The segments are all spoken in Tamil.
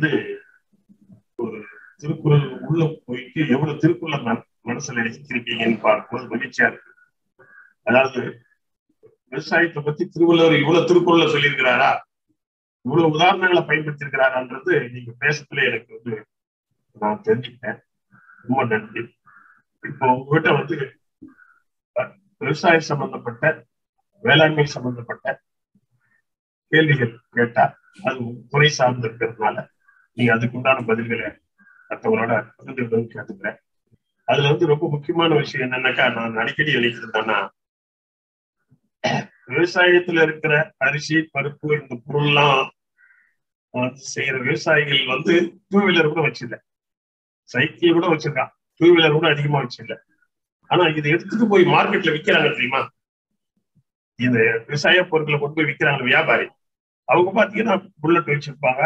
வந்து ஒரு திருக்குறள் உள்ள போயிட்டு எவ்வளவு திருக்குறள் மன- மனசுல எழுதிருக்கீங்கன்னு பார்க்கும்போது மகிழ்ச்சியா இருக்கு அதாவது விவசாயத்தை பத்தி திருவள்ளுவர் இவ்வளவு திருக்குறள்ல சொல்லியிருக்கிறாரா இவ்வளவு உதாரணங்களை பயன்படுத்தியிருக்கிறாரான்றது நீங்க பேசத்துல எனக்கு வந்து நான் தெரிஞ்சுக்கிட்டேன் ரொம்ப நன்றி இப்போ உங்ககிட்ட வந்து அஹ், விவசாயம் சம்பந்தப்பட்ட வேளாண்மை சம்பந்தப்பட்ட கேள்விகள் கேட்டா அது உங்க துறை சார்ந்து இருக்கிறதுனால நீங்க அதுக்கு உண்டான பதில்களை மற்றவங்களோட பகிர்ந்து கேட்டுக்கிறேன் அதுல வந்து ரொம்ப முக்கியமான விஷயம் என்னன்னாக்கா நான் அடிக்கடி எழுதிக்கிறது என்னன்னா விவசாயத்துல இருக்கிற அரிசி பருப்பு இந்த பொருள்லாம் வந்து செய்யற விவசாயிகள் வந்து டூ வீலர் கூட வச்சிருல சைக்கிள் கூட வச்சிருக்கான் டூ வீலர் கூட அதிகமா வச்சிருல ஆனா இதை எடுத்துட்டு போய் மார்க்கெட்ல விக்கிறாங்க தெரியுமா இந்த விவசாய பொருட்களை கொண்டு போய் விக்கிறாங்க வியாபாரி அவங்க பாத்தீங்கன்னா புல்லட் வச்சிருப்பாங்க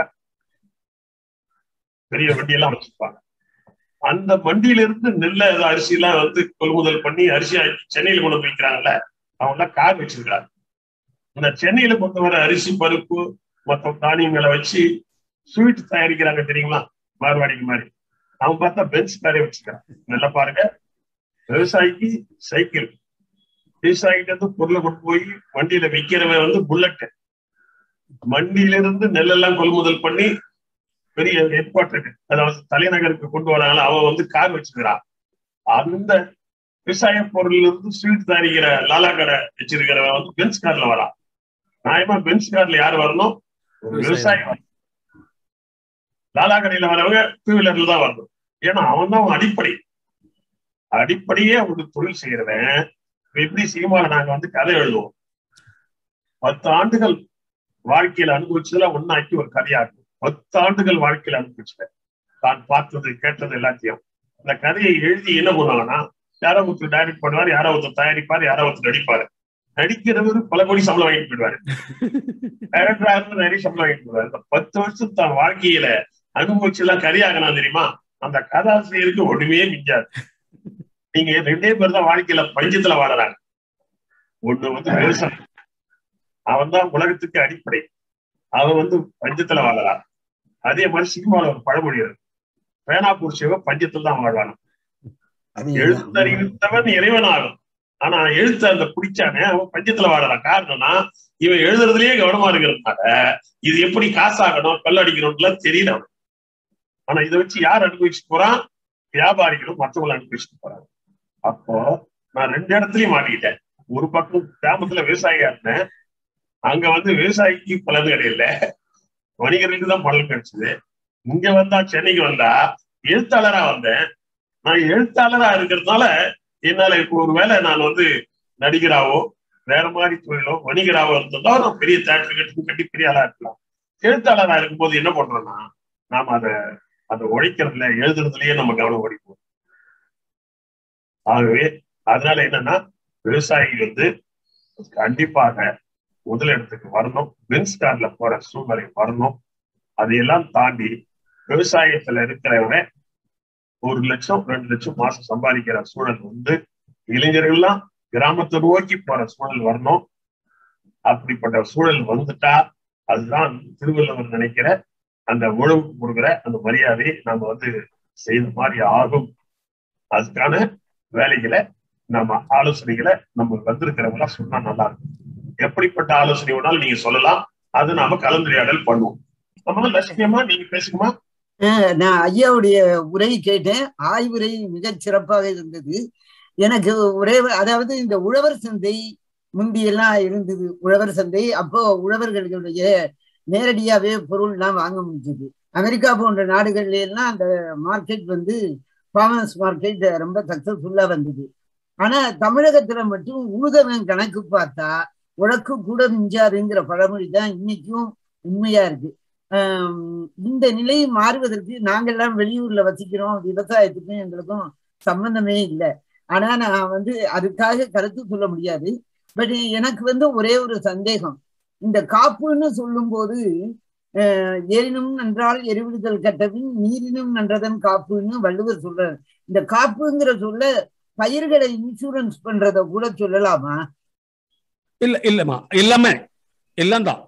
பெரிய வண்டியெல்லாம் வச்சிருப்பாங்க அந்த வண்டியில இருந்து நெல்ல அரிசி எல்லாம் வந்து கொள்முதல் பண்ணி அரிசி ஆக்கி சென்னையில கொண்டு வந்து விற்கிறாங்கல்ல அவங்க எல்லாம் கார் வச்சிருக்காங்க இந்த சென்னையில கொண்டு வர அரிசி பருப்பு மொத்த தானியங்களை வச்சு ஸ்வீட் தயாரிக்கிறாங்க தெரியுங்களா மார்வாடிக்கு மாதிரி அவன் பார்த்தா பென்ஸ் காரே வச்சிருக்கான் நல்லா பாருங்க விவசாயிக்கு சைக்கிள் விவசாயிகிட்ட இருந்து பொருளை கொண்டு போய் வண்டியில விற்கிறவன் வந்து புல்லட் மண்டியில இருந்து நெல்லெல்லாம் கொள்முதல் பண்ணி பெரிய ஹெட் குவார்டருக்கு அதாவது தலைநகருக்கு கொண்டு வராங்களா அவன் வந்து கார் வச்சிருக்கிறான் அந்த விவசாய பொருள்ல இருந்து ஸ்வீட் தயாரிக்கிற லாலா கடை வச்சிருக்கிறவன் வந்து பென்ஸ் கார்ல வரான் நியாயமா பென்ஸ் கார்ல யார் வரணும் ஒரு விவசாயி வரணும். லாலா கடையில வரவங்க டூ வீலர்ல தான் வரணும் ஏன்னா அவன் தான் அடிப்படை அடிப்படையே ஒரு தொழில் செய்யறவன் இப்ப எப்படி சீமா நாங்க வந்து கதை எழுதுவோம் பத்து ஆண்டுகள் வாழ்க்கையில அனுபவிச்சதுல ஒன்னாக்கி ஒரு கதையா இருக்கும் பத்து ஆண்டுகள் வாழ்க்கையில அனுபவிச்சேன் தான் பார்த்தது கேட்டது எல்லாத்தையும் அந்த கதையை எழுதி என்ன பண்ணுவாங்கன்னா யாரோ ஒருத்தர் டைரக்ட் பண்ணுவார் யாரோ ஒருத்தர் தயாரிப்பார் யாரோ ஒருத்தர் நடிப்பாரு நடிக்கிறவர் பல கோடி சம்பளம் வாங்கிட்டு போயிடுவாரு டைரக்டரா இருந்து நிறைய சம்பளம் வாங்கிட்டு போயிடுவாரு இந்த பத்து வருஷம் தான் வாழ்க்கையில அனுபவிச்சு எல்லாம் கதையாகனா தெரியுமா அந்த கதாசிரியருக்கு ஒண்ணுமே மிஞ்சாது நீங்க ரெண்டே பேர் தான் வாழ்க்கையில பஞ்சத்துல வாழறாங்க ஒண்ணு வந்து விவசாயம் அவன் தான் உலகத்துக்கு அடிப்படை அவன் வந்து பஞ்சத்துல வாழறான் அதே மாதிரி சினிமாவில் ஒரு பழமொழி இருக்கு பேனா பூர்ச்சியவ பஞ்சத்துல தான் வாழ்வான் எழுத்தறிவித்தவன் இறைவன் ஆகும் ஆனா எழுத்த அந்த பிடிச்சானே அவன் பஞ்சத்துல வாழறான் காரணம்னா இவன் எழுதுறதுலயே கவனமா இருக்கிறதுனால இது எப்படி காசாகணும் கல்லடிக்கணும்லாம் தெரியல அவனுக்கு ஆனா இதை வச்சு யார் அனுபவிச்சு போறான் வியாபாரிகளும் மற்றவங்களும் அனுபவிச்சுட்டு போறாங்க அப்போ நான் ரெண்டு இடத்துலயும் மாட்டிக்கிட்டேன் ஒரு பக்கம் கிராமத்துல விவசாயியா இருந்தேன் அங்க வந்து விவசாயிக்கு பலன் கிடையல வணிகர்களுக்கு தான் பலன் கிடைச்சது இங்க வந்தா சென்னைக்கு வந்தா எழுத்தாளரா வந்தேன் நான் எழுத்தாளரா இருக்கிறதுனால என்னால இப்போ ஒருவேளை நான் வந்து நடிகராவோ வேற மாதிரி தொழிலோ வணிகராவோ இருந்ததோ நான் பெரிய தேட்டர் கட்டி கட்டி பெரிய ஆளா இருக்கலாம் எழுத்தாளரா இருக்கும்போது என்ன பண்றோம்னா நாம அதை அதை உழைக்கிறதுல எழுதுறதுலயே நம்ம கவனம் ஓடிப்போம் ஆகவே அதனால என்னன்னா விவசாயி வந்து கண்டிப்பாக முதலிடத்துக்கு வரணும் பென்ஸ் கார்ல போற சூழ்நிலை வரணும் அதையெல்லாம் தாண்டி விவசாயத்துல இருக்கிறவங்க ஒரு லட்சம் ரெண்டு லட்சம் மாசம் சம்பாதிக்கிற சூழல் வந்து இளைஞர்கள்லாம் கிராமத்தை நோக்கி போற சூழல் வரணும் அப்படிப்பட்ட சூழல் வந்துட்டா அதுதான் திருவள்ளுவர் நினைக்கிற அந்த உழவு கொடுக்குற அந்த மரியாதையை நாம வந்து செய்த மாதிரி ஆகும் அதுக்கான வேலைகளை நம்ம ஆலோசனைகளை நம்ம வந்திருக்கிறவங்களா சொன்னா நல்லா இருக்கும் எப்படிப்பட்ட ஆலோசனை வேணாலும் நீங்க சொல்லலாம் அது நாம கலந்துரையாடல் பண்ணுவோம் நம்ம லட்சியமா நீங்க பேசுங்கம்மா அஹ் நான் ஐயாவுடைய உரை கேட்டேன் ஆய்வுரை மிகச் சிறப்பாக இருந்தது எனக்கு ஒரே அதாவது இந்த உழவர் சந்தை முந்தியெல்லாம் இருந்தது உழவர் சந்தை அப்போ உழவர்களுடைய நேரடியாவே பொருள்லாம் வாங்க முடிஞ்சது அமெரிக்கா போன்ற நாடுகள்ல எல்லாம் அந்த மார்க்கெட் வந்து ஃபார்மர்ஸ் மார்க்கெட் ரொம்ப சக்சஸ்ஃபுல்லா வந்தது ஆனா தமிழகத்துல மட்டும் ஊதவன் கணக்கு பார்த்தா உழக்கு கூட மிஞ்சாதுங்கிற பழமொழி தான் இன்னைக்கும் உண்மையா இருக்கு ஆஹ் இந்த நிலை மாறுவதற்கு நாங்கெல்லாம் வெளியூர்ல வசிக்கிறோம் விவசாயத்துக்கும் எங்களுக்கும் சம்பந்தமே இல்லை ஆனா நான் வந்து அதுக்காக கருத்து சொல்ல முடியாது பட் எனக்கு வந்து ஒரே ஒரு சந்தேகம் இந்த காப்புன்னு சொல்லும்போது அஹ் ஏறினும் நன்றால் எரிவிடுதல் கட்டவின் நீரினும் நன்றதன் காப்புன்னு வள்ளுவர் சொல்றாரு இந்த காப்புங்கிற சொல்ல பயிர்களை இன்சூரன்ஸ் பண்றத கூட சொல்லலாமா இல்ல இல்லம்மா எல்லாமே எல்லாம் தான்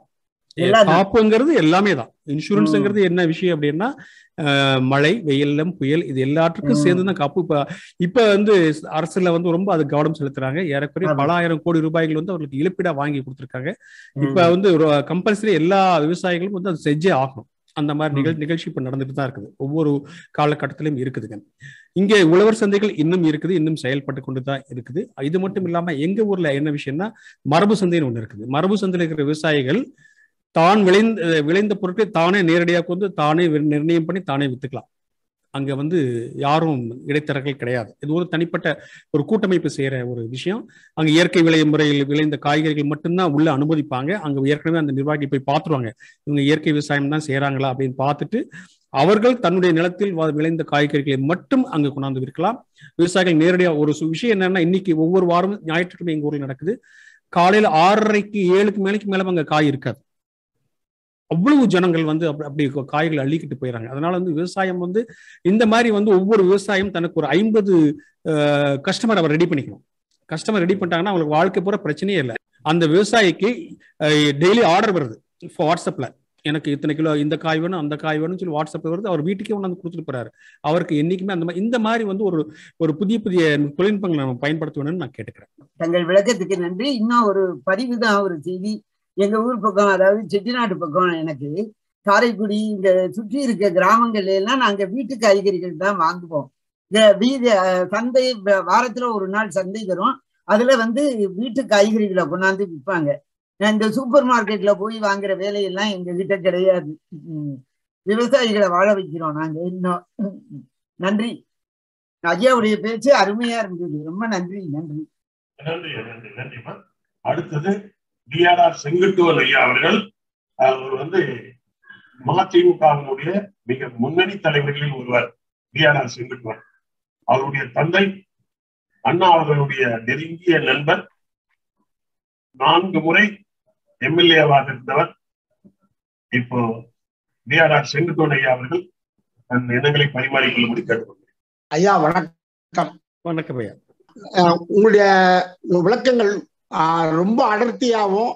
எல்லாம் தான். காப்புங்கிறது எல்லாமே தான் இன்சூரன்ஸ்ங்கிறது என்ன விஷயம் அப்படின்னா அஹ், மழை வெயிலம் புயல் இது எல்லாத்துக்கும் ம். சேர்ந்து தான் காப்பு இப்ப இப்ப வந்து அரசுல வந்து ரொம்ப அது கவனம் செலுத்துறாங்க ஏறக்குறைய ஆமா. பல ஆயிரம் கோடி ரூபாய்கள் வந்து அவர்களுக்கு இழப்பீடா வாங்கி கொடுத்திருக்காங்க இப்ப ம். வந்து கம்பல்சரி எல்லா விவசாயிகளும் வந்து அது செஞ்சே ஆகணும் அந்த மாதிரி ம். நிகழ் நிகழ்ச்சி இப்ப நடந்துட்டு தான் இருக்குது ஒவ்வொரு காலகட்டத்திலும் இருக்குதுங்க இங்கே உழவர் சந்தைகள் இன்னும் இருக்குது இன்னும் செயல்பட்டு கொண்டு தான் இருக்குது இது மட்டும் இல்லாம எங்க ஊர்ல என்ன விஷயம்னா மரபு சந்தைன்னு ஒண்ணு இருக்குது மரபு சந்தையில் இருக்கிற விவசாயிகள் தான் விளைந்த விளைந்த பொருட்களை தானே நேரடியாக கொண்டு தானே வி- நிர்ணயம் பண்ணி தானே வித்துக்கலாம் அங்க வந்து யாரும் இடைத்தரகர்கள் கிடையாது இது ஒரு தனிப்பட்ட ஒரு கூட்டமைப்பு செய்யற ஒரு விஷயம் அங்க இயற்கை விளை முறையில் விளைந்த காய்கறிகள் மட்டும்தான் உள்ள அனுமதிப்பாங்க அங்க ஏற்கனவே அந்த நிர்வாகி போய் பார்த்துருவாங்க இவங்க இயற்கை விவசாயம் தான் செய்யறாங்களா அப்படின்னு பார்த்துட்டு அவர்கள் தன்னுடைய நிலத்தில் வ- விளைந்த காய்கறிகளை மட்டும் அங்க கொண்டாந்து விற்கலாம் விவசாயிகள் நேரடியாக ஒரு சு- விஷயம் என்னன்னா இன்னைக்கு ஒவ்வொரு வாரமும் ஞாயிற்றுக்கிழமை எங்க ஊர்ல நடக்குது காலையில ஆறரைக்கு ஏழுக்கு மேலைக்கு மேல அங்க காய் இருக்காது அவ்வளவு ஜனங்கள் வந்து அப்படி அப்படி காய்களை அள்ளிக்கிட்டு போயிடறாங்க அதனால வந்து விவசாயம் வந்து இந்த மாதிரி வந்து ஒவ்வொரு விவசாயம் தனக்கு ஒரு ஐம்பது கஸ்டமர் அவர் ரெடி பண்ணிக்கணும் கஸ்டமர் ரெடி பண்ணிட்டாங்கன்னா அவங்களுக்கு வாழ்க்கை பூரா பிரச்சனையே இல்லை அந்த விவசாயிக்கு டெய்லி ஆர்டர் வருது இப்போ வாட்ஸ்அப்ல எனக்கு இத்தனை கிலோ இந்த காய் வேணும் அந்த காய் வேணும்னு சொல்லி வாட்ஸ்அப்ல வருது அவர் வீட்டுக்கே கொண்டாந்து கொடுத்துட்டு போறாரு அவருக்கு என்னைக்குமே அந்த மாதிரி இந்த மாதிரி வந்து ஒரு ஒரு புதிய புதிய தொழில்நுட்பங்களை நம்ம பயன்படுத்தணும்னு நான் கேட்டுக்கிறேன் தங்கள் விளக்கத்துக்கு நன்றி இன்னும் ஒரு பதிவு தான் ஒரு செய்தி எங்க ஊர் பக்கம் அதாவது செட்டிநாடு பக்கம் எனக்கு காரைக்குடி இந்த சுற்றி இருக்க கிராமங்கள்ல எல்லாம் நாங்க வீட்டு காய்கறிகள் தான் வாங்குவோம் இந்த வீதி அஹ், சந்தை வ- வாரத்துல ஒரு நாள் சந்தை தரும் அதுல வந்து வீட்டு காய்கறிகளை கொண்டாந்து விற்பாங்க இந்த சூப்பர் மார்க்கெட்ல போய் வாங்குற வேலையெல்லாம் எங்க கிட்ட கிடையாது உம். விவசாயிகளை வாழ வைக்கிறோம் நாங்க இன்னும் உம். நன்றி ஐயாவுடைய பேச்சு அருமையா இருந்தது ரொம்ப நன்றி நன்றி நன்றி நன்றி நன்றிமா அடுத்தது டிஆர்ஆர் செங்குட்டுவன் ஐயா அவர்கள் அவர் வந்து மதிமுகவினுடைய மிக முன்னணி தலைவர்களில் ஒருவர் டிஆர்ஆர் செங்குட்டுவன் அவருடைய தந்தை அண்ணா அவர்களுடைய நெருங்கிய நண்பர் நான்கு முறை எம்எல்ஏவாக இருந்தவர் இப்போ டிஆர்ஆர் செங்குட்டுவன் ஐயா அவர்கள் தன் எண்ணங்களை பரிமாறிக்கொள்ளும்படி கேட்டுக்கொள்கிறேன் ஐயா வணக்கம் வணக்கம் ஐயா அஹ் உங்களுடைய விளக்கங்கள் ஆஹ், ரொம்ப அடர்த்தியாகவும்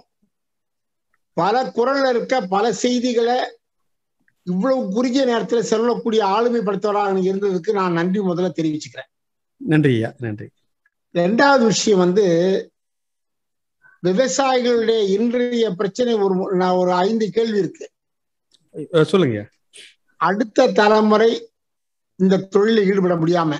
பல குரல்ல இருக்க பல செய்திகளை இவ்வளவு குறுகிய நேரத்துல சொல்லக்கூடிய ஆளுமைப்படுத்துவராக இருந்ததுக்கு நான் நன்றி முதல்ல தெரிவிச்சுக்கிறேன் நன்றி ஐயா நன்றி ரெண்டாவது விஷயம் வந்து விவசாயிகளுடைய இன்றைய பிரச்சனை ஒரு நான் ஒரு ஐந்து கேள்வி இருக்கு அஹ் சொல்லுங்க ஐயா அடுத்த தலைமுறை இந்த தொழிலில் ஈடுபட முடியாம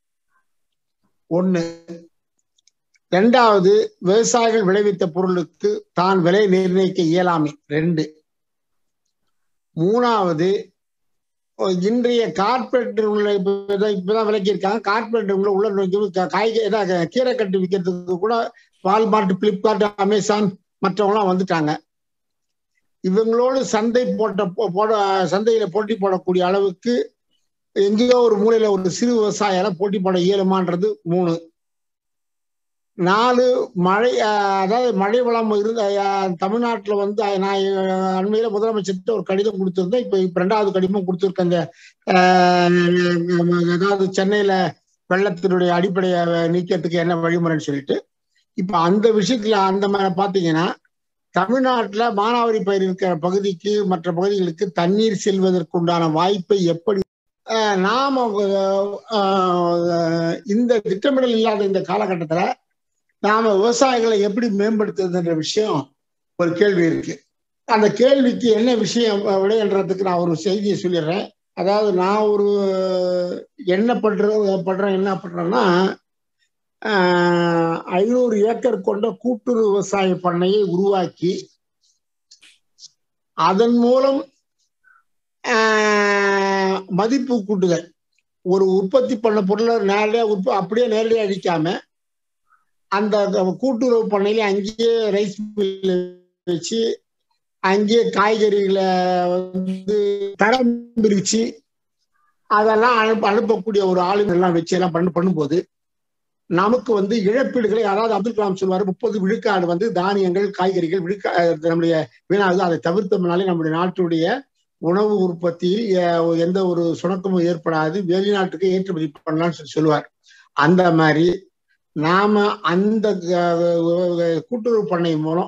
ஒண்ணு ரெண்டாவது விவசாயிகள் விளைவித்த பொருளுக்கு தான் விலை நிர்ணயிக்க இயலாமை ரெண்டு மூணாவது ஓ, இன்றைய கார்பரேட் இப்பதான் விலக்கி இருக்காங்க கார்பரேட் உள்ள உள்ள நோக்கி கா- காய்கறி ஏதாவது கீரை கட்டு விற்கிறதுக்கு கூட வால்மார்ட் பிளிப்கார்ட் அமேசான் மற்றவங்களாம் வந்துட்டாங்க இவங்களோடு சந்தை போட்ட போ- போட சந்தையில போட்டி போடக்கூடிய அளவுக்கு எங்கேயோ ஒரு மூலையில ஒரு சிறு விவசாயியால போட்டி போட இயலுமான்றது மூணு நாலு மழை ஆஹ், அதாவது மழை வளம் இருந்த ஆஹ், தமிழ்நாட்டுல வந்து ஆஹ், நான் ஆஹ், அண்மையில முதலமைச்சர்கிட்ட ஒரு கடிதம் கொடுத்திருந்தேன் இப்ப இப்ப ரெண்டாவது கடிதமும் கொடுத்திருக்கேன் இந்த ஆஹ், அதாவது சென்னையில வெள்ளத்தினுடைய அடிப்படையை நீக்கிறதுக்கு என்ன வழிமுறைன்னு சொல்லிட்டு இப்ப அந்த விஷயத்துல அந்த மாதிரி பாத்தீங்கன்னா தமிழ்நாட்டுல மானாவாரி பயிர் இருக்கிற பகுதிக்கு மற்ற பகுதிகளுக்கு தண்ணீர் செல்வதற்கு உண்டான வாய்ப்பை எப்படி ஆஹ், நாம ஆஹ், இந்த திட்டமிடல் இல்லாத இந்த காலகட்டத்துல நாம விவசாயிகளை எப்படி மேம்படுத்துறதுன்ற விஷயம் ஒரு கேள்வி இருக்கு அந்த கேள்விக்கு என்ன விஷயம் விடையன்றதுக்கு நான் ஒரு செய்தியை சொல்லிடுறேன் அதாவது நான் ஒரு என்ன பண்றது பண்றேன் என்ன பண்றேன்னா ஆஹ், ஐநூறு ஏக்கர் கொண்ட கூட்டுறவு விவசாய பண்ணையை உருவாக்கி அதன் மூலம் ஆஹ், மதிப்பு கூட்டுதல் ஒரு உற்பத்தி பண்ண பொருளை நேரடியா உற்ப அப்படியே நேரடியா அடிக்காம அந்த கூட்டுறவு பண்ணையில அங்கேயே ரைஸ் மில் வச்சு அங்கேயே காய்கறிகளை வந்து தரம் பிரிச்சு அதெல்லாம் அனுப்ப அனுப்பக்கூடிய ஒரு ஆளுங்க எல்லாம் வச்சு எல்லாம் பண்ணு பண்ணும்போது நமக்கு வந்து இழப்பீடுகளை அதாவது அப்துல் கலாம் சொல்வாரு முப்பது விழுக்காடு வந்து தானியங்கள் காய்கறிகள் விழுக்கா நம்முடைய வீணாகுது அதை தவிர்த்தோம்னாலே நம்முடைய நாட்டுடைய உணவு உற்பத்தியில் எ- எந்த ஒரு சுணக்கமும் ஏற்படாது வெளிநாட்டுக்கு ஏற்றுமதி பண்ணலாம்னு சொல்லி சொல்லுவார் அந்த மாதிரி நாம அந்த க- கூட்டுறவு பண்ணை மூலம்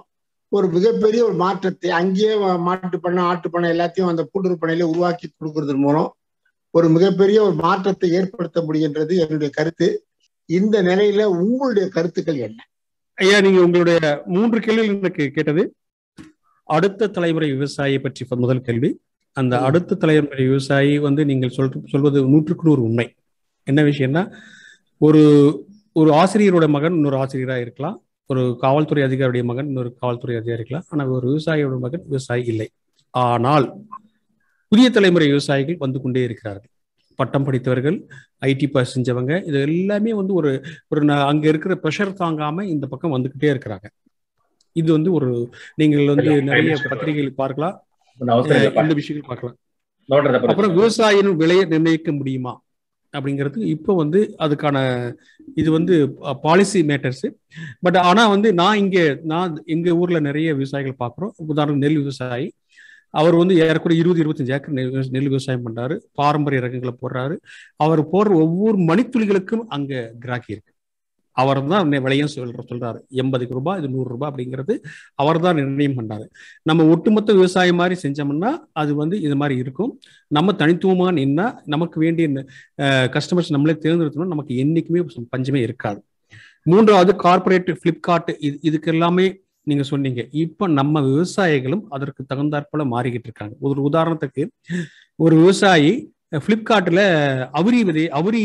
ஒரு மிகப்பெரிய ஒரு மாற்றத்தை அங்கேயே மாட்டு பண்ணை ஆட்டு பண்ணை எல்லாத்தையும் அந்த கூட்டுறவு பண்ணையில உருவாக்கி கொடுக்கறது மூலம் ஒரு மிகப்பெரிய ஒரு மாற்றத்தை ஏற்படுத்த முடிகின்றது என்னுடைய கருத்து இந்த நிலையில உங்களுடைய கருத்துக்கள் என்ன ஐயா நீங்க உங்களுடைய மூன்று கேள்விகள் எனக்கு கேட்டது அடுத்த தலைமுறை விவசாயியை பற்றி முதல் கேள்வி அந்த அடுத்த தலைமுறை விவசாயி வந்து நீங்கள் சொல் சொல்வது நூற்றுக்கு நூறு உண்மை என்ன விஷயம்னா ஒரு ஒரு ஆசிரியரோட மகன் இன்னொரு ஆசிரியராக இருக்கலாம் ஒரு காவல்துறை அதிகாரியுடைய மகன் இன்னொரு காவல்துறை அதிகாரி இருக்கலாம் ஆனால் ஒரு விவசாயியோட மகன் விவசாயி இல்லை ஆனால் புதிய தலைமுறை விவசாயிகள் வந்து கொண்டே இருக்கிறார்கள் பட்டம் படித்தவர்கள் ஐடி பாஸ் செஞ்சவங்க இது எல்லாமே வந்து ஒரு ஒரு அங்க இருக்கிற ப்ரெஷர் தாங்காம இந்த பக்கம் வந்துகிட்டே இருக்கிறாங்க இது வந்து ஒரு நீங்கள் வந்து நிறைய பத்திரிகைகள் பார்க்கலாம் இந்த விஷயங்கள் பார்க்கலாம் அப்புறம் விவசாயியின் விலையை நிர்ணயிக்க முடியுமா அப்படிங்கிறது இப்போ வந்து அதுக்கான இது வந்து பாலிசி மேட்டர்ஸ் பட் ஆனா வந்து நான் இங்கே நான் எங்க ஊர்ல நிறைய விவசாயிகள் பார்க்குறோம் உதாரணம் நெல் விவசாயி அவர் வந்து ஏறக்குறைய இருபது இருபத்தஞ்சு ஏக்கர் நெல் விவசாயம் பண்றாரு பாரம்பரிய ரகங்களை போடுறாரு அவர் போடுற ஒவ்வொரு மணித்துளிகளுக்கும் அங்க கிராக்கி இருக்கு அவர் தான் விலையும் சொல்ற சொல்றாரு எண்பதுக்கு ரூபாய் இது நூறு ரூபாய் அப்படிங்கிறது அவர் தான் நிர்ணயம் பண்ணாரு நம்ம ஒட்டுமொத்த விவசாயம் மாதிரி செஞ்சோம்னா அது வந்து இது மாதிரி இருக்கும் நம்ம தனித்துவமாக நின்னா நமக்கு வேண்டிய கஸ்டமர்ஸ் நம்மளே தேர்ந்தெடுத்தோம்னா நமக்கு என்னைக்குமே பஞ்சமே இருக்காது மூன்றாவது கார்பரேட் பிளிப்கார்ட் இது இதுக்கு எல்லாமே நீங்க சொன்னீங்க இப்ப நம்ம விவசாயிகளும் அதற்கு தகுந்தாற்போல மாறிக்கிட்டு இருக்காங்க ஒரு உதாரணத்துக்கு ஒரு விவசாயி பிளிப்கார்ட்ல அவுரி விதை அவுரி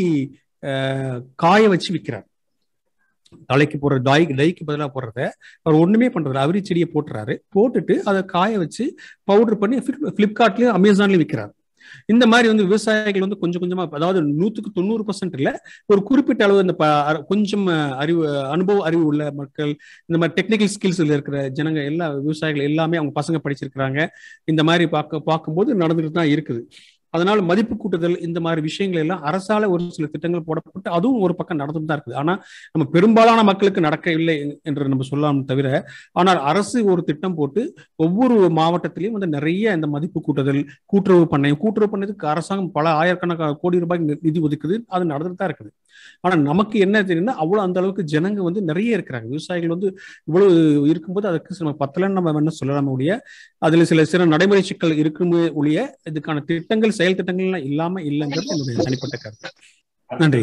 காய வச்சு விற்கிறார் தலைக்கு போடுற டாய் டைக்கு பதிலாக போடுறத அவர் ஒண்ணுமே பண்றது அவுரி செடியை போட்டுறாரு போட்டுட்டு அதை காய வச்சு பவுடர் பண்ணி பிளிப்கார்ட்லயும் அமேசான்லயும் விற்கிறார் இந்த மாதிரி வந்து விவசாயிகள் வந்து கொஞ்சம் கொஞ்சமா அதாவது நூத்துக்கு தொண்ணூறு பர்சன்ட் இல்ல ஒரு குறிப்பிட்ட அளவு இந்த கொஞ்சம் அறிவு அனுபவ அறிவு உள்ள மக்கள் இந்த மாதிரி டெக்னிக்கல் ஸ்கில்ஸ்ல இருக்கிற ஜனங்க எல்லா விவசாயிகள் எல்லாமே அவங்க பசங்க படிச்சிருக்கிறாங்க இந்த மாதிரி பார்க்க பார்க்கும்போது நடந்துட்டு தான் இருக்குது அதனால மதிப்பு கூட்டுதல் இந்த மாதிரி விஷயங்கள் எல்லாம் அரசால ஒரு சில திட்டங்கள் போடப்பட்டு அதுவும் ஒரு பக்கம் நடந்துட்டு தான் இருக்குது ஆனா நம்ம பெரும்பாலான மக்களுக்கு நடக்கவில்லை என்று நம்ம சொல்லலாம் தவிர ஆனால் அரசு ஒரு திட்டம் போட்டு ஒவ்வொரு மாவட்டத்திலையும் வந்து நிறைய இந்த மதிப்பு கூட்டுதல் கூட்டுறவு பண்ணை கூட்டுறவு பண்ணதுக்கு அரசாங்கம் பல ஆயிரக்கணக்கான கோடி ரூபாய் நிதி ஒதுக்குது அது நடந்துட்டு தான் இருக்குது ஆனா நமக்கு என்ன தெரியும்னா அவ்வளவு அந்த அளவுக்கு ஜனங்க வந்து நிறைய இருக்கிறாங்க விவசாயிகள் வந்து இவ்வளவு இருக்கும்போது அதுக்கு நம்ம பத்தலன்னு நம்ம என்ன சொல்லலாம் ஒழிய அதுல சில சில நடைமுறை சிக்கல் இருக்குமே ஒழிய இதுக்கான திட்டங்கள் செயல் திட்டங்கள்லாம் இல்லாம இல்லைங்கிறது என்னுடைய தனிப்பட்ட கருத்து நன்றி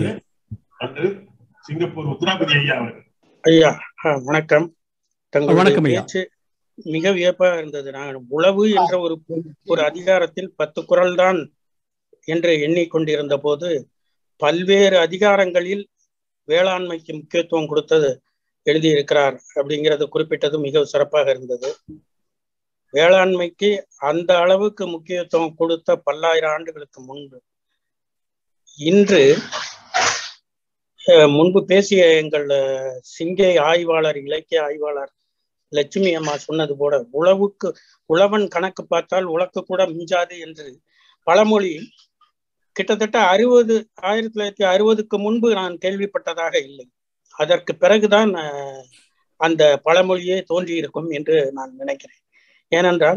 சிங்கப்பூர் உத்தராபதி ஐயா அவர்கள் ஐயா வணக்கம் வணக்கம் ஐயா மிக வியப்பா இருந்தது நான் உளவு என்ற ஒரு ஒரு அதிகாரத்தில் பத்து குரல் தான் என்று எண்ணிக்கொண்டிருந்த போது பல்வேறு அதிகாரங்களில் வேளாண்மைக்கு முக்கியத்துவம் கொடுத்தது எழுதியிருக்கிறார் அப்படிங்கிறது குறிப்பிட்டது மிக சிறப்பாக இருந்தது வேளாண்மைக்கு அந்த அளவுக்கு முக்கியத்துவம் கொடுத்த பல்லாயிரம் ஆண்டுகளுக்கு முன்பு இன்று முன்பு பேசிய எங்கள் சிங்கை ஆய்வாளர் இலக்கிய ஆய்வாளர் லட்சுமி அம்மா சொன்னது போல உழவுக்கு உழவன் கணக்கு பார்த்தால் உழக்கு கூட மிஞ்சாது என்று பழமொழி கிட்டத்தட்ட அறுபது ஆயிரத்தி தொள்ளாயிரத்தி அறுபதுக்கு முன்பு நான் கேள்விப்பட்டதாக இல்லை அதற்கு பிறகுதான் அந்த பழமொழியே தோன்றியிருக்கும் என்று நான் நினைக்கிறேன் ஏனென்றால்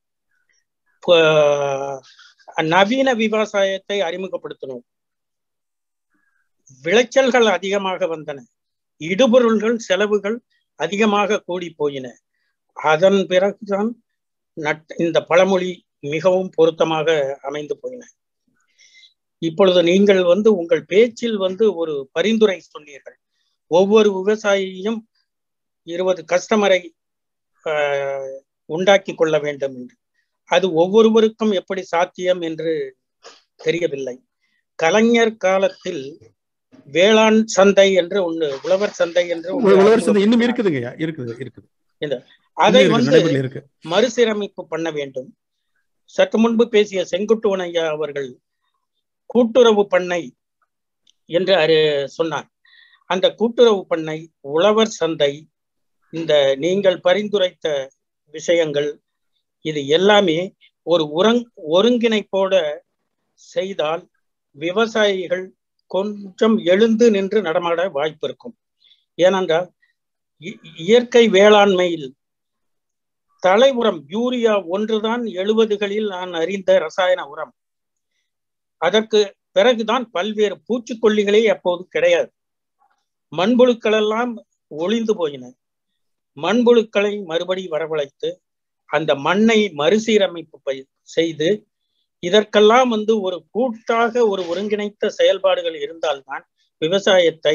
நவீன விவசாயத்தை அறிமுகப்படுத்தணும் விளைச்சல்கள் அதிகமாக வந்தன இடுபொருள்கள் செலவுகள் அதிகமாக கூடி போயின அதன் பிறகுதான் நட் இந்த பழமொழி மிகவும் பொருத்தமாக அமைந்து போயின இப்பொழுது நீங்கள் வந்து உங்கள் பேச்சில் வந்து ஒரு பரிந்துரை சொன்னீர்கள் ஒவ்வொரு விவசாயியும் இருபது கஸ்டமரை உண்டாக்கி கொள்ள வேண்டும் என்று அது ஒவ்வொருவருக்கும் எப்படி சாத்தியம் என்று தெரியவில்லை கலைஞர் காலத்தில் வேளாண் சந்தை என்று ஒண்ணு உழவர் சந்தை என்று உழவர் சந்தை இன்னும் இருக்குதுங்க இருக்குது இருக்குது அதை வந்து மறுசீரமைப்பு பண்ண வேண்டும் சற்று முன்பு பேசிய செங்குட்டுவன் ஐயா அவர்கள் கூட்டுறவு பண்ணை என்று அறி சொன்னார் அந்த கூட்டுறவு பண்ணை உழவர் சந்தை இந்த நீங்கள் பரிந்துரைத்த விஷயங்கள் இது எல்லாமே ஒரு உரங் ஒருங்கிணைப்போட செய்தால் விவசாயிகள் கொஞ்சம் எழுந்து நின்று நடமாட வாய்ப்பு இருக்கும் ஏனென்றால் இயற்கை வேளாண்மையில் தலை உரம் யூரியா ஒன்றுதான் எழுபதுகளில் நான் அறிந்த ரசாயன உரம் அதற்கு பிறகுதான் பல்வேறு பூச்சிக்கொல்லிகளே அப்போது கிடையாது மண்புழுக்கள் எல்லாம் ஒளிந்து போயின மண்புழுக்களை மறுபடி வரவழைத்து அந்த மண்ணை மறுசீரமைப்பு செய்து இதற்கெல்லாம் வந்து ஒரு கூட்டாக ஒரு ஒருங்கிணைத்த செயல்பாடுகள் இருந்தால்தான் விவசாயத்தை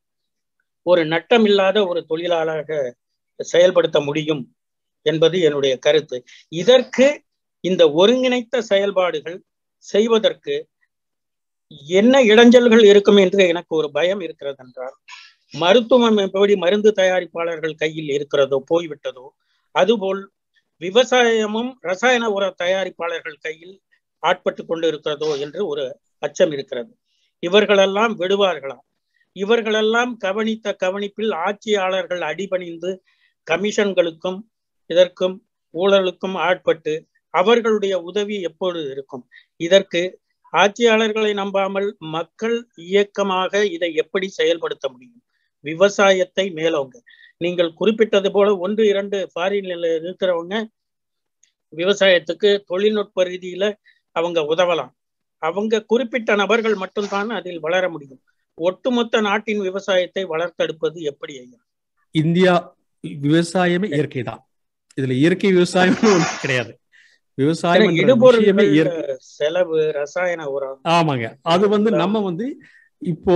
ஒரு நட்டமில்லாத ஒரு தொழிலாளாக செயல்படுத்த முடியும் என்பது என்னுடைய கருத்து இதற்கு இந்த ஒருங்கிணைத்த செயல்பாடுகள் செய்வதற்கு என்ன இடைஞ்சல்கள் இருக்கும் என்று எனக்கு ஒரு பயம் இருக்கிறது என்றால் மருத்துவம் எப்படி மருந்து தயாரிப்பாளர்கள் கையில் இருக்கிறதோ போய்விட்டதோ அதுபோல் விவசாயமும் ரசாயன உர தயாரிப்பாளர்கள் கையில் ஆட்பட்டு கொண்டு இருக்கிறதோ என்று ஒரு அச்சம் இருக்கிறது இவர்களெல்லாம் விடுவார்களா இவர்களெல்லாம் கவனித்த கவனிப்பில் ஆட்சியாளர்கள் அடிபணிந்து கமிஷன்களுக்கும் இதற்கும் ஊழலுக்கும் ஆட்பட்டு அவர்களுடைய உதவி எப்பொழுது இருக்கும் இதற்கு ஆட்சியாளர்களை நம்பாமல் மக்கள் இயக்கமாக இதை எப்படி செயல்படுத்த முடியும் விவசாயத்தை மேலோங்க நீங்கள் குறிப்பிட்டது போல ஒன்று இரண்டு ஃபாரின்ல இருக்கிறவங்க விவசாயத்துக்கு தொழில்நுட்ப ரீதியில அவங்க உதவலாம் அவங்க குறிப்பிட்ட நபர்கள் மட்டும்தான் அதில் வளர முடியும் ஒட்டுமொத்த நாட்டின் விவசாயத்தை வளர்த்தெடுப்பது எப்படி ஐயா இந்தியா விவசாயமே இயற்கை தான் இதுல இயற்கை விவசாயம் ஒன்று கிடையாது விவசாயம் இடுபொருள் செலவு ரசாயன உரம் ஆமாங்க அது வந்து நம்ம வந்து இப்போ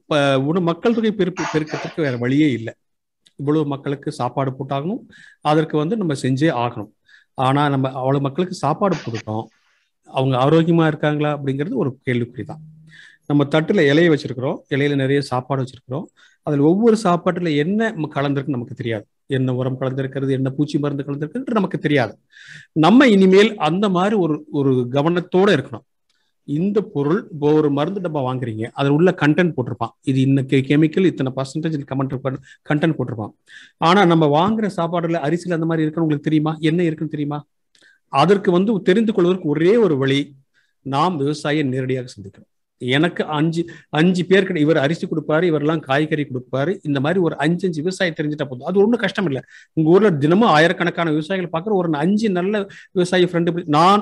உண மக்கள் தொகை பெருப்பு பெருக்கத்துக்கு வேற வழியே இல்லை இவ்வளவு மக்களுக்கு சாப்பாடு போட்டாகணும் அதற்கு வந்து நம்ம செஞ்சே ஆகணும் ஆனா நம்ம அவ்வளவு மக்களுக்கு சாப்பாடு போட்டுட்டோம் அவங்க ஆரோக்கியமா இருக்காங்களா அப்படிங்கிறது ஒரு கேள்விக்குறி தான் நம்ம தட்டுல இலையை வச்சிருக்கிறோம் இலையில நிறைய சாப்பாடு வச்சிருக்கிறோம் அதில் ஒவ்வொரு சாப்பாட்டுல என்ன கலந்திருக்கு நமக்கு தெரியாது என்ன உரம் கலந்திருக்கிறது என்ன பூச்சி மருந்து கலந்திருக்கிறது நமக்கு தெரியாது நம்ம இனிமேல் அந்த மாதிரி ஒரு ஒரு கவனத்தோட இருக்கணும் இந்த பொருள் இப்போ ஒரு மருந்து டப்பா வாங்குறீங்க அதில் உள்ள கண்டென்ட் போட்டிருப்பான் இது இன்னைக்கு கெமிக்கல் இத்தனை பர்சன்டேஜ் கமெண்ட் கண்டென்ட் போட்டிருப்பான் ஆனா நம்ம வாங்குற சாப்பாடுல அரிசியில் அந்த மாதிரி இருக்குன்னு உங்களுக்கு தெரியுமா என்ன இருக்குன்னு தெரியுமா அதற்கு வந்து தெரிந்து கொள்வதற்கு ஒரே ஒரு வழி நாம் விவசாயியை நேரடியாக சந்திக்கிறோம் எனக்கு அஞ்சு அஞ்சு பேர் கிட்ட இவர் அரிசி கொடுப்பாரு இவரெல்லாம் காய்கறி கொடுப்பாரு இந்த மாதிரி ஒரு அஞ்சு அஞ்சு விவசாயம் தெரிஞ்சுட்டா போதும் அது ஒன்றும் கஷ்டம் இல்லை உங்க ஊர்ல தினமும் ஆயிரக்கணக்கான விவசாயிகள் பார்க்குற ஒரு அஞ்சு நல்ல விவசாயி ஃப்ரெண்டு நான்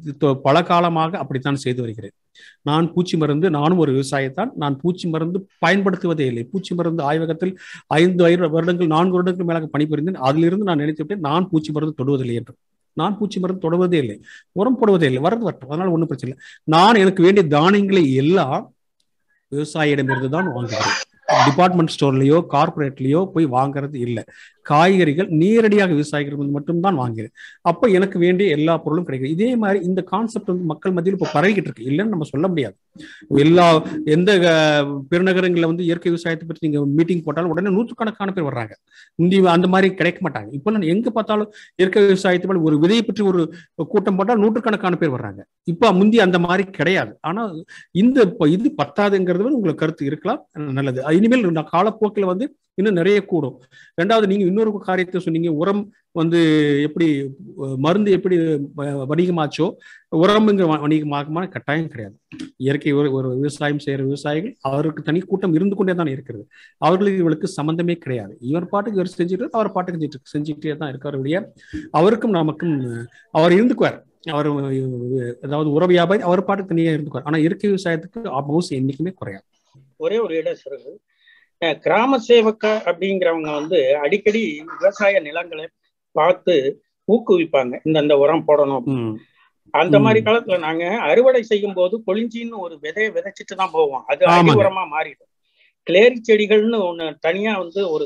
பல காலமாக அப்படித்தான் செய்து வருகிறேன் நான் பூச்சி மருந்து நானும் ஒரு விவசாயத்தான் நான் பூச்சி மருந்து பயன்படுத்துவதே இல்லை பூச்சி மருந்து ஆய்வகத்தில் ஐந்து வருடங்கள் நான்கு வருடங்கள் மேலாக பணிபுரிந்தேன் அதிலிருந்து நான் நினைத்து விட்டேன் நான் பூச்சி மருந்து தொடுவதில்லை என்று நான் பூச்சி மருந்து தொடுவதே இல்லை உரம் போடுவதே இல்லை வரது வரட்டும் அதனால ஒன்றும் பிரச்சனை இல்லை நான் எனக்கு வேண்டிய தானியங்களை எல்லாம் விவசாயியிடமிருந்து தான் வாங்குகிறேன் டிபார்ட்மெண்ட் ஸ்டோர்லயோ கார்பரேட்லயோ போய் வாங்குறது இல்லை காய்கறிகள் நேரடியாக விவசாயிகள் மட்டும்தான் வாங்குகிறேன் அப்ப எனக்கு வேண்டிய எல்லா பொருளும் கிடைக்கும் இதே மாதிரி இந்த கான்செப்ட் வந்து மக்கள் மத்தியில் இப்போ பரவிக்கிட்டு இருக்கு இல்லைன்னு நம்ம சொல்ல முடியாது எல்லா எந்த பெருநகரங்களில் வந்து இயற்கை விவசாயத்தை பற்றி நீங்க மீட்டிங் போட்டாலும் உடனே நூற்றுக்கணக்கான பேர் வர்றாங்க முந்தி அந்த மாதிரி கிடைக்க மாட்டாங்க இப்போ நான் எங்க பார்த்தாலும் இயற்கை விவசாயத்தை மேல ஒரு விதையை பற்றி ஒரு கூட்டம் போட்டால் நூற்றுக்கணக்கான பேர் வர்றாங்க இப்போ முந்தி அந்த மாதிரி கிடையாது ஆனா இந்த இது பத்தாதுங்கிறது உங்களுக்கு கருத்து இருக்கலாம் நல்லது இனிமேல் காலப்போக்கில் வந்து இன்னும் நிறைய கூடும் ரெண்டாவது நீங்க இன்னொரு காரியத்தை சொன்னீங்க உரம் வந்து எப்படி மருந்து எப்படி வணிகமாச்சோ உரம்ங்கிற வணிகமாகமான கட்டாயம் கிடையாது இயற்கை ஒரு ஒரு விவசாயம் செய்யற விவசாயிகள் அவருக்கு தனி கூட்டம் இருந்து கொண்டே தான் இருக்கிறது அவர்களுக்கு இவளுக்கு சம்பந்தமே கிடையாது இவர் பாட்டுக்கு இவர் செஞ்சுட்டு அவர் பாட்டுக்கு செஞ்சுட்டு செஞ்சுக்கிட்டே தான் இருக்காருடைய அவருக்கும் நமக்கும் அவர் இருந்துக்குவார் அவர் அதாவது உர வியாபாரி அவர் பாட்டுக்கு தனியாக இருந்துக்குவார் ஆனா இயற்கை விவசாயத்துக்கு மவுஸ் என்னைக்குமே குறையாது ஒரே ஒரு இடம் சிறகு கிராம சேவக்கா அப்படிங்கிறவங்க வந்து அடிக்கடி விவசாய நிலங்களை பார்த்து ஊக்குவிப்பாங்க இந்தந்த உரம் போடணும் அந்த மாதிரி காலத்துல நாங்க அறுவடை செய்யும் போது கொளிஞ்சின்னு ஒரு விதைய விதைச்சிட்டு தான் போவோம் அது அடி உரமா மாறிடும் கிளேரி செடிகள்னு ஒண்ணு தனியா வந்து ஒரு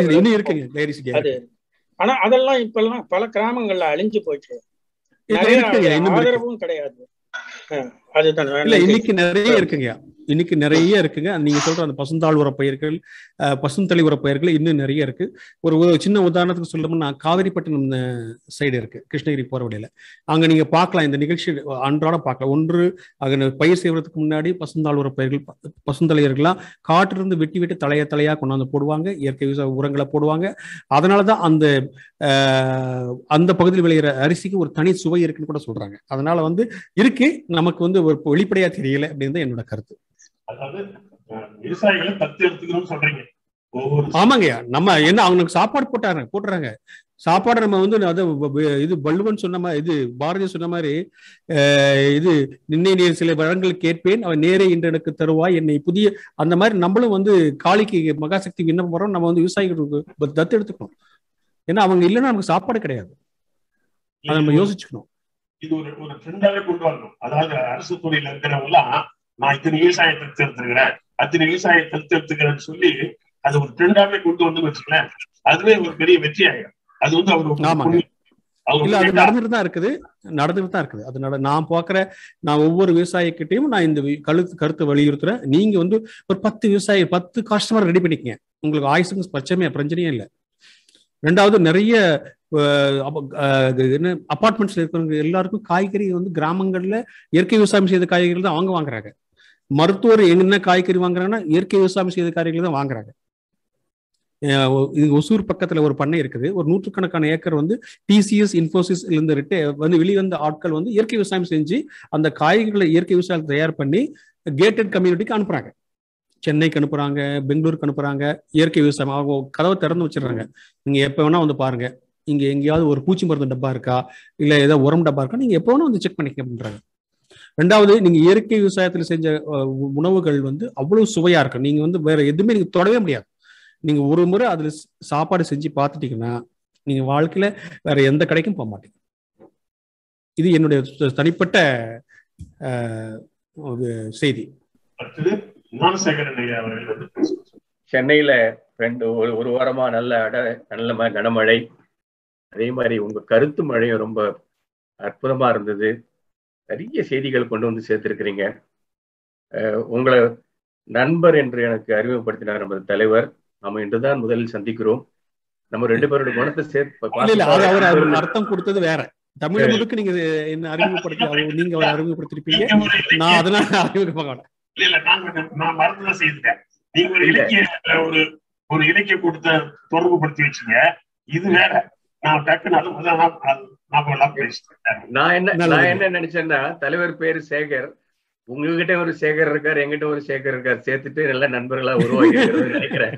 காட்டு அது ஆனா அதெல்லாம் இப்ப எல்லாம் பல கிராமங்கள்ல அழிஞ்சு போச்சு நிறைய ஆதரவும் கிடையாது அதுதான் இல்ல இன்னைக்கு நிறைய இருக்குங்க இன்னைக்கு நிறைய இருக்குங்க நீங்க சொல்ற அந்த பசுந்தாள் உர பயிர்கள் பசுந்தளி உர பயிர்கள் இன்னும் நிறைய இருக்கு ஒரு சின்ன உதாரணத்துக்கு சொல்லணும்னா காவிரிப்பட்டினம் சைடு இருக்கு கிருஷ்ணகிரி போற வழியில அங்க நீங்க பார்க்கலாம் இந்த நிகழ்ச்சி அன்றாட பார்க்கலாம் ஒன்று அங்க பயிர் செய்வதற்கு முன்னாடி பசுந்தாள் உர பயிர்கள் பசுந்தலையர்கள்லாம் காட்டிலிருந்து வெட்டி வெட்டி தலைய தலையா கொண்டாந்து போடுவாங்க இயற்கை விவசாய உரங்களை போடுவாங்க அதனாலதான் அந்த அந்த பகுதியில் விளையிற அரிசிக்கு ஒரு தனி சுவை இருக்குன்னு கூட சொல்றாங்க அதனால வந்து இருக்கு நமக்கு வந்து ஒரு வெளிப்படையா தெரியல அப்படின்னு தான் என்னோட கருத்து அதாவது விவசாயிகளை தத்து எடுத்துக்கணும்னு சொல்றீங்க ஆமாங்க நம்ம என்ன அவங்களுக்கு சாப்பாடு போட்டாங்க போட்டுறாங்க சாப்பாடு நம்ம வந்து அது இது வள்ளுவன் சொன்ன மாதிரி இது பாரதி சொன்ன மாதிரி இது நின்னை நீர் சில வளங்கள் கேட்பேன் அவன் நேரே இன்று எனக்கு தருவாய் என்னை புதிய அந்த மாதிரி நம்மளும் வந்து காளிக்கு மகாசக்தி விண்ணப்பம் வரோம் நம்ம வந்து விவசாயிகளுக்கு தத்து எடுத்துக்கணும் ஏன்னா அவங்க இல்லைன்னா நமக்கு சாப்பாடு கிடையாது அதை நம்ம யோசிச்சுக்கணும் இது ஒரு ஒரு ட்ரெண்டாவே கொண்டு வரணும் அதாவது அரசு துறையில இருக்கிறவங்க எல்லாம் நான் இத்தனை விவசாயத்தை எடுத்துருக்கிறேன் அத்தனை விவசாயத்தை எடுத்துக்கிறேன்னு சொல்லி அது ஒரு ட்ரெண்டாவே கொண்டு வந்து வச்சுக்கலேன் அதுவே ஒரு பெரிய வெற்றி ஆயிடும் அது வந்து அவர் ஆமாங்க. இல்ல அது நடந்துட்டு தான் இருக்குது நடந்துட்டு தான் இருக்குது அது நட நான் பார்க்குற நான் ஒவ்வொரு விவசாயிக்கிட்டையும் நான் இந்த வி- கழுத்து கருத்தை வலியுறுத்துறேன் நீங்க வந்து ஒரு பத்து விவசாயி பத்து கஸ்டமர் ரெடி பண்ணிக்கங்க உங்களுக்கு ஆயுசுக்கு பிரச்சனையே பிரச்சனையே இல்லை ரெண்டாவது நிறைய அஹ், அப்ப- அஹ், என்ன அபார்ட்மெண்ட்ஸ்ல இருக்கிறவங்க எல்லாருக்கும் காய்கறி வந்து கிராமங்கள்ல இயற்கை விவசாயம் செய்த காய்கறிகள் தான் அவங்க வாங்குறாங்க மருத்துவர் என்ன காய்கறி வாங்குறாங்கன்னா இயற்கை விவசாயம் செய்த காய்கறிகள் தான் வாங்குறாங்க அஹ், ஒ- இது ஒசூர் பக்கத்துல ஒரு பண்ணை இருக்குது ஒரு நூற்றுக்கணக்கான ஏக்கர் வந்து டிசிஎஸ் இன்ஃபோசிஸ் இருந்து ரிட்டே வந்து வெளிவந்த ஆட்கள் வந்து இயற்கை விவசாயம் செஞ்சு அந்த காய்கறிகளை இயற்கை விவசாயம் தயார் பண்ணி கேட்டட் கம்யூனிட்டிக்கு அனுப்புறாங்க சென்னைக்கு அனுப்புறாங்க பெங்களூருக்கு அனுப்புறாங்க இயற்கை விவசாயம் அவங்க கதவை திறந்து வச்சிடுறாங்க நீங்க எப்ப வேணா வந்து பாருங்க இங்க எங்கேயாவது ஒரு பூச்சி மருந்து டப்பா இருக்கா இல்ல ஏதாவது உரம் டப்பா இருக்கா நீங்க எப்போ வேணா வந்து செக் பண்ணிக்க அப்படின்றாங்க ரெண்டாவது நீங்க இயற்கை விவசாயத்துல செஞ்ச அஹ், உ- உணவுகள் வந்து அவ்வளவு சுவையா இருக்கும் நீங்க வந்து வேற எதுவுமே நீங்க தொடவே முடியாது நீங்க ஒரு முறை அதுல ஸ்- சாப்பாடு செஞ்சு பார்த்துட்டீங்கன்னா நீங்க வாழ்க்கையில வேற எந்த கடைக்கும் போக மாட்டீங்க இது என்னுடைய த- தனிப்பட்ட அஹ், ஒரு செய்தி அடுத்தது ஞானசேகரன் ஐயா அவர்கள் வந்து பேசுவார். சென்னையில ரெண்டு ஒரு ஒரு வாரமா நல்ல அட நல்ல ம- கனமழை அதே மாதிரி உங்க கருத்து மழையும் ரொம்ப அற்புதமா இருந்தது நிறைய செய்திகள் கொண்டு வந்து சேர்த்திருக்கிறீங்க அஹ் உங்களை நண்பர் என்று எனக்கு அறிமுகப்படுத்தினார் நமது தலைவர் நாம இன்றுதான் முதலில் சந்திக்கிறோம் நம்ம ரெண்டு பேரோட குணத்தை இல்ல இல்ல அது அவர் அவர் சேர்த்து அர்த்தம் கொடுத்தது வேற தமிழ் சரி. முழுக்க நீங்க என்ன அறிமுகப்படுத்தி அவர் நீங்க அவர் அறிமுகப்படுத்திருப்பீங்க நீங்க ஒரு இலக்கிய- நான் அதனால அறிமுகமாக மாட்டேன் இல்ல இல்ல நான் கொஞ்சம் நான் மறந்துதான் செய்துட்டேன் நீங்க ஒரு இல்ல. இலக்கிய ஒரு ஒரு இலக்கிய கூட்டத்தை தொடர்பு படுத்தி வச்சீங்க இது வேற நான் டக்குன்னு அது முதல்ல நான் அது ஞாபகம் இல்லாம பேசிட்டேன் நான் என்ன நல்லது. நான் என்ன நினைச்சேன்னா தலைவர் பேரு சேகர் உங்ககிட்ட ஒரு சேகர் இருக்கார் எங்கிட்ட ஒரு சேகர் இருக்கார் சேர்த்துட்டு நல்ல நண்பர்களா உருவாக்கி நினைக்கிறேன்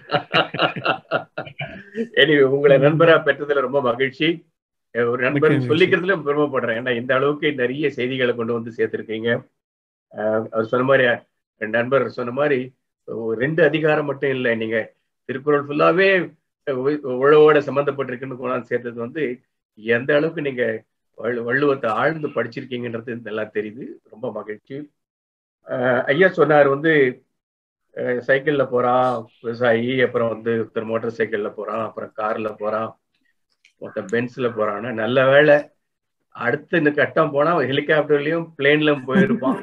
anyway உங்களை நண்பரா பெற்றதுல ரொம்ப மகிழ்ச்சி அஹ் ஒரு மிக்க நண்பர் மகிழ்ச்சி. சொல்லிக்கிறதுல பெருமைப்படுறேன் ஏன்னா இந்த அளவுக்கு நிறைய செய்திகளை கொண்டு வந்து சேர்த்திருக்கீங்க அஹ் அவர் சொன்ன மாதிரி என் நண்பர் சொன்ன மாதிரி ஒரு ரெண்டு அதிகாரம் மட்டும் இல்லை நீங்க திருக்குறள் ஃபுல்லாவே உழவோட சம்பந்தப்பட்டிருக்குன்னு கொண்டாந்து சேர்த்தது வந்து எந்த அளவுக்கு நீங்க வள்ளு- வள்ளுவத்தை ஆழ்ந்து படிச்சிருக்கீங்கன்றது நல்லா தெரியுது ரொம்ப மகிழ்ச்சி அஹ் ஐயா சொன்னார் வந்து அஹ் சைக்கிள்ல போறான் விவசாயி அப்புறம் வந்து ஒருத்தர் மோட்டார் சைக்கிள்ல போறான் அப்புறம் கார்ல போறான் ஒருத்தர் பென்ஸ்ல போறான்னா நல்ல வேளை அடுத்த இந்த கட்டம் போனா ஹெலிகாப்டர்லயும் பிளேன்லயும் போயிருப்பான்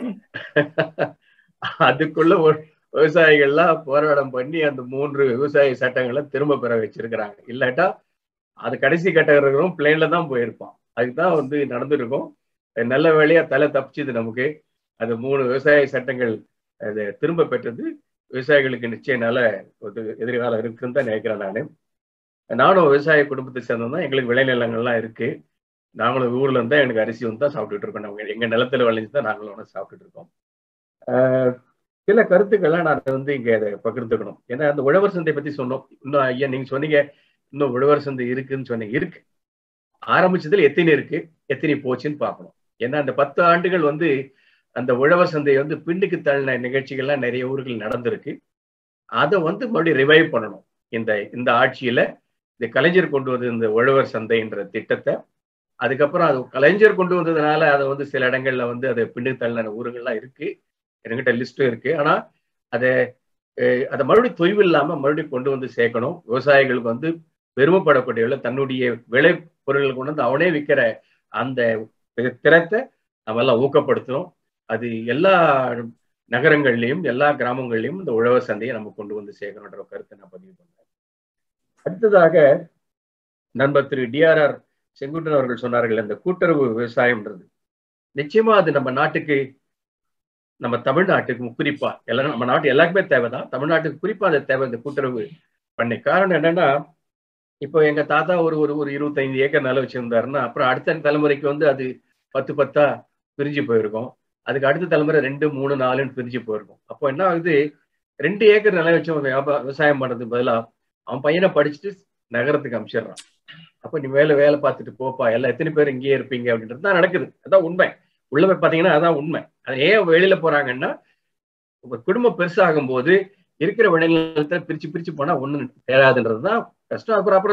அதுக்குள்ள ஒரு விவசாயிகள்லாம் போராட்டம் பண்ணி அந்த மூன்று விவசாய சட்டங்களை திரும்ப பெற வச்சிருக்கிறாங்க இல்லாட்டா அது கடைசி கட்டம் இருக்கிறவங்க பிளேன்ல தான் போயிருப்பான் அதுதான் வந்து நடந்திருக்கும் நல்ல வேலையா தலை தப்பிச்சுது நமக்கு அது மூணு விவசாய சட்டங்கள் அது திரும்ப பெற்றது விவசாயிகளுக்கு நிச்சயம் நல்ல ஒரு எதிர்காலம் இருக்குன்னு தான் நினைக்கிறேன் நான் நானும் விவசாய குடும்பத்தை சேர்ந்தது தான் எங்களுக்கு விளைநிலங்கள்லாம் இருக்கு நாங்களும் ஊர்ல இருந்தா எனக்கு அரிசி வந்து தான் சாப்பிட்டுட்டு இருக்கோம் நாங்க எங்க நிலத்துல விளைஞ்சு தான் நாங்களும் ஒன்று சாப்பிட்டுட்டு இருக்கோம் ஆஹ் சில கருத்துக்கள்லாம் நான் வந்து இங்க அதை பகிர்ந்துக்கணும் ஏன்னா அந்த உழவர் சந்தை பத்தி சொன்னோம் இன்னும் ஐயா நீங்க சொன்னீங்க இன்னும் உழவர் சந்தை இருக்குன்னு சொன்னீங்க இருக்கு ஆரம்பிச்சதுல எத்தனை இருக்கு எத்தனை போச்சுன்னு பார்க்கணும் ஏன்னா அந்த பத்து ஆண்டுகள் வந்து அந்த உழவர் சந்தையை வந்து பின்னுக்கு தள்ளின நிகழ்ச்சிகள்லாம் நிறைய ஊர்கள் நடந்திருக்கு அதை வந்து மறுபடியும் ரிவைவ் பண்ணணும் இந்த இந்த ஆட்சியில இந்த கலைஞர் கொண்டு வந்த இந்த உழவர் சந்தைன்ற திட்டத்தை அதுக்கப்புறம் அது கலைஞர் கொண்டு வந்ததுனால அதை வந்து சில இடங்கள்ல வந்து அதை பின்னுக்கு தள்ளின ஊர்கள்லாம் இருக்கு என்கிட்ட லிஸ்ட்டும் இருக்கு ஆனா அதை அஹ், அதை மறுபடியும் தொய்வு இல்லாம மறுபடியும் கொண்டு வந்து சேர்க்கணும் விவசாயிகளுக்கு வந்து பெருமைப்படக்கூடிய அளவுல தன்னுடைய விளை பொருட்கள் கொண்டு வந்து அவனே விற்கிற அந்த திறத்தை நம்ம எல்லாம் ஊக்கப்படுத்தணும் அது எல்லா நகரங்கள்லயும் எல்லா கிராமங்கள்லயும் இந்த உழவர் சந்தையை நம்ம கொண்டு வந்து சேர்க்கணுன்ற கருத்தை நான் பதிவு பண்றேன் அடுத்ததாக நண்பர் திரு டிஆர்ஆர் செங்குட்டன் அவர்கள் சொன்னார்கள் இந்த கூட்டுறவு விவசாயம்ன்றது நிச்சயமா அது நம்ம நாட்டுக்கு நம்ம தமிழ்நாட்டுக்கு குறிப்பா எல்லாரும் நம்ம நாட்டு எல்லாருக்குமே தேவைதான் தமிழ்நாட்டுக்கு குறிப்பா அது தேவை இந்த கூட்டுறவு பண்ணை காரணம் என்னன்னா இப்போ எங்க தாத்தா ஒரு ஒரு ஒரு இருபத்தைந்து ஏக்கர் நிலம் வச்சிருந்தாருன்னா அப்புறம் அடுத்த தலைமுறைக்கு வந்து அது பத்து பத்தா பிரிஞ்சு போயிருக்கும் அதுக்கு அடுத்த தலைமுறை ரெண்டு மூணு நாலுன்னு பிரிஞ்சு போயிருக்கும் அப்போ என்ன ஆகுது ரெண்டு ஏக்கர் நிலம் வச்சு அவன் வியாபா- விவசாயம் பண்றதுக்கு பதிலா அவன் பையனை படிச்சுட்டு நகரத்துக்கு அனுப்பிச்சிடுறான் அப்ப நீ வேலை வேலை பார்த்துட்டு போப்பா எல்லாம் எத்தனை பேர் இங்கேயே இருப்பீங்க அப்படின்றது தான் நடக்குது அதான் உண்மை உள்ள போய் பாத்தீங்கன்னா அதான் உண்மை அது ஏன் வெளியில போறாங்கன்னா ஒரு குடும்பம் பெருசாகும் போது இருக்கிற விளைநிலத்தை பிரிச்சு பிரிச்சு போனா ஒண்ணும் தேராதுன்றது தான் கஷ்டம் அப்புறம் அப்புறம் இந்த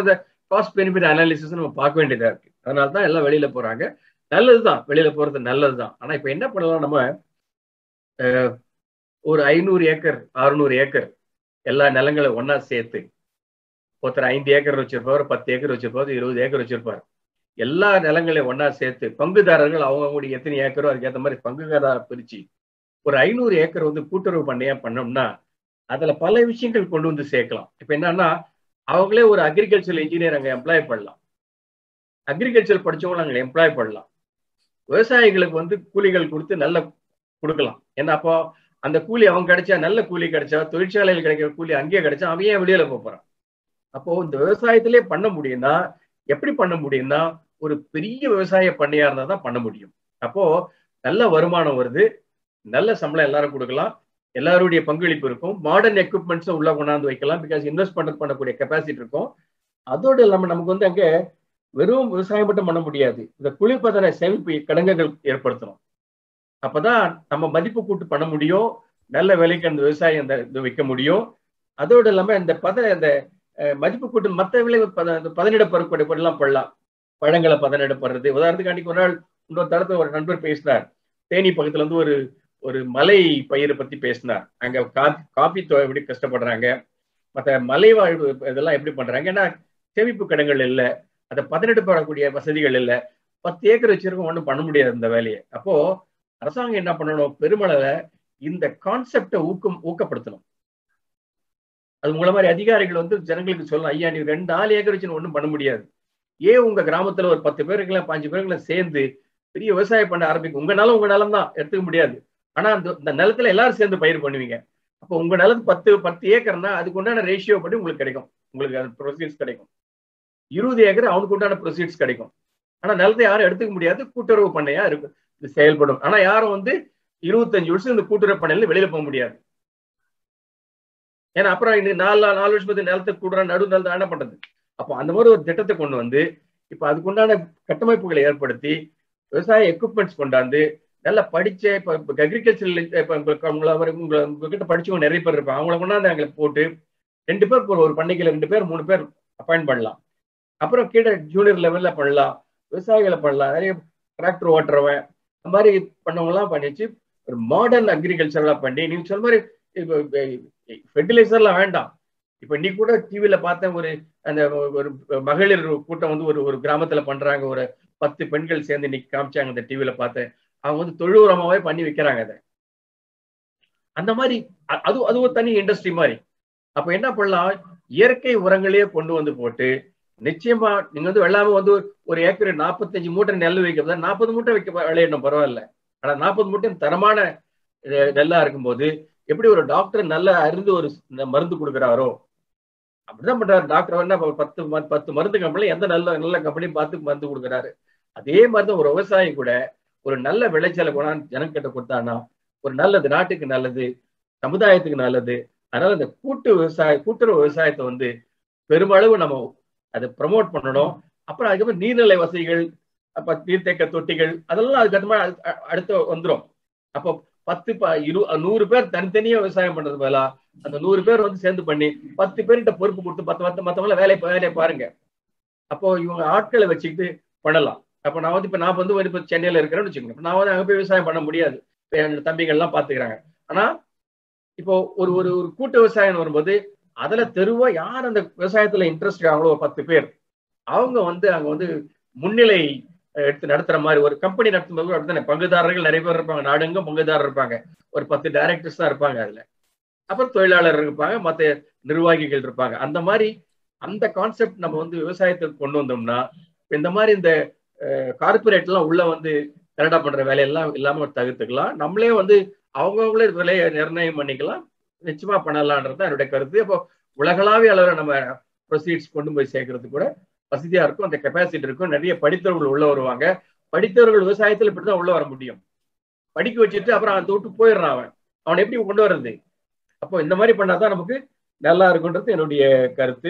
காஸ்ட் பெனிஃபிட் அனாலிசிஸ் நம்ம பார்க்க வேண்டியதா இருக்கு அதனால தான் எல்லாம் வெளியில போறாங்க நல்லதுதான் வெளியில போறது நல்லதுதான் ஆனா இப்ப என்ன பண்ணலாம் நம்ம அஹ், ஒரு ஐநூறு ஏக்கர் அறுநூறு ஏக்கர் எல்லா நிலங்களை ஒண்ணா சேர்த்து ஒருத்தர் ஐந்து ஏக்கர் வச்சிருப்பார் பத்து ஏக்கர் வச்சிருப்பார் இருபது ஏக்கர் வச்சிருப்பார் எல்லா நிலங்களையும் ஒண்ணா சேர்த்து பங்குதாரர்கள் அவங்கவுடைய எத்தனை ஏக்கரோ அதுக்கேற்ற மாதிரி பங்குதாரா பிரிச்சு ஒரு ஐநூறு ஏக்கர் வந்து கூட்டுறவு பண்ணையா பண்ணோம்னா அதுல பல விஷயங்கள் கொண்டு வந்து சேர்க்கலாம் இப்ப என்னன்னா அவங்களே ஒரு அக்ரிகல்ச்சர் இன்ஜினியர் அங்க எம்ப்ளாய் பண்ணலாம் அக்ரிகல்ச்சர் படிச்சவங்க அங்க எம்ப்ளாய் பண்ணலாம் விவசாயிகளுக்கு வந்து கூலிகள் கொடுத்து நல்ல கொடுக்கலாம் ஏன்னா அப்போ அந்த கூலி அவங்க கிடைச்சா நல்ல கூலி கிடைச்சா தொழிற்சாலையில் கிடைக்கிற கூலி அங்கேயே கிடைச்சா அவன் ஏன் வெளியில போப் போறான் அப்போ இந்த விவசாயத்திலே பண்ண முடியும்னா எப்படி பண்ண முடியும்னா ஒரு பெரிய விவசாய பண்ணையா இருந்தா தான் பண்ண முடியும் அப்போ நல்ல வருமானம் வருது நல்ல சம்பளம் எல்லாரும் கொடுக்கலாம் எல்லாருடைய பங்களிப்பு இருக்கும் மாடர்ன் எக்யூப்மெண்ட்ஸும் உள்ள கொண்டாந்து வைக்கலாம் பிகாஸ் இன்வெஸ்ட் பண்ண பண்ணக்கூடிய கெப்பாசிட்டி இருக்கும் அதோடு இல்லாம நமக்கு வந்து அங்க வெறும் விவசாயம் மட்டும் பண்ண முடியாது இந்த குளிர்பதன சேமிப்பு கிடங்குகள் ஏற்படுத்தணும் அப்பதான் நம்ம மதிப்பு கூட்டு பண்ண முடியும் நல்ல விலைக்கு அந்த விவசாயம் அந்த இது வைக்க முடியும் அதோடு இல்லாம இந்த பத இந்த அஹ், மதிப்பு கூட்டு மற்ற விலை பத இந்த பதனிட பருப்பு எல்லாம் பண்ணலாம் பழங்களை பதனிடப்படுறது உதாரணத்துக்கு அன்னைக்கு ஒரு நாள் இன்னொரு தளத்துல ஒரு நண்பர் பேசினார் தேனி பக்கத்துல இருந்து ஒரு ஒரு மலை பயிரை பத்தி பேசினார் அங்க காபி காபி தோ எப்படி கஷ்டப்படுறாங்க மற்ற மலை வாழ்வு இதெல்லாம் எப்படி பண்றாங்க ஏன்னா சேமிப்பு கிடங்கள் இல்லை அதை பதனிடப்படக்கூடிய வசதிகள் இல்லை பத்து ஏக்கர் வச்சிருக்கோம் ஒன்றும் பண்ண முடியாது இந்த வேலையை அப்போ அரசாங்கம் என்ன பண்ணணும் பெருமளவுல இந்த கான்செப்டை ஊக்கம் ஊக்கப்படுத்தணும் அது உங்கள மாதிரி அதிகாரிகள் வந்து ஜனங்களுக்கு சொல்லணும் ஐயா நீ ரெண்டு நாலு ஏக்கர் வச்சு ஒன்றும் பண்ண முடியாது ஏன் உங்க கிராமத்துல ஒரு பத்து பேருக்குள்ள பாஞ்சு பேருக்குள்ள சேர்ந்து பெரிய விவசாயம் பண்ண ஆரம்பிக்கும் உங்க நிலம் உங்க நிலம் தான் எடுத்துக்க முடியாது ஆனா அந்த இந்த நிலத்துல எல்லாரும் சேர்ந்து பயிர் பண்ணுவீங்க அப்போ உங்க நிலத்து பத்து பத்து ஏக்கர்னா அதுக்கு உண்டான ரேஷியோ படி உங்களுக்கு கிடைக்கும் உங்களுக்கு அது ப்ரொசீட்ஸ் கிடைக்கும் இருபது ஏக்கர் அவனுக்கு உண்டான ப்ரொசீட்ஸ் கிடைக்கும் ஆனா நிலத்தை யாரும் எடுத்துக்க முடியாது கூட்டுறவு பண்ணையா இருக்கும் இது செயல்படும் ஆனா யாரும் வந்து இருபத்தஞ்சு வருஷம் இந்த கூட்டுறவு பண்ணையில வெளியில போக முடியாது ஏன்னா அப்புறம் இன்னும் நாலு நாலு நாலு வருஷத்துக்கு நிலத்தை கூடுற நடு நிலத்தை என்ன பண்றது அப்போ அந்த மாதிரி ஒரு திட்டத்தை கொண்டு வந்து இப்ப அதுக்குண்டான கட்டமைப்புகளை ஏற்படுத்தி விவசாய எக்யூப்மெண்ட்ஸ் கொண்டாந்து நல்லா படிச்ச இப்ப அக்ரிகல்ச்சர் இப்ப உங்களுக்கு உங்களை உங்களை உங்ககிட்ட படிச்சவங்க நிறைய பேர் இருப்பாங்க அவங்கள கொண்டாந்து அங்கே போட்டு ரெண்டு பேர் ஒரு- ஒரு பண்ணைக்குள்ள ரெண்டு பேர் மூணு பேர் அப்பாயிண்ட் பண்ணலாம் அப்புறம் கீழே ஜூனியர் லெவல்ல பண்ணலாம் விவசாயிகளை பண்ணலாம் நிறைய டிராக்டர் ஓட்டுறவன் அந்த மாதிரி பண்ணவங்க எல்லாம் பண்ணிச்சு ஒரு மாடர்ன் அக்ரிகல்ச்சர்லாம் பண்ணி நீங்க சொன்ன மாதிரி இப்போ ஃபெர்டிலைசர்லாம் வேண்டாம் இப்ப நீ கூட டிவியில பார்த்தேன் ஒரு அந்த ஒரு மகளிர் கூட்டம் வந்து ஒரு ஒரு கிராமத்துல பண்றாங்க ஒரு பத்து பெண்கள் சேர்ந்து இன்னைக்கு காமிச்சாங்க அந்த டிவியில பார்த்தேன் அவங்க வந்து தொழு உரமாவே பண்ணி வைக்கிறாங்க அதை அந்த மாதிரி அ- அது அது ஒரு தனி இண்டஸ்ட்ரி மாதிரி அப்ப என்ன பண்ணலாம் இயற்கை உரங்களையே கொண்டு வந்து போட்டு நிச்சயமா நீங்க வந்து வெள்ளாம வந்து ஒரு ஏக்கர் நாற்பத்தஞ்சு மூட்டை நெல் வைக்க நாற்பது மூட்டை வைக்க விளையிடணும் பரவாயில்ல ஆனா நாற்பது மூட்டை தரமான அஹ், நெல்லா இருக்கும்போது எப்படி ஒரு டாக்டர் நல்லா அறிந்து ஒரு ஸ்- மருந்து கொடுக்குறாரோ அப்படிதான் பண்றாரு டாக்டர் என்ன இப்ப பத்து ம- பத்து மருந்து கம்பெனி எந்த நல்ல நல்ல கம்பெனி பார்த்து மருந்து கொடுக்குறாரு அதே மாதிரிதான் ஒரு விவசாயி கூட ஒரு நல்ல விளைச்சலை கொண்டாந்து ஜனங்கிட்ட கொடுத்தானா ஒரு நல்லது நாட்டுக்கு நல்லது சமுதாயத்துக்கு நல்லது அதனால இந்த கூட்டு விவசாய கூட்டுறவு விவசாயத்தை வந்து பெருமளவு நம்ம அதை ப்ரமோட் பண்ணணும் அப்புறம் அதுக்கப்புறம் நீர்நிலை வசதிகள் அப்ப நீர்த்தேக்க தொட்டிகள் அதெல்லாம் அதுக்கப்புறமா அடு- அ- அடுத்து வந்துரும் அப்போ பத்து ப இரு நூறு பேர் தனித்தனியா விவசாயம் பண்றது மேலா அந்த நூறு பேர் வந்து சேர்ந்து பண்ணி பத்து பேர்கிட்ட பொறுப்பு கொடுத்து பத்து பத்து மத்தவங்கள வேலையை வேலையை பாருங்க அப்போ இவங்க ஆட்களை வச்சுக்கிட்டு பண்ணலாம் அப்போ நான் வந்து இப்ப நான் வந்து ஒரு இப்ப சென்னையில இருக்கிறேன்னு வச்சுக்கோங்க இப்ப நான் வந்து அங்க போய் விவசாயம் பண்ண முடியாது இப்ப என்னோட தம்பிகள் எல்லாம் பாத்துக்கிறாங்க ஆனா இப்போ ஒரு ஒரு ஒரு கூட்டு விவசாயம் வரும்போது அதுல தெருவா யார் அந்த விவசாயத்துல இன்ட்ரெஸ்ட் இருக்காங்களோ ஒரு பத்து பேர் அவங்க வந்து அங்க வந்து முன்னிலை அஹ், எடுத்து நடத்துற மாதிரி ஒரு கம்பெனி நடத்தும் போது அப்படித்தானே பங்குதாரர்கள் நிறைய பேர் இருப்பாங்க நாடுங்க பங்குதாரர் இருப்பாங்க ஒரு பத்து டைரக்டர்ஸ் தான் இருப்பாங்க அதுல அப்புறம் தொழிலாளர் இருப்பாங்க மத்த நிர்வாகிகள் இருப்பாங்க அந்த மாதிரி அந்த கான்செப்ட் நம்ம வந்து விவசாயத்துக்கு கொண்டு வந்தோம்னா இந்த மாதிரி இந்த கார்பரேட் எல்லாம் உள்ள வந்து கனடா பண்ற வேலையெல்லாம் இல்லாம தவிர்த்துக்கலாம் நம்மளே வந்து அவங்கவுங்களே விலையை நிர்ணயம் பண்ணிக்கலாம் நிச்சயமா பண்ணலான்றது தான் என்னுடைய கருத்து அப்போ உலகளாவிய அளவில் நம்ம ப்ரொசீட்ஸ் கொண்டு போய் சேர்க்கறது கூட வசதியா இருக்கும் அந்த கெப்பாசிட்டி இருக்கும் நிறைய படித்தவர்கள் உள்ள வருவாங்க படித்தவர்கள் விவசாயத்துல இப்படிதான் உள்ள வர முடியும் படிக்க வச்சுட்டு அப்புறம் அந்த விட்டு போயிடுறான் அவன் அவனை எப்படி கொண்டு வர்றது அப்போ இந்த மாதிரி பண்ணாதான் நமக்கு நல்லா இருக்குன்றது என்னுடைய கருத்து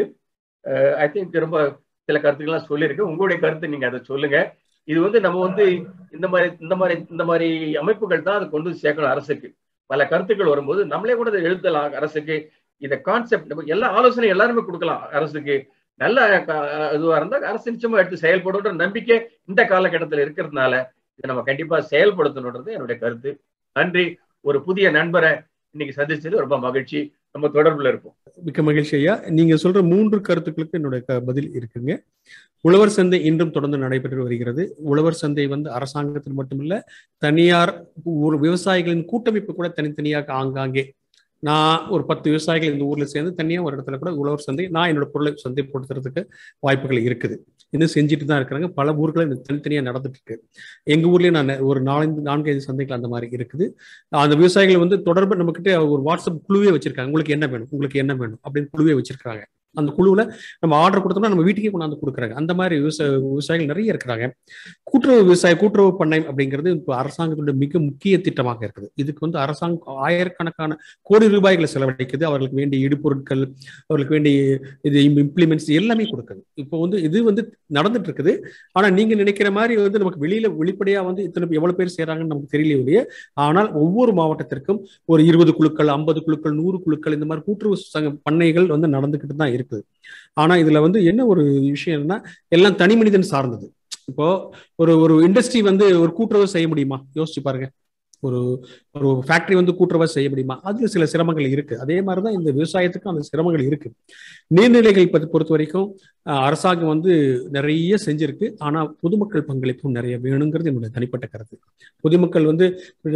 ஐ திங்க் ரொம்ப சில கருத்துக்கள்லாம் சொல்லியிருக்கேன் உங்களுடைய கருத்து நீங்க அதை சொல்லுங்க இது வந்து நம்ம வந்து இந்த மாதிரி இந்த மாதிரி இந்த மாதிரி அமைப்புகள் தான் அதை கொண்டு வந்து சேர்க்கணும் அரசுக்கு பல கருத்துக்கள் வரும்போது நம்மளே கூட அதை எழுதலாம் அரசுக்கு இந்த கான்செப்ட் நம்ம எல்லா ஆலோசனை எல்லாருமே கொடுக்கலாம் அரசுக்கு நல்ல க- இதுவா இருந்தா அரசு நிச்சயமா எடுத்து செயல்படுன்ற நம்பிக்கை இந்த காலகட்டத்தில் இருக்கிறதுனால இதை நம்ம கண்டிப்பா செயல்படுத்தணுன்றது என்னுடைய கருத்து நன்றி ஒரு புதிய நண்பரை இன்னைக்கு சந்திச்சது ரொம்ப மகிழ்ச்சி நம்ம தொடர்புல இருப்போம் மிக்க மகிழ்ச்சி ஐயா நீங்க சொல்ற மூன்று கருத்துக்களுக்கு என்னுடைய க- பதில் இருக்குங்க உழவர் சந்தை இன்றும் தொடர்ந்து நடைபெற்று வருகிறது உழவர் சந்தை வந்து அரசாங்கத்தில் மட்டுமில்ல தனியார் ஒரு விவசாயிகளின் கூட்டமைப்பு கூட தனித்தனியாக ஆங்காங்கே நான் ஒரு பத்து விவசாயிகள் இந்த ஊர்ல சேர்ந்து தனியா ஒரு இடத்துல கூட உழவர் சந்தை நான் என்னோட பொருளை சந்தைப்படுத்துறதுக்கு வாய்ப்புகள் இருக்குது இன்னும் செஞ்சுட்டு தான் இருக்கிறாங்க பல ஊர்களில் இது தனித்தனியா நடந்துட்டு இருக்கு எங்க ஊர்லயும் நான் ஒரு நாலஞ்சு நான்கைந்து சந்தைகள் அந்த மாதிரி இருக்குது அந்த விவசாயிகள் வந்து தொடர்பு நம்ம கிட்ட ஒரு வாட்ஸ்அப் குழுவே வச்சிருக்காங்க உங்களுக்கு என்ன வேணும் உங்களுக்கு என்ன வேணும் அப்படின்னு குழுவே வச்சிருக்காங்க அந்த குழுவுல நம்ம ஆர்டர் கொடுத்தோம்னா நம்ம வீட்டுக்கே கொண்டாந்து கொடுக்குறாங்க அந்த மாதிரி விவசாய விவசாயிகள் நிறைய இருக்கிறாங்க கூட்டுறவு விவசாய கூட்டுறவு பண்ணை அப்படிங்கிறது இப்போ அரசாங்கத்துடைய மிக முக்கிய திட்டமாக இருக்குது இதுக்கு வந்து அரசாங்கம் ஆயிரக்கணக்கான கோடி ரூபாய்களை செலவழிக்குது அவர்களுக்கு வேண்டிய இடுபொருட்கள் அவர்களுக்கு வேண்டிய இது இம்ப்ளிமெண்ட்ஸ் எல்லாமே கொடுக்குது இப்போ வந்து இது வந்து நடந்துட்டு இருக்குது ஆனா நீங்க நினைக்கிற மாதிரி வந்து நமக்கு வெளியில வெளிப்படையா வந்து இத்தனை எவ்வளவு பேர் செய்றாங்கன்னு நமக்கு தெரியல இல்லையே ஆனால் ஒவ்வொரு மாவட்டத்திற்கும் ஒரு இருபது குழுக்கள் ஐம்பது குழுக்கள் நூறு குழுக்கள் இந்த மாதிரி கூட்டுறவு சங்க பண்ணைகள் வந்து நடந்துகிட்டு தான் இருக்குது ஆனா இதுல வந்து என்ன ஒரு விஷயம் என்னன்னா எல்லாம் தனி மனிதன் சார்ந்தது இப்போ ஒரு ஒரு இண்டஸ்ட்ரி வந்து ஒரு கூட்டுறவு செய்ய முடியுமா யோசிச்சு பாருங்க ஒரு ஒரு ஃபேக்டரி வந்து கூட்டுறவா செய்ய முடியுமா அதுல சில சிரமங்கள் இருக்கு அதே மாதிரிதான் இந்த விவசாயத்துக்கும் அந்த சிரமங்கள் இருக்கு நீர்நிலைகள் பத்தி பொறுத்த வரைக்கும் அஹ், அரசாங்கம் வந்து நிறைய செஞ்சிருக்கு ஆனா பொதுமக்கள் பங்களிப்பும் நிறைய வேணுங்கிறது என்னுடைய தனிப்பட்ட கருத்து பொதுமக்கள் வந்து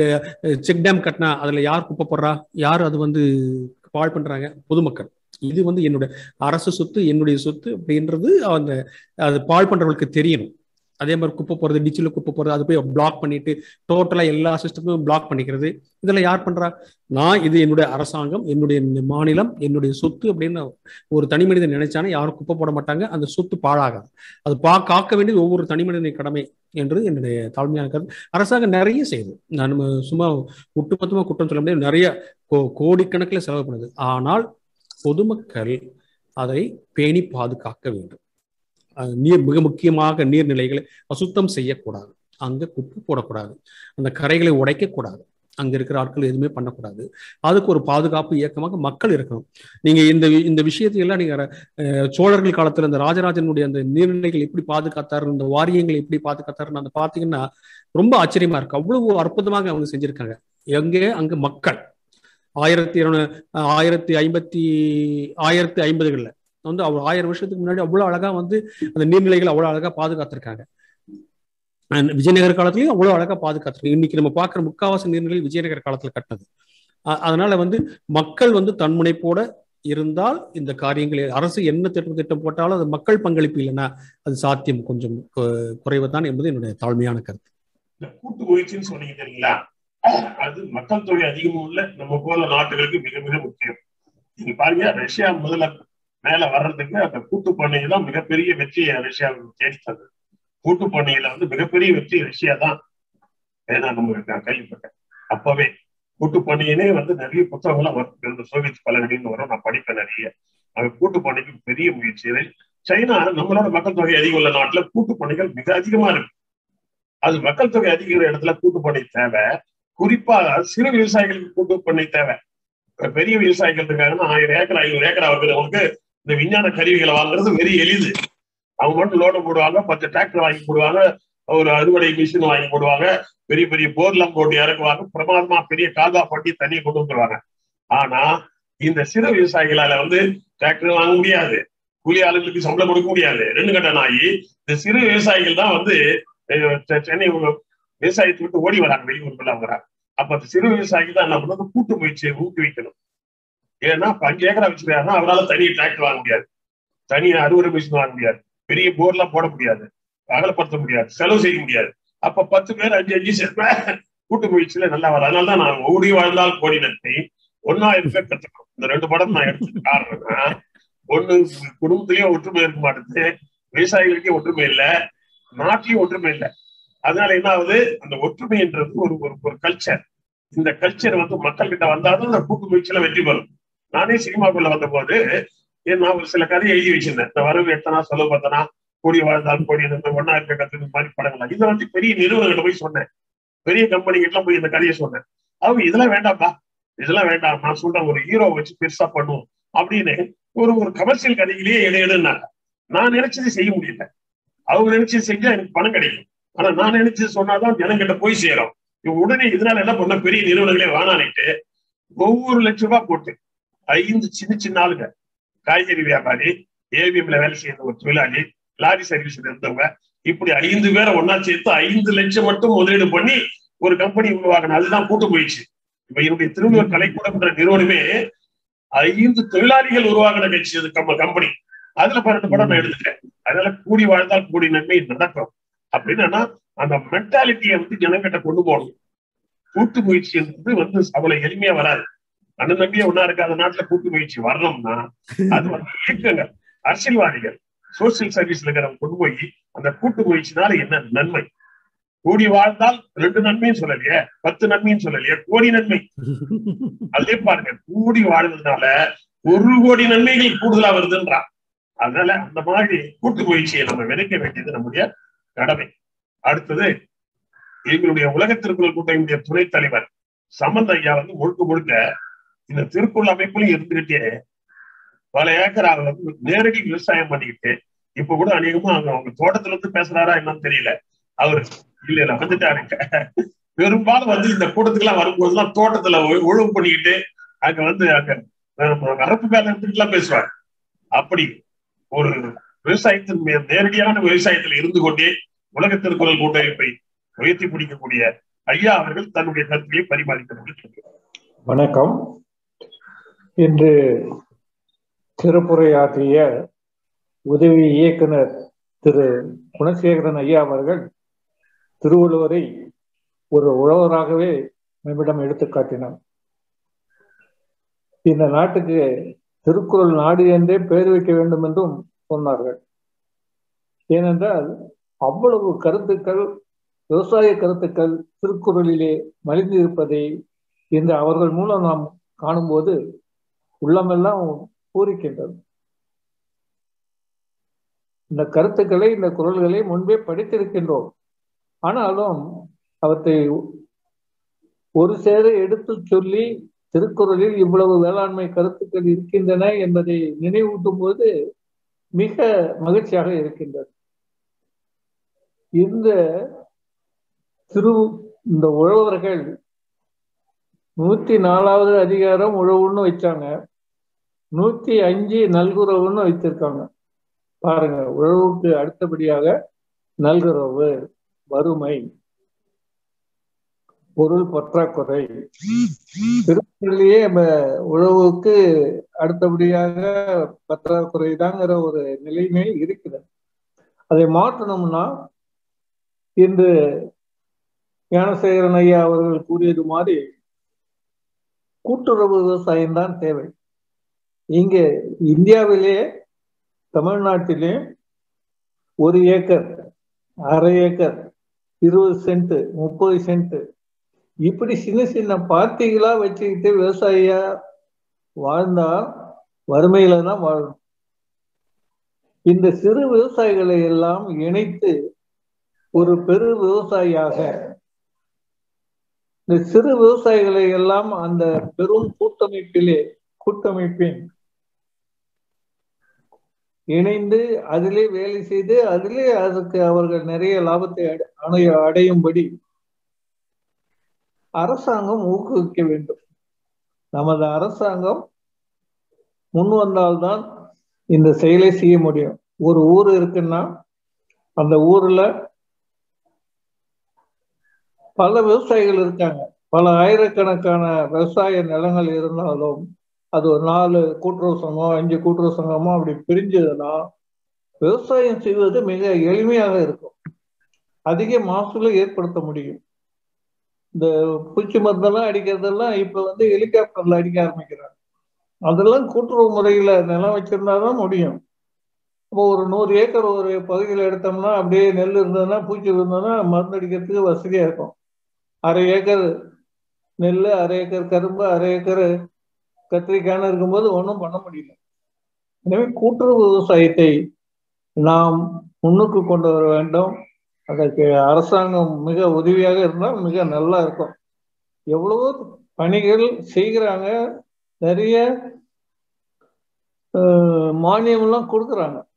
செக் டேம் கட்டினா அதுல யார் குப்பை போடுறா யார் அது வந்து பாழ் பண்றாங்க பொதுமக்கள் இது வந்து என்னுடைய அரசு சொத்து என்னுடைய சொத்து அப்படின்றது அந்த அது பாழ் பண்றவங்களுக்கு தெரியணும் அதே மாதிரி குப்பை போறது டிச்சில் குப்பை போறது அது போய் பிளாக் பண்ணிட்டு டோட்டலா எல்லா சிஸ்டமும் பிளாக் பண்ணிக்கிறது இதெல்லாம் யார் பண்றா நான் இது என்னுடைய அரசாங்கம் என்னுடைய மாநிலம் என்னுடைய சொத்து அப்படின்னு ஒரு தனி மனிதன் நினைச்சானே யாரும் குப்பை போட மாட்டாங்க அந்த சொத்து பாழாகாது அது பா காக்க வேண்டியது ஒவ்வொரு தனி மனிதனின் கடமை என்று என்னுடைய தாழ்மையான கருத்து அரசாங்கம் நிறைய செய்யுது நான் நம்ம சும்மா ஒட்டுமொத்தமா குற்றம் சொல்ல முடியாது நிறைய கோ- கோடிக்கணக்கில் செலவு பண்ணுது ஆனால் பொதுமக்கள் அதை பேணி பாதுகாக்க வேண்டும் அஹ் நீர் மிக முக்கியமாக நீர்நிலைகளை அசுத்தம் செய்யக்கூடாது அங்க குப்பை போடக்கூடாது அந்த கரைகளை உடைக்கக்கூடாது அங்க இருக்கிற ஆட்கள் எதுவுமே பண்ணக்கூடாது அதுக்கு ஒரு பாதுகாப்பு இயக்கமாக மக்கள் இருக்கணும் நீங்க இந்த வி- இந்த விஷயத்தை எல்லாம் நீங்க அஹ், சோழர்கள் காலத்துல இந்த ராஜராஜனுடைய அந்த நீர்நிலைகள் எப்படி பாதுகாத்தாரு இந்த வாரியங்களை எப்படி பாதுகாத்தாருன்னு அந்த பாத்தீங்கன்னா ரொம்ப ஆச்சரியமா இருக்கு அவ்வளவு அற்புதமாக அவங்க செஞ்சிருக்காங்க எங்கே அங்க மக்கள் ஆயிரத்தி இருநூ ஆயிரத்தி ஐம்பத்தி ஆயிரத்தி ஐம்பதுகள்ல வந்து அவர் ஆயிரம் வருஷத்துக்கு முன்னாடி அவ்வளவு அழகா வந்து அந்த நீர்நிலைகள் அவ்வளவு அழகா பாதுகாத்திருக்காங்க And விஜயநகர காலத்துலயும் அவ்வளவு அழகா பாதுகாத்திருக்கு இன்னைக்கு நம்ம பார்க்குற முக்காவாசி நீர்நிலை விஜயநகர காலத்துல கட்டினது அ- அதனால வந்து மக்கள் வந்து தன்முனைப்போட இருந்தால் இந்த காரியங்களை அரசு என்ன திட்டம் திட்டம் போட்டாலும் அது மக்கள் பங்களிப்பு இல்லைன்னா அது சாத்தியம் கொஞ்சம் கு- குறைவுதான் என்பது என்னுடைய தாழ்மையான கருத்து இந்த கூட்டு முயற்சின்னு சொன்னீங்க தெரியுங்களா அது மக்கள் தொகை அதிகமும் உள்ள நம்ம போல நாட்டுகளுக்கு மிக மிக முக்கியம் நீங்க பாருங்க ரஷ்யா முதல்ல மேல வர்றதுக்கு அந்த கூட்டு பண்ணை தான் மிகப்பெரிய வெற்றியை ரஷ்யா தேடித்தது கூட்டு பண்ணையில வந்து மிகப்பெரிய வெற்றி ரஷ்யா தான் ஏன்னா நம்ம நான் கேள்விப்பட்டேன் அப்பவே கூட்டு பண்ணையினே வந்து நிறைய புத்தகங்கள்லாம் வரும் இந்த சோவியத் பலகடின்னு வரும் நான் படிப்பேன் நிறைய அது கூட்டு பண்ணைக்கு பெரிய முயற்சி இது. சைனா நம்மளோட மக்கள் தொகை அதிகம் உள்ள நாட்டுல கூட்டு பண்ணைகள் மிக அதிகமா இருக்கு அது மக்கள் தொகை அதிகிற இடத்துல கூட்டு பண்ணை தேவை குறிப்பா சிறு விவசாயிகளுக்கு கூட்டு பண்ணை தேவை இப்ப பெரிய விவசாயிகள் இருக்காங்கன்னா ஆயிரம் ஏக்கர் ஐநூறு ஏக்கர் அவர்களுக்கு இந்த விஞ்ஞான கருவிகளை வாங்குறது வெறி எளிது அவங்க மட்டும் லோடு போடுவாங்க பத்து டிராக்டர் வாங்கி போடுவாங்க ஒரு அறுவடை மிஷின் வாங்கி போடுவாங்க பெரிய பெரிய போர்லாம் போட்டு இறக்குவாங்க பிரமாதமா பெரிய காதா பட்டி தண்ணியை கொண்டு வந்துருவாங்க ஆனா இந்த சிறு விவசாயிகளால வந்து டிராக்டர் வாங்க முடியாது கூலி ஆளுங்களுக்கு சம்பளம் கொடுக்க முடியாது ரெண்டு கட்ட நாயி இந்த சிறு விவசாயிகள் தான் வந்து அஹ், செ- சென்னை விவசாயத்தை விட்டு ஓடி வராங்க வெளியூருக்குள்ள வராங்க அப்ப அந்த சிறு விவசாயிகள் தான் என்ன பண்ணணும் கூட்டு முயற்சியை ஊக்குவிக்கணும் ஏன்னா இப்ப அஞ்சு ஏக்கரா வச்சிருக்காருன்னா அவரால் தனி டிராக்டர் வாங்க முடியாது தனி அறுவடை மிஷின் வாங்க முடியாது பெரிய போர்லாம் போட முடியாது அகலப்படுத்த முடியாது செலவு செய்ய முடியாது அப்ப பத்து பேர் அஞ்சு அஞ்சு சேர்ப்ப கூட்டு முயற்சியில நல்லா வரும் அதனால தான் நான் ஓடி வாழ்ந்தால் கோடி நன்மை ஒன்னாயிரம் பேர் கத்துக்கணும் இந்த ரெண்டு படம் நான் எடுத்தது காரணம்னா ஒண்ணு குடும்பத்திலயும் ஒற்றுமை இருக்க மாட்டேது விவசாயிகளுக்கே ஒற்றுமை இல்ல நாட்டிலையும் ஒற்றுமை இல்லை அதனால என்ன ஆகுது அந்த ஒற்றுமைன்றது ஒரு ஒரு ஒரு கல்ச்சர் இந்த கல்ச்சர் வந்து மக்கள் கிட்ட வந்தாதான் அந்த கூட்டு முயற்சியில வெற்றி பெறும் நானே சினிமாக்குள்ள வந்த போது ஏன் நான் ஒரு சில கதையை எழுதி வச்சிருந்தேன் இந்த வரவு எத்தனா செலவு பார்த்தனா கோடி வாழ்ந்தால் கோடி இந்த ஒன்னா இருக்க கத்து இந்த மாதிரி படங்கள் இதை வந்து பெரிய நிறுவனங்கள்ட்ட போய் சொன்னேன் பெரிய கம்பெனி கிட்ட போய் இந்த கதையை சொன்னேன் அவங்க இதெல்லாம் வேண்டாம்ப்பா இதெல்லாம் வேண்டாம் நான் சொல்றேன் ஒரு ஹீரோ வச்சு பெருசா பண்ணுவோம் அப்படின்னு ஒரு ஒரு கமர்ஷியல் கதையிலேயே எடு எடுன்னாங்க நான் நினைச்சதை செய்ய முடியல அவங்க நினைச்சது செஞ்சா எனக்கு பணம் கிடைக்கும் ஆனா நான் நினைச்சது சொன்னாதான் ஜனங்கிட்ட போய் சேரும் இவங்க உடனே இதனால என்ன பண்ண பெரிய நிறுவனங்களே வானானிட்டு ஒவ்வொரு லட்ச ரூபாய் போட்டு ஐந்து சின்ன சின்ன ஆளுங்க காய்கறி வியாபாரி ஏவிஎம்ல வேலை செய்யற ஒரு தொழிலாளி லாரி சர்வீஸ்ல இருந்தவங்க இப்படி ஐந்து பேரை ஒன்னா சேர்த்து ஐந்து லட்சம் மட்டும் முதலீடு பண்ணி ஒரு கம்பெனி உருவாக்கணும் அதுதான் கூட்டு போயிடுச்சு இப்ப என்னுடைய திருவள்ளுவர் கலைக்கூடம்ன்ற நிறுவனமே ஐந்து தொழிலாளிகள் உருவாக்கின கட்சி அது கம்ப கம்பெனி அதுல பன்னெண்டு படம் நான் எடுத்துட்டேன் அதனால கூடி வாழ்ந்தால் கூடி நன்மை நடக்கும் அப்படின்னா அந்த மென்டாலிட்டியை வந்து ஜனங்கிட்ட கொண்டு போகணும் கூட்டு முயற்சி என்பது வந்து அவ்வளவு எளிமையா வராது அண்ணன் தம்பியா ஒன்னா இருக்காத நாட்டுல கூட்டு முயற்சி வரணும்னா அது வந்து இயக்கங்கள் அரசியல்வாதிகள் சோசியல் சர்வீஸ்ல இருக்கிறவங்க கொண்டு போய் அந்த கூட்டு முயற்சினால என்ன நன்மை கூடி வாழ்ந்தால் ரெண்டு நன்மையும் சொல்லலையே பத்து நன்மையும் சொல்லலையே கோடி நன்மை அதே பாருங்க கூடி வாழ்வதனால ஒரு கோடி நன்மைகள் கூடுதலா வருதுன்றா அதனால அந்த மாதிரி கூட்டு முயற்சியை நம்ம விதைக்க வேண்டியது நம்முடைய கடமை அடுத்தது எங்களுடைய உலக திருக்குறள் கூட்டமைப்புடைய துணைத் தலைவர் சம்பந்த ஐயா வந்து முழுக்க முழுக்க இந்த திருக்குறள் அமைப்புலையும் இருந்துகிட்டே பல ஏக்கர் அவங்க வந்து நேரடி விவசாயம் பண்ணிக்கிட்டு இப்ப கூட அநேகமா அவங்க அவங்க தோட்டத்துல இருந்து பேசுறாரா என்னன்னு தெரியல அவரு இல்ல இல்ல வந்துட்டாருங்க பெரும்பாலும் வந்து இந்த கூட்டத்துக்கு எல்லாம் வரும்போதுதான் தோட்டத்துல ஒ- ஒழுங்கு பண்ணிக்கிட்டு அங்க வந்து அங்க அஹ், வரப்பு மேல இருந்துட்டு எல்லாம் பேசுவார் அப்படி ஒரு விவசாயத்தின் மே- நேரடியான விவசாயத்துல இருந்து கொண்டே உலக திருக்குறள் கூட்டமைப்பை உயர்த்தி பிடிக்கக்கூடிய ஐயா அவர்கள் தன்னுடைய கருத்தையை பரிமாறிக்க வணக்கம் இன்று சிறப்புரையாற்றிய உதவி இயக்குனர் திரு குணசேகரன் ஐயா அவர்கள் திருவள்ளுவரை ஒரு உழவராகவே நம்மிடம் எடுத்து காட்டினார் இந்த நாட்டுக்கு திருக்குறள் நாடு என்றே பெயர் வைக்க வேண்டும் என்றும் சொன்னார்கள் ஏனென்றால் அவ்வளவு கருத்துக்கள் விவசாய கருத்துக்கள் திருக்குறளிலே மலிந்து இருப்பதை இந்த அவர்கள் மூலம் நாம் காணும்போது உள்ளமெல்லாம் பூரிக்கின்றது இந்த கருத்துக்களை இந்த குரல்களை முன்பே படித்திருக்கின்றோம் ஆனாலும் அவற்றை ஒரு சேர எடுத்து சொல்லி திருக்குறளில் இவ்வளவு வேளாண்மை கருத்துக்கள் இருக்கின்றன என்பதை நினைவூட்டும் போது மிக மகிழ்ச்சியாக இருக்கின்றது இந்த திரு இந்த உழவர்கள் நூத்தி நாலாவது அதிகாரம் உழவுன்னு வச்சாங்க நூத்தி அஞ்சு நல்குறவுன்னு வைத்திருக்காங்க பாருங்க உழவுக்கு அடுத்தபடியாக நல்குறவு வறுமை பொருள் பற்றாக்குறை திருக்குறளிலேயே நம்ம உழவுக்கு அடுத்தபடியாக பற்றாக்குறை தாங்கிற ஒரு நிலைமை இருக்கிறது அதை மாற்றணும்னா இன்று ஞானசேகரன் ஐயா அவர்கள் கூறியது மாதிரி கூட்டுறவு விவசாயம் தான் தேவை இங்க இந்தியாவிலே தமிழ்நாட்டிலே ஒரு ஏக்கர் அரை ஏக்கர் இருபது சென்ட் முப்பது சென்ட் இப்படி சின்ன சின்ன பார்ட்டிகளா வச்சுக்கிட்டு விவசாயியா வாழ்ந்தா வறுமையில தான் வாழணும் இந்த சிறு விவசாயிகளை எல்லாம் இணைத்து ஒரு பெரு விவசாயியாக இந்த சிறு விவசாயிகளை எல்லாம் அந்த பெரும் கூட்டமைப்பிலே கூட்டமைப்பின் இணைந்து அதிலே வேலை செய்து அதிலே அதுக்கு அவர்கள் நிறைய லாபத்தை அடை- அடைய அடையும்படி அரசாங்கம் ஊக்குவிக்க வேண்டும் நமது அரசாங்கம் முன் வந்தால்தான் இந்த செயலை செய்ய முடியும் ஒரு ஊர் இருக்குன்னா அந்த ஊர்ல பல விவசாயிகள் இருக்காங்க பல ஆயிரக்கணக்கான விவசாய நிலங்கள் இருந்தாலும் அது ஒரு நாலு கூட்டுறவு சங்கம் அஞ்சு கூட்டுறவு சங்கமோ அப்படி பிரிஞ்சதுன்னா விவசாயம் செய்வது மிக எளிமையாக இருக்கும் அதிக மகசூலை ஏற்படுத்த முடியும் இந்த பூச்சி மருந்தெல்லாம் அடிக்கிறதெல்லாம் இப்ப வந்து ஹெலிகாப்டர்ல அடிக்க ஆரம்பிக்கிறாங்க அதெல்லாம் கூட்டுறவு முறையில நிலம் வச்சிருந்தாதான் முடியும் இப்போ ஒரு நூறு ஏக்கர் ஒரு பகுதியில் எடுத்தோம்னா அப்படியே நெல் இருந்ததுன்னா பூச்சி இருந்ததுன்னா மருந்து அடிக்கிறதுக்கு வசதியா இருக்கும் அரை ஏக்கர் நெல் அரை ஏக்கர் கரும்பு அரை ஏக்கர் கத்திரிக்காய்னு இருக்கும்போது ஒன்றும் பண்ண முடியல எனவே கூட்டுறவு விவசாயத்தை நாம் முன்னுக்கு கொண்டு வர வேண்டும் அதற்கு அரசாங்கம் மிக உதவியாக இருந்தால் மிக நல்லா இருக்கும் எவ்வளவோ பணிகள் செய்கிறாங்க நிறைய அஹ், மானியம்லாம் கொடுக்குறாங்க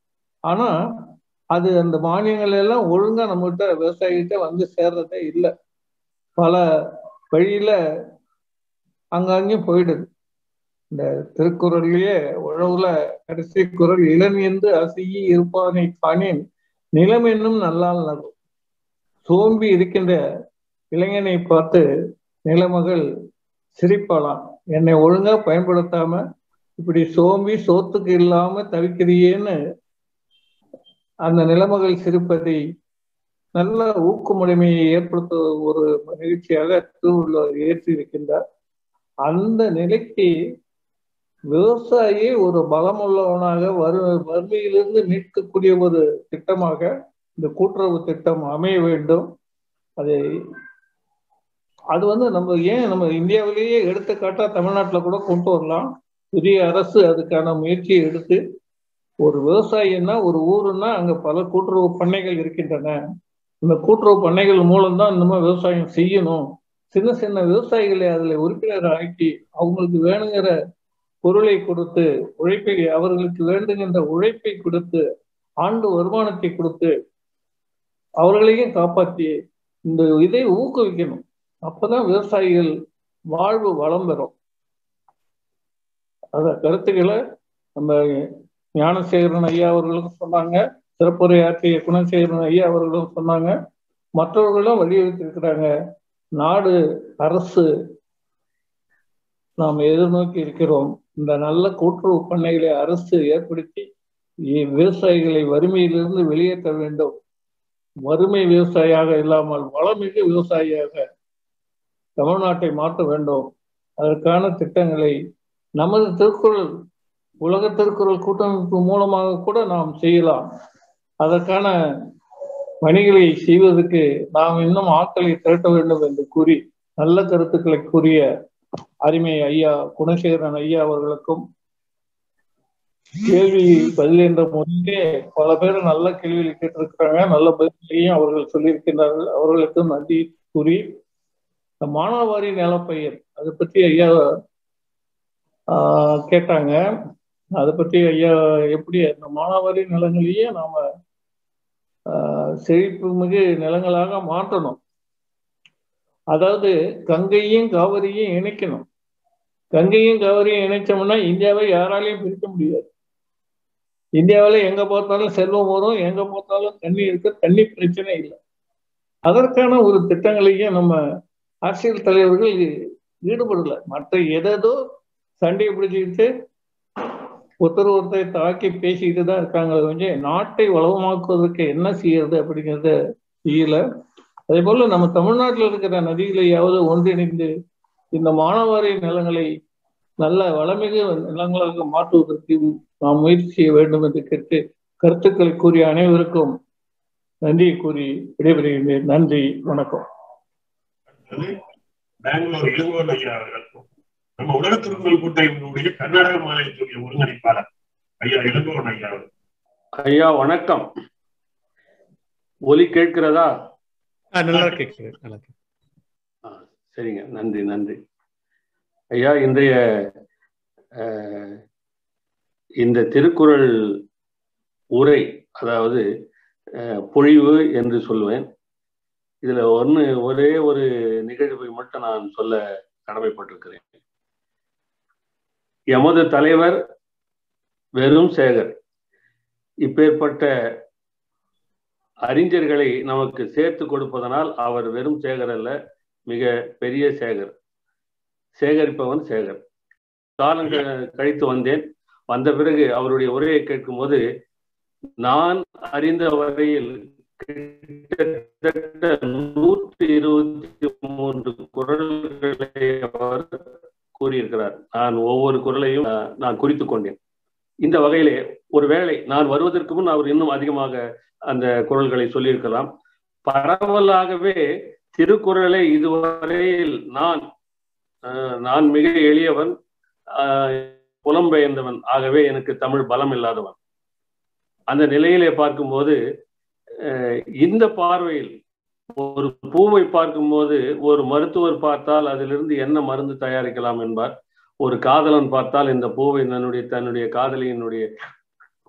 ஆனா அது அந்த மானியங்கள் எல்லாம் ஒழுங்கா நம்மகிட்ட விவசாயிகிட்ட வந்து சேர்றதே இல்லை பல வழியில அங்கங்கேயும் போயிடுது இந்த திருக்குறள்லயே உழவுல கடைசி குரல் இளன் என்று அசையி இருப்பானை காணேன் நிலம் என்னும் நல்லால் நகும் சோம்பி இருக்கின்ற இளைஞனை பார்த்து நிலமகள் சிரிப்பாளாம் என்னை ஒழுங்கா பயன்படுத்தாம இப்படி சோம்பி சோத்துக்கு இல்லாம தவிக்கிறியேன்னு அந்த நிலமகள் சிரிப்பதை நல்ல ஊக்கமுடைமையை ஏற்படுத்த ஒரு நிகழ்ச்சியாக திருவள்ளுவர் ஏற்றி இருக்கின்றார் அந்த நிலைக்கு விவசாயி ஒரு பலமுள்ளவனாக வறு வறுமையிலிருந்து மீட்கக்கூடிய ஒரு திட்டமாக இந்த கூட்டுறவு திட்டம் அமைய வேண்டும் அதை அது வந்து நம்ம ஏன் நம்ம இந்தியாவிலேயே எடுத்துக்காட்டா தமிழ்நாட்டுல கூட கொண்டு வரலாம் புதிய அரசு அதுக்கான முயற்சியை எடுத்து ஒரு விவசாயின்னா ஒரு ஊருன்னா அங்க பல கூட்டுறவு பண்ணைகள் இருக்கின்றன இந்த கூட்டுறவு பண்ணைகள் மூலம்தான் இந்த மாதிரி விவசாயம் செய்யணும் சின்ன சின்ன விவசாயிகளை அதுல உறுப்பினர் ஆக்கி அவங்களுக்கு வேணுங்கிற பொருளை கொடுத்து உழைப்பை அவர்களுக்கு வேண்டுகின்ற உழைப்பை கொடுத்து ஆண்டு வருமானத்தை கொடுத்து அவர்களையும் காப்பாற்றி இந்த இதை ஊக்குவிக்கணும் அப்பதான் விவசாயிகள் வாழ்வு வளம் பெறும் அத கருத்துக்களை நம்ம ஞானசேகரன் ஐயா அவர்களும் சொன்னாங்க சிறப்புரை ஆற்றிய குணசேகரன் ஐயா அவர்களும் சொன்னாங்க மற்றவர்களும் வலியுறுத்தி இருக்கிறாங்க நாடு அரசு நாம் எதிர்நோக்கி இருக்கிறோம் இந்த நல்ல கூட்டுறவு பண்ணைகளை அரசு ஏற்படுத்தி விவசாயிகளை வறுமையிலிருந்து வெளியேற்ற வேண்டும் வறுமை விவசாயியாக இல்லாமல் வளமிகு விவசாயியாக தமிழ்நாட்டை மாற்ற வேண்டும் அதற்கான திட்டங்களை நமது திருக்குறள் உலக திருக்குறள் கூட்டமைப்பு மூலமாக கூட நாம் செய்யலாம் அதற்கான பணிகளை செய்வதற்கு நாம் இன்னும் ஆட்களை திரட்ட வேண்டும் என்று கூறி நல்ல கருத்துக்களை கூறிய அருமை ஐயா குணசேகரன் ஐயா அவர்களுக்கும் கேள்வி பதில் என்ற முறையிலே பல பேர் நல்ல கேள்விகளை கேட்டிருக்கிறாங்க நல்ல பதிலையும் அவர்கள் சொல்லியிருக்கிறார்கள் அவர்களுக்கும் நன்றி கூறி இந்த மானாவாரி நிலப்பயிர் அதை பற்றி ஐயா கேட்டாங்க அதை பற்றி ஐயா எப்படி அந்த மானாவாரி நிலங்களையே நாம செழிப்பு மிகு நிலங்களாக மாற்றணும் அதாவது கங்கையும் காவிரியும் இணைக்கணும் கங்கையும் காவிரியும் இணைச்சோம்னா இந்தியாவை யாராலையும் பிரிக்க முடியாது இந்தியாவில் எங்க பார்த்தாலும் செல்வம் வரும் எங்க பார்த்தாலும் தண்ணி இருக்கு தண்ணி பிரச்சனை இல்லை அதற்கான ஒரு திட்டங்களையும் நம்ம அரசியல் தலைவர்கள் ஈடுபடல மற்ற எதோ சண்டையை பிடிச்சிக்கிட்டு ஒருத்தர் ஒருத்தர் தாக்கி பேசிக்கிட்டு தான் இருக்காங்க கொஞ்சம் நாட்டை வளமாக்குவதற்கு என்ன செய்யறது அப்படிங்கிறத செய்யல அதே போல நம்ம தமிழ்நாட்டில் இருக்கிற நதிகளையாவது ஒன்றிணைந்து இந்த மானாவாரி நிலங்களை நல்ல வளமிகு நிலங்களாக மாற்றுவதற்கு நாம் முயற்சி செய்ய வேண்டும் என்று கேட்டு கருத்துக்களை கூறிய அனைவருக்கும் நன்றி கூறி விடைபெறுகின்றேன் நன்றி வணக்கம் பெங்களூர் இளங்கோன் ஐயா அவர்கள் நம்ம உலக திருக்குறள் கூட்டமைப்பினுடைய கர்நாடக மாநிலத்துடைய ஒருங்கிணைப்பாளர் ஐயா இளங்கோன் ஐயா ஐயா வணக்கம் ஒலி கேட்கிறதா நல்லா கேட்குது நல்லா சரிங்க நன்றி நன்றி ஐயா இன்றைய இந்த திருக்குறள் உரை அதாவது பொழிவு என்று சொல்லுவேன் இதுல ஒன்று ஒரே ஒரு நிகழ்வை மட்டும் நான் சொல்ல கடமைப்பட்டிருக்கிறேன் எமது தலைவர் வெறும் சேகர் இப்பேற்பட்ட அறிஞர்களை நமக்கு சேர்த்து கொடுப்பதனால் அவர் வெறும் சேகர் அல்ல மிக பெரிய சேகர் சேகரிப்பவன் சேகர் காலம் கழித்து வந்தேன் வந்த பிறகு அவருடைய உரையை கேட்கும் போது நான் அறிந்த வரையில் கிட்டத்தட்ட நூற்றி இருபத்தி மூன்று குரல்களை அவர் கூறியிருக்கிறார் நான் ஒவ்வொரு குரலையும் நான் குறித்து கொண்டேன் இந்த வகையிலே ஒருவேளை நான் வருவதற்கு முன் அவர் இன்னும் அதிகமாக அந்த குரல்களை சொல்லியிருக்கலாம் பரவலாகவே திருக்குறளை இதுவரையில் நான் நான் மிக எளியவன் புலம்பெயர்ந்தவன் ஆகவே எனக்கு தமிழ் பலம் இல்லாதவன் அந்த நிலையிலே பார்க்கும்போது இந்த பார்வையில் ஒரு பூவை பார்க்கும்போது ஒரு மருத்துவர் பார்த்தால் அதிலிருந்து என்ன மருந்து தயாரிக்கலாம் என்பார் ஒரு காதலன் பார்த்தால் இந்த பூவை தன்னுடைய தன்னுடைய காதலியினுடைய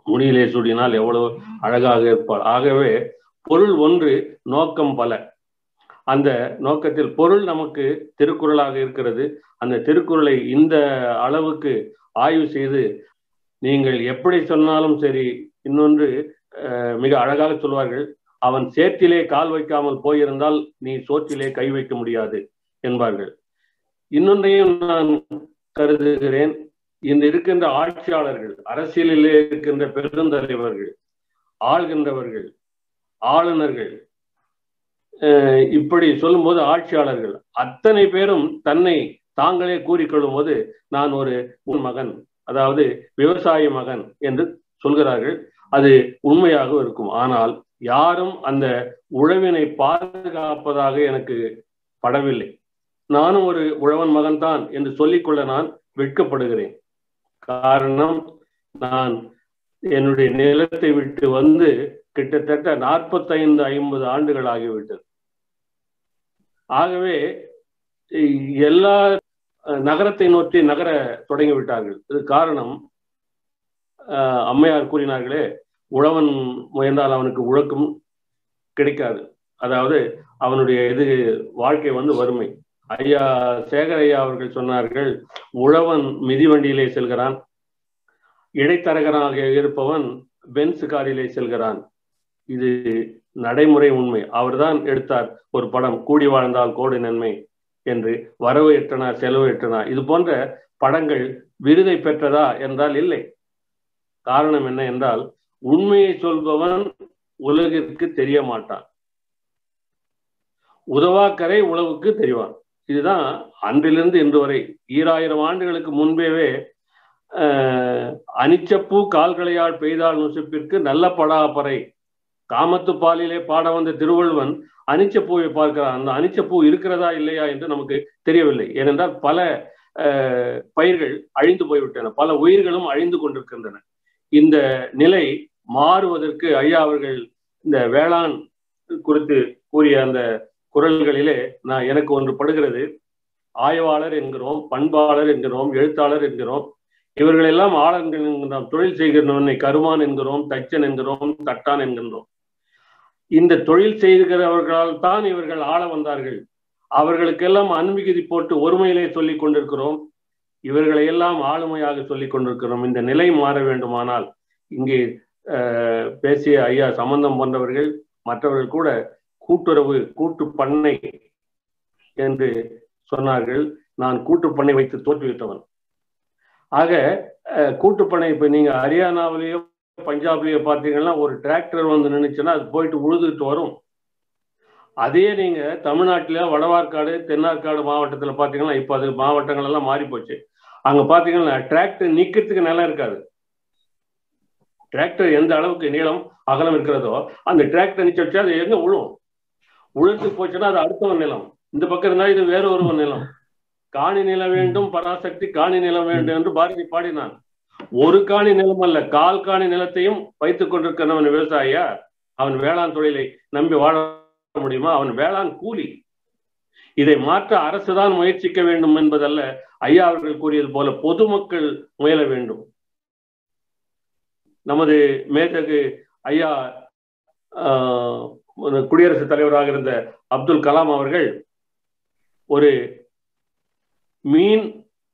முடியிலே சூடினால் எவ்வளவு அழகாக இருப்பாள் ஆகவே பொருள் ஒன்று நோக்கம் பல அந்த நோக்கத்தில் பொருள் நமக்கு திருக்குறளாக இருக்கிறது அந்த திருக்குறளை இந்த அளவுக்கு ஆய்வு செய்து நீங்கள் எப்படி சொன்னாலும் சரி இன்னொன்று அஹ், மிக அழகாக சொல்வார்கள் அவன் சேற்றிலே கால் வைக்காமல் போயிருந்தால் நீ சோற்றிலே கை வைக்க முடியாது என்பார்கள் இன்னொன்றையும் நான் கருதுகிறேன் இந்த இருக்கின்ற ஆட்சியாளர்கள் அரசியலிலே இருக்கின்ற பெருந்தலைவர்கள் ஆள்கின்றவர்கள் ஆளுநர்கள் அஹ் இப்படி சொல்லும்போது ஆட்சியாளர்கள் அத்தனை பேரும் தன்னை தாங்களே கூறிக்கொள்ளும் போது நான் ஒரு உன் மகன் அதாவது விவசாய மகன் என்று சொல்கிறார்கள் அது உண்மையாக இருக்கும் ஆனால் யாரும் அந்த உழவினை பாதுகாப்பதாக எனக்கு படவில்லை நானும் ஒரு உழவன் மகன்தான் என்று சொல்லிக்கொள்ள நான் வெட்கப்படுகிறேன் காரணம் நான் என்னுடைய நிலத்தை விட்டு வந்து கிட்டத்தட்ட நாற்பத்தைந்து ஐம்பது ஆண்டுகள் ஆகிவிட்டது ஆகவே எல்லா நகரத்தை நோக்கி நகர தொடங்கி விட்டார்கள் இது காரணம் அஹ், அம்மையார் கூறினார்களே உழவன் முயன்றால் அவனுக்கு உழக்கும் கிடைக்காது அதாவது அவனுடைய இது வாழ்க்கை வந்து வறுமை ஐயா சேகர் ஐயா அவர்கள் சொன்னார்கள் உழவன் மிதிவண்டியிலே செல்கிறான் இடைத்தரகராக இருப்பவன் பென்ஸ் காரிலே செல்கிறான் இது நடைமுறை உண்மை அவர்தான் எடுத்தார் ஒரு படம் கூடி வாழ்ந்தால் கோடி நன்மை என்று வரவு எட்டனா செலவு எட்டனா இது போன்ற படங்கள் விருதை பெற்றதா என்றால் இல்லை காரணம் என்ன என்றால் உண்மையை சொல்பவன் உலகிற்கு தெரிய மாட்டான் உதவாக்கரை உழவுக்கு தெரிவான் இதுதான் அன்றிலிருந்து இன்று வரை ஈராயிரம் ஆண்டுகளுக்கு முன்பேவே அஹ், அனிச்சப்பூ கால்களையால் பெய்தால் நுசுப்பிற்கு நல்ல படாப்பறை காமத்து பாலிலே பாட வந்த திருவள்ளுவன் அனிச்சப்பூவை பார்க்கிறான் அந்த அனிச்சப்பூ இருக்கிறதா இல்லையா என்று நமக்கு தெரியவில்லை ஏனென்றால் பல அஹ், பயிர்கள் அழிந்து போய்விட்டன பல உயிர்களும் அழிந்து கொண்டிருக்கின்றன இந்த நிலை மாறுவதற்கு ஐயா அவர்கள் இந்த வேளாண் குறித்து கூறிய அந்த குரல்களிலே நான் எனக்கு ஒன்று படுகிறது ஆய்வாளர் என்கிறோம் பண்பாளர் என்கிறோம் எழுத்தாளர் என்கிறோம் இவர்கள் எல்லாம் ஆளர்கள் என்கிறோம் தொழில் செய்கிறவனை கருமான் என்கிறோம் தச்சன் என்கிறோம் தட்டான் என்கின்றோம் இந்த தொழில் செய்கிறவர்களால் தான் இவர்கள் ஆள வந்தார்கள் அவர்களுக்கெல்லாம் அன்பிகுதி போட்டு ஒருமையிலே சொல்லிக் கொண்டிருக்கிறோம் இவர்களை எல்லாம் ஆளுமையாக சொல்லிக் கொண்டிருக்கிறோம் இந்த நிலை மாற வேண்டுமானால் இங்கே அஹ், பேசிய ஐயா சம்பந்தம் போன்றவர்கள் மற்றவர்கள் கூட கூட்டுறவு கூட்டு பண்ணை என்று சொன்னார்கள் நான் கூட்டு பண்ணை வைத்து தோற்றுவித்தவன் ஆக அஹ், கூட்டு பண்ணை இப்ப நீங்க ஹரியானாவிலேயோ பஞ்சாப்லயோ பார்த்தீங்கன்னா ஒரு டிராக்டர் வந்து நின்னுச்சுன்னா அது போயிட்டு உழுதுட்டு வரும் அதே நீங்க தமிழ்நாட்டில வடவார்க்காடு தென்னார்காடு மாவட்டத்துல பாத்தீங்கன்னா இப்ப அது மாவட்டங்கள் எல்லாம் மாறி போச்சு அங்க பாத்தீங்கன்னா டிராக்டர் நிக்கிறதுக்கு நிலம் இருக்காது டிராக்டர் எந்த அளவுக்கு நீளம் அகலம் இருக்கிறதோ அந்த டிராக்டர் நிக்க வச்சா அது எங்க உழும் உழுத்து போச்சுன்னா அது அடுத்தவன் நிலம் இந்த பக்கம் இருந்தா இது வேற ஒருவன் நிலம் காணி நிலம் வேண்டும் பராசக்தி காணி நிலம் வேண்டும் என்று பாரதி பாடினான் ஒரு காணி நிலம் அல்ல கால் காணி நிலத்தையும் வைத்துக் கொண்டிருக்கிறவன் விவசாயியா அவன் வேளாண் தொழிலை நம்பி வாழ முடியுமா அவன் வேளாண் கூலி இதை மாற்ற அரசுதான் முயற்சிக்க வேண்டும் என்பதல்ல ஐயா அவர்கள் கூறியது போல பொதுமக்கள் முயல வேண்டும் நமது மேதகு ஐயா ஆஹ், ஒரு குடியரசுத் தலைவராக இருந்த அப்துல் கலாம் அவர்கள் ஒரு மீன்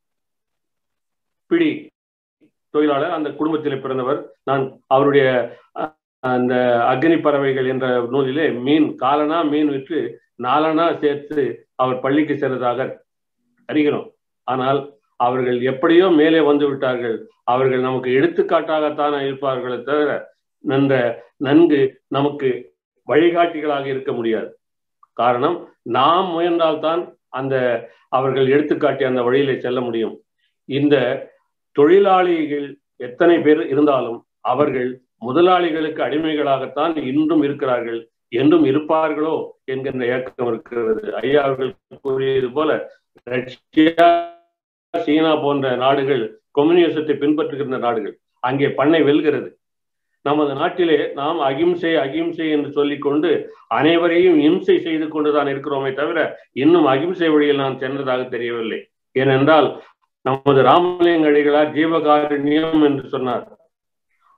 பிடி தொழிலாளர் அந்த குடும்பத்தில் பிறந்தவர் நான் அவருடைய அஹ், அந்த அக்னி பறவைகள் என்ற நூலிலே மீன் காலனா மீன் விற்று நாலனா சேர்த்து அவர் பள்ளிக்கு சென்றதாக அறிகிறோம் ஆனால் அவர்கள் எப்படியோ மேலே வந்து விட்டார்கள் அவர்கள் நமக்கு எடுத்துக்காட்டாகத்தான் இருப்பார்களே தவிர நன்ற நன்கு நமக்கு வழிகாட்டிகளாக இருக்க முடியாது காரணம் நாம் முயன்றால்தான் அந்த அவர்கள் எடுத்துக்காட்டி அந்த வழியிலே செல்ல முடியும் இந்த தொழிலாளிகள் எத்தனை பேர் இருந்தாலும் அவர்கள் முதலாளிகளுக்கு அடிமைகளாகத்தான் இன்றும் இருக்கிறார்கள் என்றும் இருப்பார்களோ என்கின்ற ஏக்கம் இருக்கிறது ஐயா அவர்கள் கூறியது போல ரஷ்யா சீனா போன்ற நாடுகள் கம்யூனிசத்தை பின்பற்றுகின்ற நாடுகள் அங்கே பண்ணை வெல்கிறது நமது நாட்டிலே நாம் அகிம்சை அகிம்சை என்று சொல்லிக்கொண்டு அனைவரையும் இம்சை செய்து கொண்டுதான் இருக்கிறோமே தவிர இன்னும் அகிம்சை வழியில் நான் சென்றதாக தெரியவில்லை ஏனென்றால் நமது ராமலிங்க அடிகளார் ஜீவகாருண்யம் என்று சொன்னார்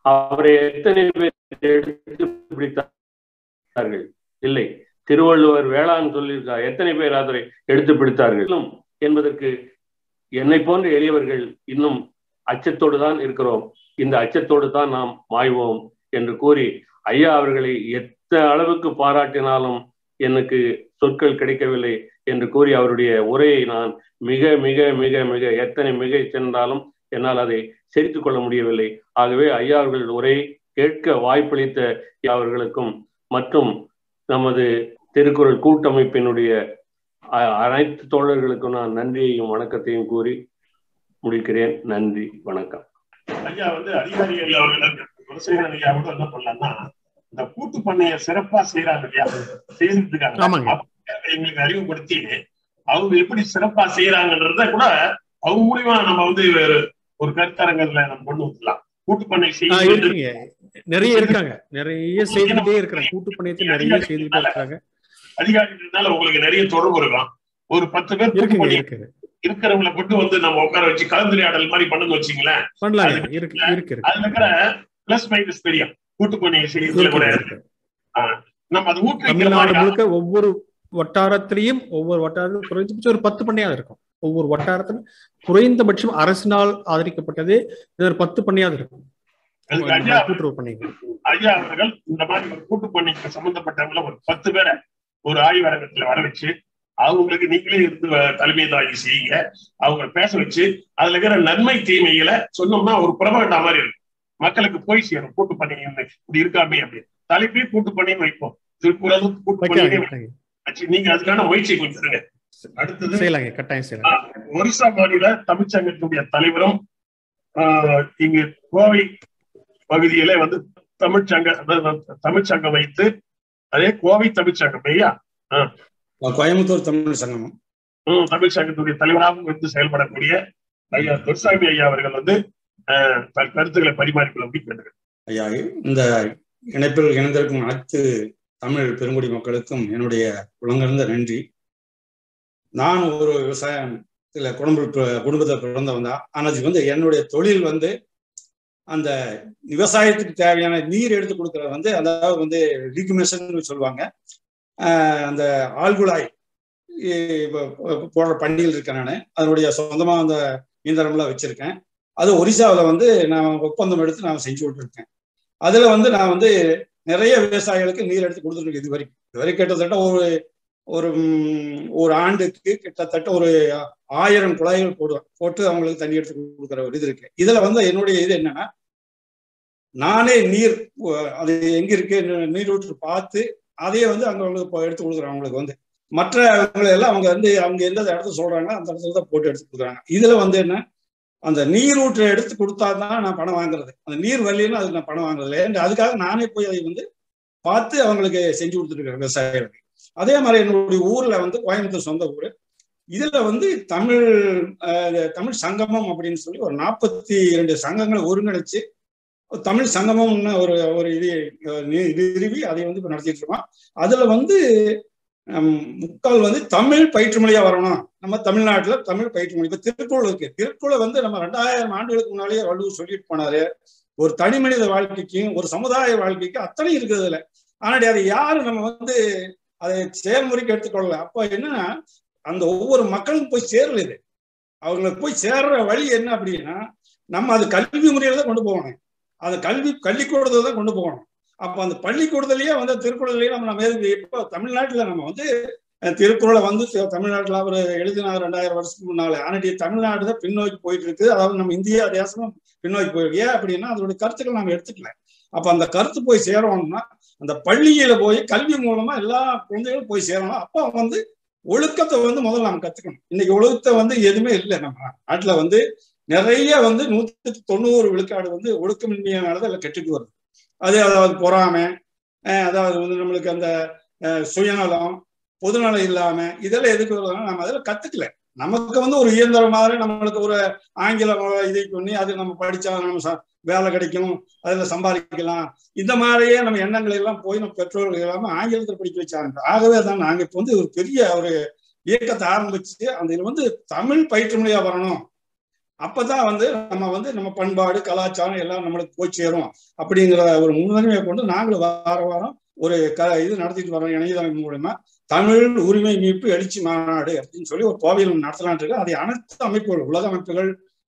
அவரை எத்தனை பேர் எடுத்து பிடித்தார்கள் இல்லை திருவள்ளுவர் வேளாண் சொல்லியிருக்கார் எத்தனை பேர் அதனை எடுத்து பிடித்தார்கள் என்பதற்கு என்னை போன்ற எளியவர்கள் இன்னும் அச்சத்தோடு தான் இருக்கிறோம் இந்த அச்சத்தோடு தான் நாம் மாய்வோம் என்று கூறி ஐயா அவர்களை எத்த அளவுக்கு பாராட்டினாலும் எனக்கு சொற்கள் கிடைக்கவில்லை என்று கூறி அவருடைய உரையை நான் மிக மிக மிக மிக எத்தனை மிக சென்றாலும் என்னால் அதை செரித்துக் கொள்ள முடியவில்லை ஆகவே ஐயா அவர்கள் உரையை கேட்க வாய்ப்பளித்த அவர்களுக்கும் மற்றும் நமது திருக்குறள் கூட்டமைப்பினுடைய அனைத்து தோழர்களுக்கும் நான் நன்றியையும் வணக்கத்தையும் கூறி முடிக்கிறேன் நன்றி வணக்கம் ஐயா வந்து அதிகாரிகள் அவர்களுக்கு குலசேகரன் ஐயா கூட என்ன பண்ணலாம்னா இந்த கூட்டு பண்ணைய சிறப்பா செய்யறாங்க இல்லையா செய்துட்டு இருக்காங்க எங்களுக்கு அறிவுப்படுத்தி அவங்க எப்படி சிறப்பா செய்யறாங்கன்றத கூட அவங்க மூலியமா நம்ம வந்து ஒரு கருத்தரங்கத்துல நம்ம கொண்டு வந்துடலாம் கூட்டு பண்ணை செய்ய நிறைய இருக்காங்க நிறைய செய்துகிட்டே இருக்கிறாங்க கூட்டு பண்ணையத்தை நிறைய செய்துகிட்டே இருக்காங்க அதிகாரிகள்னால உங்களுக்கு நிறைய தொடர்பு இருக்கும் ஒரு பத்து பேர் கூட்டு பண்ணி இருக்கிறவங்களை கொண்டு வந்து நம்ம உட்கார வச்சு கலந்துரையாடல் மாதிரி பண்ணுங்க வச்சுங்களேன் பண்ணலாம் இருக்கு இருக்கு அதுல இருக்கிற பிளஸ் மைனஸ் தெரியும் கூட்டு பண்ணி செய்யறதுல கூட நம்ம அது தமிழ்நாடு முழுக்க ஒவ்வொரு வட்டாரத்திலையும் ஒவ்வொரு வட்டாரத்திலும் குறைந்தபட்சம் ஒரு பத்து பண்ணையாவது இருக்கும் ஒவ்வொரு வட்டாரத்திலும் குறைந்தபட்சம் அரசினால் ஆதரிக்கப்பட்டது ஒரு பத்து பண்ணையாவது இருக்கும் கூட்டுறவு பண்ணைகள் ஐயா அவர்கள் இந்த மாதிரி ஒரு கூட்டு பண்ணைக்கு சம்பந்தப்பட்டவங்கள ஒரு பத்து பேரை ஒரு ஆய்வரங்கத்துல வர வச்சு அவங்களுக்கு நீங்களே இருந்து தலைமை தாங்கி செய்யுங்க அவங்க பேச வச்சு அதுல இருக்கிற நன்மை தீமைகளை சொன்னோம்னா ஒரு பிரபகண்டா மாதிரி இருக்கும் மக்களுக்கு போய் சேரும் கூட்டு பண்ணி இப்படி இருக்காமே அப்படின்னு தலைப்பே கூட்டு பண்ணி வைப்போம் திருக்குறள் கூட்டு பண்ணி வச்சு நீங்க அதுக்கான முயற்சி கொடுத்துருங்க அடுத்தது செய்யலாங்க கட்டாயம் செய்யலாம் ஒரிசா மாநில தமிழ்ச்சங்கத்தினுடைய தலைவரும் இங்கு கோவை பகுதியில வந்து தமிழ்ச்சங்க தமிழ்ச்சங்கம் வைத்து அதே கோவை தமிழ்ச்சங்கம் ஐயா கோயம்புத்தூர் தமிழ் சங்கமம் தமிழ் சங்கத்துடைய தலைவராகவும் இருந்து செயல்படக்கூடிய ஐயா துர்சாமி ஐயா அவர்கள் வந்து கருத்துக்களை பரிமாறிக்கொள்ள கேட்டுக்கிறேன் ஐயா இந்த இணைப்பில் இணைந்திருக்கும் அனைத்து தமிழ் பெருங்குடி மக்களுக்கும் என்னுடைய உலங்கிருந்த நன்றி நான் ஒரு விவசாயத்துல குடும்ப குடும்பத்தில் பிறந்தவன் தான் ஆனால் இது வந்து என்னுடைய தொழில் வந்து அந்த விவசாயத்துக்கு தேவையான நீர் எடுத்து கொடுக்கறது வந்து அதாவது வந்து ரீகுமேஷன் சொல்லுவாங்க அந்த ஆழ்குழாய் போடுற பண்டிகைகள் இருக்கேன் நான் அதனுடைய சொந்தமா அந்த இயந்திரம்லாம் வச்சிருக்கேன் அது ஒரிசாவில் வந்து நான் ஒப்பந்தம் எடுத்து நான் செஞ்சு விட்டுருக்கேன் அதுல வந்து நான் வந்து நிறைய விவசாயிகளுக்கு நீர் எடுத்து கொடுத்துருக்கேன் இது வரைக்கும் இது வரைக்கும் கிட்டத்தட்ட ஒரு ஒரு ஒரு ஆண்டுக்கு கிட்டத்தட்ட ஒரு ஆயிரம் குழாய்கள் போடுவேன் போட்டு அவங்களுக்கு தண்ணி எடுத்து கொடுக்குற ஒரு இது இருக்கு இதுல வந்து என்னுடைய இது என்னன்னா நானே நீர் அது எங்க இருக்கு நீரூற்று பார்த்து அதையே வந்து அங்க அவங்களுக்கு எடுத்து கொடுக்குறாங்க அவங்களுக்கு வந்து மற்றவங்களை எல்லாம் அவங்க வந்து அவங்க எந்த இடத்துல சொல்றாங்களோ அந்த இடத்துல தான் போட்டு எடுத்து கொடுக்குறாங்க இதுல வந்து என்ன அந்த நீரூற்றை எடுத்து கொடுத்தா தான் நான் பணம் வாங்குறது அந்த நீர் வரலன்னு அதுக்கு நான் பணம் வாங்குறது இல்லை அதுக்காக நானே போய் அதை வந்து பார்த்து அவங்களுக்கு செஞ்சு கொடுத்துருக்கேன் விவசாயிகளுக்கு அதே மாதிரி என்னுடைய ஊர்ல வந்து கோயம்புத்தூர் சொந்த ஊர் இதுல வந்து தமிழ் தமிழ் சங்கமம் அப்படின்னு சொல்லி ஒரு நாற்பத்தி இரண்டு சங்கங்களை ஒருங்கிணைச்சு தமிழ் சங்கமம்னு ஒரு ஒரு இது நிறுவி அதை வந்து இப்போ நடத்திட்டு இருக்கோம் அதுல வந்து முக்கால் வந்து தமிழ் பயிற்று மொழியா வரணும் நம்ம தமிழ்நாட்டுல தமிழ் பயிற்று மொழி இப்ப திருக்குறள் இருக்கு திருக்குறள் வந்து நம்ம ரெண்டாயிரம் ஆண்டுகளுக்கு முன்னாலேயே வள்ளுவர் சொல்லிட்டு போனாரு ஒரு தனி மனித வாழ்க்கைக்கும் ஒரு சமுதாய வாழ்க்கைக்கும் அத்தனை இருக்குது அதுல ஆனால் அதை யாரும் நம்ம வந்து அதை செயல்முறைக்கு எடுத்துக்கொள்ளல அப்ப என்னன்னா அந்த ஒவ்வொரு மக்களும் போய் சேரல இது அவங்களுக்கு போய் சேர்ற வழி என்ன அப்படின்னா நம்ம அது கல்வி முறையில தான் கொண்டு போகணும் அந்த கல்வி பள்ளிக்கூடத்துல தான் கொண்டு போகணும் அப்ப அந்த பள்ளிக்கூடத்திலேயே வந்து திருக்குறள்லயே நம்ம நம்ம இப்போ தமிழ்நாட்டுல நம்ம வந்து திருக்குறளை வந்து தமிழ்நாட்டுல அவர் எழுதினார் ரெண்டாயிரம் வருஷத்துக்கு முன்னால ஆனடி தமிழ்நாடு தான் பின்னோக்கி போயிட்டு இருக்கு அதாவது நம்ம இந்தியா தேசமும் பின்னோக்கி போயிருக்கு ஏன் அப்படின்னா அதோட கருத்துக்கள் நம்ம எடுத்துக்கல அப்ப அந்த கருத்து போய் சேரணும்னா அந்த பள்ளியில போய் கல்வி மூலமா எல்லா குழந்தைகளும் போய் சேரணும் அப்போ வந்து ஒழுக்கத்தை வந்து முதல்ல நம்ம கத்துக்கணும் இன்னைக்கு ஒழுக்கத்தை வந்து எதுவுமே இல்லை நம்ம நாட்டுல வந்து நிறைய வந்து நூத்தி தொண்ணூறு விழுக்காடு வந்து ஒழுக்கமின்மையானதை எல்லாம் கெட்டுட்டு வருது அது அதாவது பொறாமை அதாவது வந்து நம்மளுக்கு அந்த சுயநலம் பொதுநலம் இல்லாம இதெல்லாம் எதுக்கு வருதுன்னா நம்ம அதில் கத்துக்கல நமக்கு வந்து ஒரு இயந்திரம் மாதிரி நம்மளுக்கு ஒரு ஆங்கிலம் இதை பண்ணி அது நம்ம படிச்சா நம்ம வேலை கிடைக்கும் அதுல சம்பாதிக்கலாம் இந்த மாதிரியே நம்ம எண்ணங்கள் எல்லாம் போய் நம்ம பெற்றோர்கள் இல்லாம ஆங்கிலத்தில் படிக்க வச்சாங்க ஆகவே தான் நாங்க இப்போ வந்து ஒரு பெரிய ஒரு இயக்கத்தை ஆரம்பிச்சு அந்த இதுல வந்து தமிழ் பயிற்று மொழியா வரணும் அப்பதான் வந்து நம்ம வந்து நம்ம பண்பாடு கலாச்சாரம் எல்லாம் நம்மளுக்கு போய் சேரும் அப்படிங்கிற ஒரு முன்னுரிமையை கொண்டு நாங்களும் வார வாரம் ஒரு க இது நடத்திட்டு வரோம் இணையதளம் மூலமா தமிழ் உரிமை மீட்பு எழுச்சி மாநாடு அப்படின்னு சொல்லி ஒரு கோவில் நடத்தலான் இருக்கு அதை அனைத்து அமைப்புகள் உலக அமைப்புகள்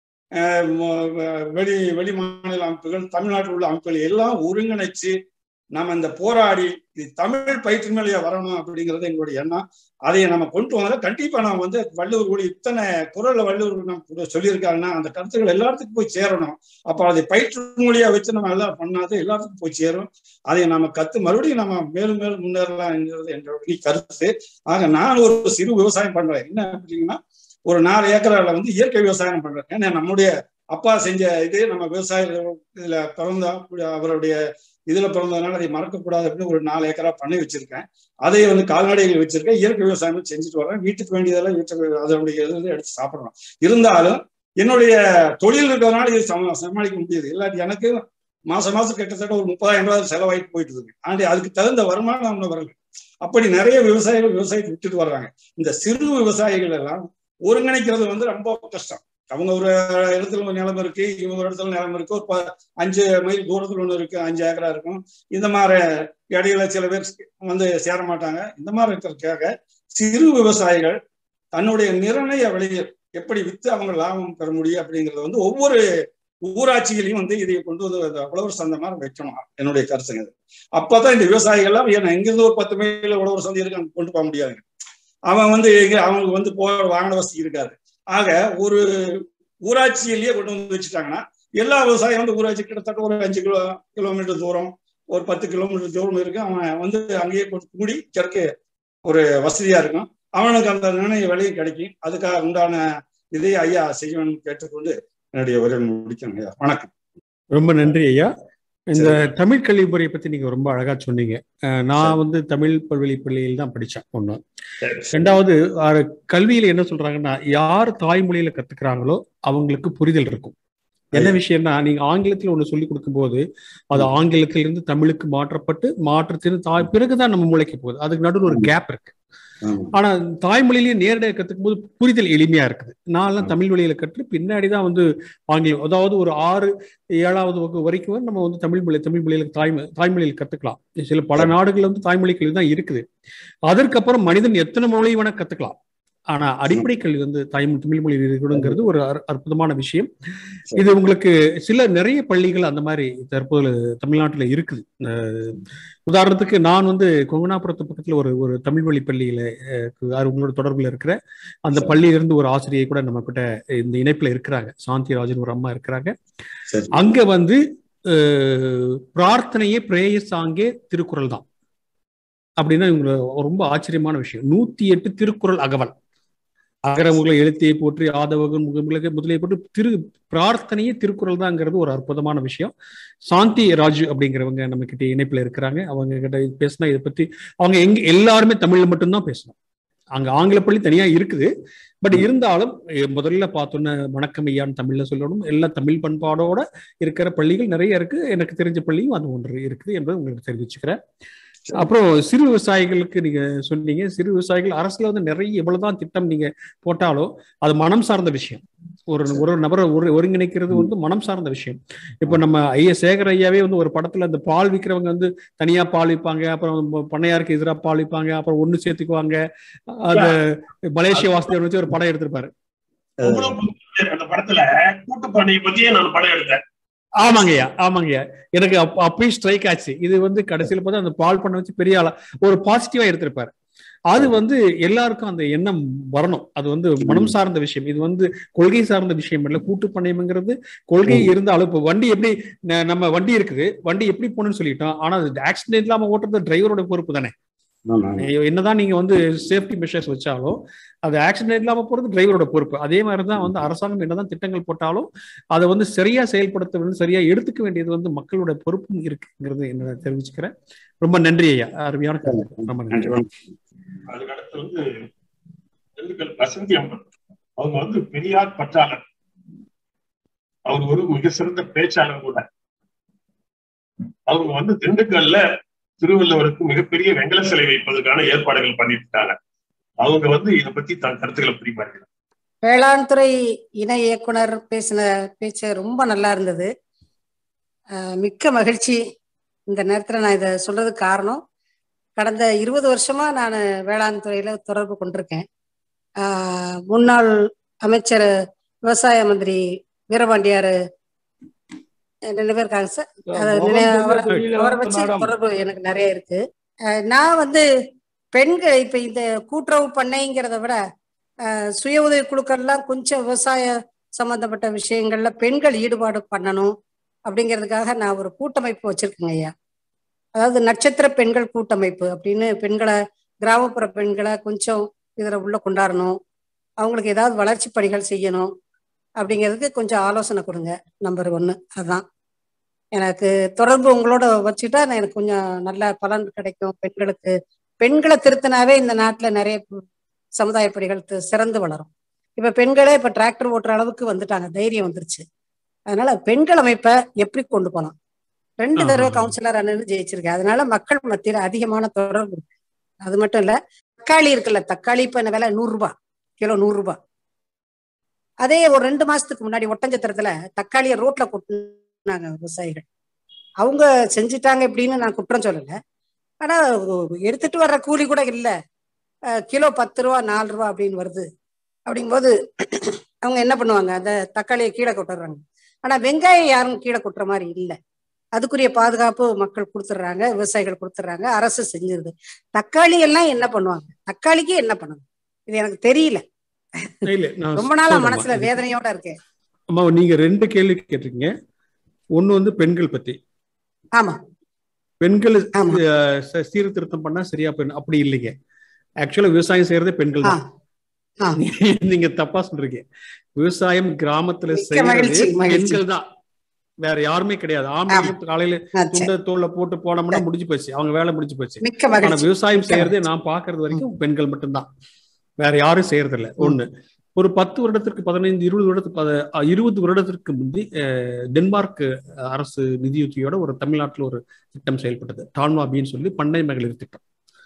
வெளி வெளி மாநில அமைப்புகள் தமிழ்நாட்டில் உள்ள அமைப்புகள் எல்லாம் ஒருங்கிணைச்சு நம்ம இந்த போராடி இது தமிழ் பயிற்று மேலேயே வரணும் அப்படிங்கிறது எங்களுடைய எண்ணம் அதை நம்ம கொண்டு வந்தா கண்டிப்பா நான் வந்து வள்ளுவர் கூட இத்தனை குரல்ல வள்ளுவர் நம்ம சொல்லியிருக்காருன்னா அந்த கருத்துக்கள் எல்லாத்துக்கும் போய் சேரணும் அப்ப அதை பயிற்று மொழியா வச்சு நம்ம எல்லாம் பண்ணாது எல்லாத்துக்கும் போய் சேரும் அதை நம்ம கத்து மறுபடியும் நம்ம மேலும் மேலும் முன்னேறலாம் என்கிறது என்னுடைய கருத்து ஆக நான் ஒரு சிறு விவசாயம் பண்றேன் என்ன அப்படின்னா ஒரு நாலு ஏக்கரால வந்து இயற்கை விவசாயம் பண்றேன் ஏன்னா நம்முடைய அப்பா செஞ்ச இது நம்ம விவசாய இதுல பிறந்த அவருடைய இதுல பிறந்ததுனால அதை மறக்கக்கூடாது அப்படின்னு ஒரு நாலு ஏக்கரா பண்ணி வச்சிருக்கேன் அதை வந்து கால்நடைகள் வச்சிருக்கேன் இயற்கை விவசாயம் செஞ்சுட்டு வரேன் வீட்டுக்கு வேண்டியதெல்லாம் வீட்டுக்கு அதனுடைய இது எடுத்து சாப்பிடுறோம் இருந்தாலும் என்னுடைய தொழில் இருக்கிறதுனால இது சம சமாளிக்க முடியுது இல்லாட்டி எனக்கு மாசம் மாசம் கிட்டத்தட்ட ஒரு முப்பதாயிரம் ரூபாய் செலவாயிட்டு போயிட்டு இருக்கு ஆண்டு அதுக்கு தகுந்த வருமானம் நம்ம வரல அப்படி நிறைய விவசாயிகள் விவசாயத்தை விட்டுட்டு வர்றாங்க இந்த சிறு விவசாயிகள் எல்லாம் ஒருங்கிணைக்கிறது வந்து ரொம்ப கஷ்டம் அவங்க ஒரு இடத்துல ஒரு நிலம் இருக்கு இவங்க ஒரு இடத்துல நிலம் இருக்கு ஒரு அஞ்சு மைல் தூரத்துல ஒண்ணு இருக்கு அஞ்சு ஏக்கரா இருக்கும் இந்த மாதிரி இடையில சில பேர் வந்து சேர மாட்டாங்க இந்த மாதிரி இருக்கிறதுக்காக சிறு விவசாயிகள் தன்னுடைய நிர்ணய விலையை எப்படி வித்து அவங்க லாபம் பெற முடியும் அப்படிங்கறது வந்து ஒவ்வொரு ஊராட்சிகளையும் வந்து இதை கொண்டு வந்து உழவர் சந்தை மாதிரி வைக்கணும் என்னுடைய கருத்துங்க அப்பதான் இந்த விவசாயிகள்லாம் ஏன்னா எங்கிருந்து ஒரு பத்து மைல உழவர் சந்தை இருக்கு அங்க கொண்டு போக முடியாது அவன் வந்து அவங்களுக்கு வந்து போக வாகன வசதி இருக்காது ஆக ஒரு ஊராட்சியிலேயே கொண்டு வந்து வச்சுட்டாங்கன்னா எல்லா விவசாயம் வந்து ஊராட்சி கிட்டத்தட்ட ஒரு அஞ்சு கிலோ கிலோமீட்டர் தூரம் ஒரு பத்து கிலோமீட்டர் தூரம் இருக்கு அவன் வந்து அங்கேயே கூடி கிடக்க ஒரு வசதியா இருக்கும் அவனுக்கு அந்த நிர்ணய விலையும் கிடைக்கும் அதுக்காக உண்டான இதை ஐயா செய்யணும்னு கேட்டுக்கொண்டு என்னுடைய உரை முடிக்கணும் ஐயா வணக்கம் ரொம்ப நன்றி ஐயா இந்த தமிழ் கல்வி முறையை பத்தி நீங்க ரொம்ப அழகா சொன்னீங்க நான் வந்து தமிழ் பல்வெளி பள்ளியில் தான் படிச்சேன் ஒண்ணு ரெண்டாவது கல்வியில என்ன சொல்றாங்கன்னா யார் தாய்மொழியில கத்துக்கிறாங்களோ அவங்களுக்கு புரிதல் இருக்கும் என்ன விஷயம்னா நீங்க ஆங்கிலத்தில் ஒண்ணு சொல்லி கொடுக்கும் போது அது ஆங்கிலத்திலிருந்து தமிழுக்கு மாற்றப்பட்டு மாற்றத்தின் தாய் பிறகுதான் நம்ம மூளைக்கு போகுது அதுக்கு நடுவில் ஒரு கேப் இருக்கு ஆனா தாய்மொழியிலேயே நேரடியாக கத்துக்கும் போது புரிதல் எளிமையா இருக்குது நான்லாம் தமிழ் வழியில கற்று பின்னாடிதான் வந்து ஆங்கிலம் அதாவது ஒரு ஆறு ஏழாவது வகுப்பு வரைக்கும் நம்ம வந்து தமிழ் மொழி தமிழ் மொழியில தாய் தாய்மொழியில் கத்துக்கலாம் சில பல நாடுகள் வந்து தாய்மொழி கல்வி தான் இருக்குது அதற்கப்புறம் மனிதன் எத்தனை மொழி வேணா கத்துக்கலாம் ஆனா அடிப்படை கல்வி வந்து தாய் தமிழ் மொழி இருக்கணுங்கிறது ஒரு அற்புதமான விஷயம் இது உங்களுக்கு சில நிறைய பள்ளிகள் அந்த மாதிரி தற்போது தமிழ்நாட்டுல இருக்குது உதாரணத்துக்கு நான் வந்து கொங்கனாபுரத்து பக்கத்துல ஒரு ஒரு தமிழ் வழி பள்ளியில உங்களோட தொடர்புல இருக்கிற அந்த பள்ளியிலிருந்து ஒரு ஆசிரியை கூட நம்ம கிட்ட இந்த இணைப்புல இருக்கிறாங்க சாந்தி ராஜன் ஒரு அம்மா இருக்கிறாங்க அங்க வந்து பிரார்த்தனையே பிரேயர் சாங்கே திருக்குறள் தான் அப்படின்னா இவங்க ரொம்ப ஆச்சரியமான விஷயம் நூத்தி எட்டு திருக்குறள் அகவல் அகரமுகளை எழுத்தியை போற்றி ஆதவகம் முகமுக முதலியை போட்டு திரு பிரார்த்தனையே திருக்குறள் தாங்கிறது ஒரு அற்புதமான விஷயம் சாந்தி ராஜு அப்படிங்கிறவங்க நம்ம கிட்ட இணைப்புல இருக்கிறாங்க அவங்க கிட்ட பேசினா இதை பத்தி அவங்க எங்க எல்லாருமே தமிழ்ல மட்டும்தான் பேசணும் அங்க ஆங்கில பள்ளி தனியா இருக்குது பட் இருந்தாலும் முதல்ல பார்த்தோன்ன வணக்கம் ஐயான்னு தமிழ்ல சொல்லணும் எல்லா தமிழ் பண்பாடோட இருக்கிற பள்ளிகள் நிறைய இருக்கு எனக்கு தெரிஞ்ச பள்ளியும் அது ஒன்று இருக்குது என்பதை உங்களுக்கு தெரிவிச்சுக்கிறேன் அப்புறம் சிறு விவசாயிகளுக்கு நீங்க சொன்னீங்க சிறு விவசாயிகள் அரசுல வந்து நிறைய எவ்வளவுதான் திட்டம் நீங்க போட்டாலும் அது மனம் சார்ந்த விஷயம் ஒரு ஒரு நபரை ஒரு ஒருங்கிணைக்கிறது வந்து மனம் சார்ந்த விஷயம் இப்ப நம்ம ஐயா சேகர் ஐயாவே வந்து ஒரு படத்துல அந்த பால் விற்கிறவங்க வந்து தனியா பால் விற்பாங்க அப்புறம் பண்ணையாருக்கு எதிராக பால் விற்பாங்க அப்புறம் ஒண்ணு சேர்த்துக்குவாங்க அந்த மலேசிய வாசனை வச்சு ஒரு படம் எடுத்திருப்பாரு அந்த படத்துல கூட்டு பண்ணையை பத்தியே நான் படம் எடுத்தேன் ஆமாங்கய்யா ஆமாங்கய்யா எனக்கு அப்பயும் ஸ்ட்ரைக் ஆச்சு இது வந்து கடைசியில் பார்த்தா அந்த பால் பண்ண வச்சு பெரிய ஆளா ஒரு பாசிட்டிவா எடுத்திருப்பாரு அது வந்து எல்லாருக்கும் அந்த எண்ணம் வரணும் அது வந்து மனம் சார்ந்த விஷயம் இது வந்து கொள்கை சார்ந்த விஷயம் இல்லை கூட்டு பண்ணையம்ங்கிறது கொள்கை இருந்தாலும் இப்போ வண்டி எப்படி நம்ம வண்டி இருக்குது வண்டி எப்படி போகணும்னு சொல்லிட்டோம் ஆனா அது ஆக்சிடென்ட் இல்லாம ஓட்டுறது டிரைவரோட பொறுப்பு தானே என்னதான் நீங்க வந்து சேஃப்டி மெஷர்ஸ் வச்சாலும் அது ஆக்சிடென்ட் இல்லாம போறது டிரைவரோட பொறுப்பு அதே மாதிரிதான் வந்து அரசாங்கம் என்னதான் திட்டங்கள் போட்டாலும் அதை வந்து சரியா செயல்படுத்த வந்து சரியா எடுத்துக்க வேண்டியது வந்து மக்களோட பொறுப்பும் இருக்குங்கிறது என்ன தெரிவிச்சுக்கிறேன் ரொம்ப நன்றி ஐயா அருமையான ரொம்ப நன்றி அதுக்கு அடுத்து வந்து திண்டுக்கல் வசந்தி அம்மன் அவங்க வந்து பெரியார் பற்றாளர் அவர் ஒரு மிக சிறந்த பேச்சாளர் கூட அவங்க வந்து திண்டுக்கல்ல திருவள்ளுவருக்கு மிகப்பெரிய வெங்கல சிலை வைப்பதற்கான ஏற்பாடுகள் பண்ணிட்டு இருக்காங்க அவங்க வந்து இதை பத்தி தன் கருத்துக்களை பரிமாறிக்கிறாங்க வேளாண் துறை இணை இயக்குனர் பேசின பேச்சு ரொம்ப நல்லா இருந்தது அஹ் மிக்க மகிழ்ச்சி இந்த நேரத்துல நான் இதை சொல்றதுக்கு காரணம் கடந்த இருபது வருஷமா நான் வேளாண் துறையில தொடர்பு கொண்டிருக்கேன் ஆஹ் முன்னாள் அமைச்சர் விவசாய மந்திரி வீரபாண்டியார் ரெண்டு பேர் இருக்காங்க சார் அது நினை- அவரை அவரை வச்சு தொடர்பு எனக்கு நிறைய இருக்கு அஹ் நான் வந்து பெண்கள் இப்ப இந்த கூட்டுறவு பண்ணைங்கிறத விட அஹ் சுய உதவி குழுக்கள்லாம் கொஞ்சம் விவசாய சம்பந்தப்பட்ட விஷயங்கள்ல பெண்கள் ஈடுபாடு பண்ணணும் அப்படிங்கிறதுக்காக நான் ஒரு கூட்டமைப்பு வச்சிருக்கேங்க ஐயா அதாவது நட்சத்திர பெண்கள் கூட்டமைப்பு அப்படின்னு பெண்களை கிராமப்புற பெண்களை கொஞ்சம் இதுல உள்ள கொண்டாடணும் அவங்களுக்கு ஏதாவது வளர்ச்சி பணிகள் செய்யணும் அப்படிங்கிறதுக்கு கொஞ்சம் ஆலோசனை கொடுங்க நம்பர் ஒன்று அதுதான் எனக்கு தொடர்பு உங்களோட வச்சுட்டா நான் எனக்கு கொஞ்சம் நல்ல பலன் கிடைக்கும் பெண்களுக்கு பெண்களை திருத்தினாவே இந்த நாட்டில் நிறைய சமுதாய பணிகள் தி- சிறந்து வளரும் இப்ப பெண்களே இப்ப டிராக்டர் ஓட்டுற அளவுக்கு வந்துட்டாங்க தைரியம் வந்துருச்சு அதனால பெண்கள் அமைப்பை எப்படி கொண்டு போகலாம் ரெண்டு ஆ, தடவை ஆ. கவுன்சிலர் அண்ணன் ஜெயிச்சிருக்கேன் அதனால மக்கள் மத்தியில அதிகமான தொடர்பு இருக்கு அது மட்டும் இல்ல தக்காளி இருக்குல்ல தக்காளி இப்ப என்ன விலை நூறு ரூபாய் கிலோ நூறு ரூபாய் அதே ஒரு ரெண்டு மாசத்துக்கு முன்னாடி ஒட்டஞ்சத்திரத்துல தக்காளியை ரோட்ல கொட்டினாங்க விவசாயிகள் அவங்க செஞ்சுட்டாங்க இப்படின்னு நான் குற்றம் சொல்லல ஆனா எடுத்துட்டு வர்ற கூலி கூட இல்ல அஹ் கிலோ பத்து ரூபா நாலு ரூபா அப்படின்னு வருது அப்படிங்கும்போது அவங்க என்ன பண்ணுவாங்க அந்த தக்காளியை கீழே கொட்டுறாங்க ஆனா வெங்காயம் யாரும் கீழே கொட்டுற மாதிரி இல்லை அதுக்குரிய பாதுகாப்பு மக்கள் கொடுத்துட்றாங்க விவசாயிகள் கொடுத்துட்றாங்க அரசு செஞ்சிருது தக்காளி எல்லாம் என்ன பண்ணுவாங்க தக்காளிக்கு என்ன பண்ணுவாங்க இது எனக்கு தெரியல இல்ல நான் ரொம்ப நாளா சொல்றேன்மா. மனசுல இது- வேதனையோட இருக்கேன் அம்மா நீங்க ரெண்டு கேள்வி கேட்டிருக்கீங்க ஒண்ணு வந்து பெண்கள் பத்தி ஆமா பெண்கள் ஆமா. அஹ், ச- சீர்திருத்தம் பண்ணா சரியா போயிடும் அப்படி இல்லைங்க ஆக்சுவலா விவசாயம் செய்யறதே பெண்கள் ஆ தான் ஆ நீங்க தப்பா சொல்றீங்க விவசாயம் கிராமத்துல மிக்க செய்யறது மகிழ்ச்சி, மகிழ்ச்சி. பெண்கள் தான் வேற யாருமே கிடையாது ஆம்பளைங்க காலையில ஆ, சரி. துண்ட தோல்ல போட்டு போனோம்னா முடிஞ்சு போச்சு அவங்க வேலை முடிஞ்சு போச்சு மிக்க ஆனா மகிழ்ச்சி விவசாயம் மிக்க செய்யறதே மகிழ்ச்சி. நான் பாக்குறது வரைக்கும் பெண்கள் மட்டும்தான் வேற யாரும் செய்யறது இல்ல ஒண்ணு ஒரு பத்து வருடத்திற்கு பதினைந்து இருபது வருடத்துக்கு பத- அஹ், இருபது வருடத்திற்கு முந்தி அஹ், டென்மார்க் அரசு நிதியுதவியோட ஒரு தமிழ்நாட்டுல ஒரு திட்டம் செயல்பட்டது டான்வாபின்னு சொல்லி பண்ணை மகளிர் திட்டம்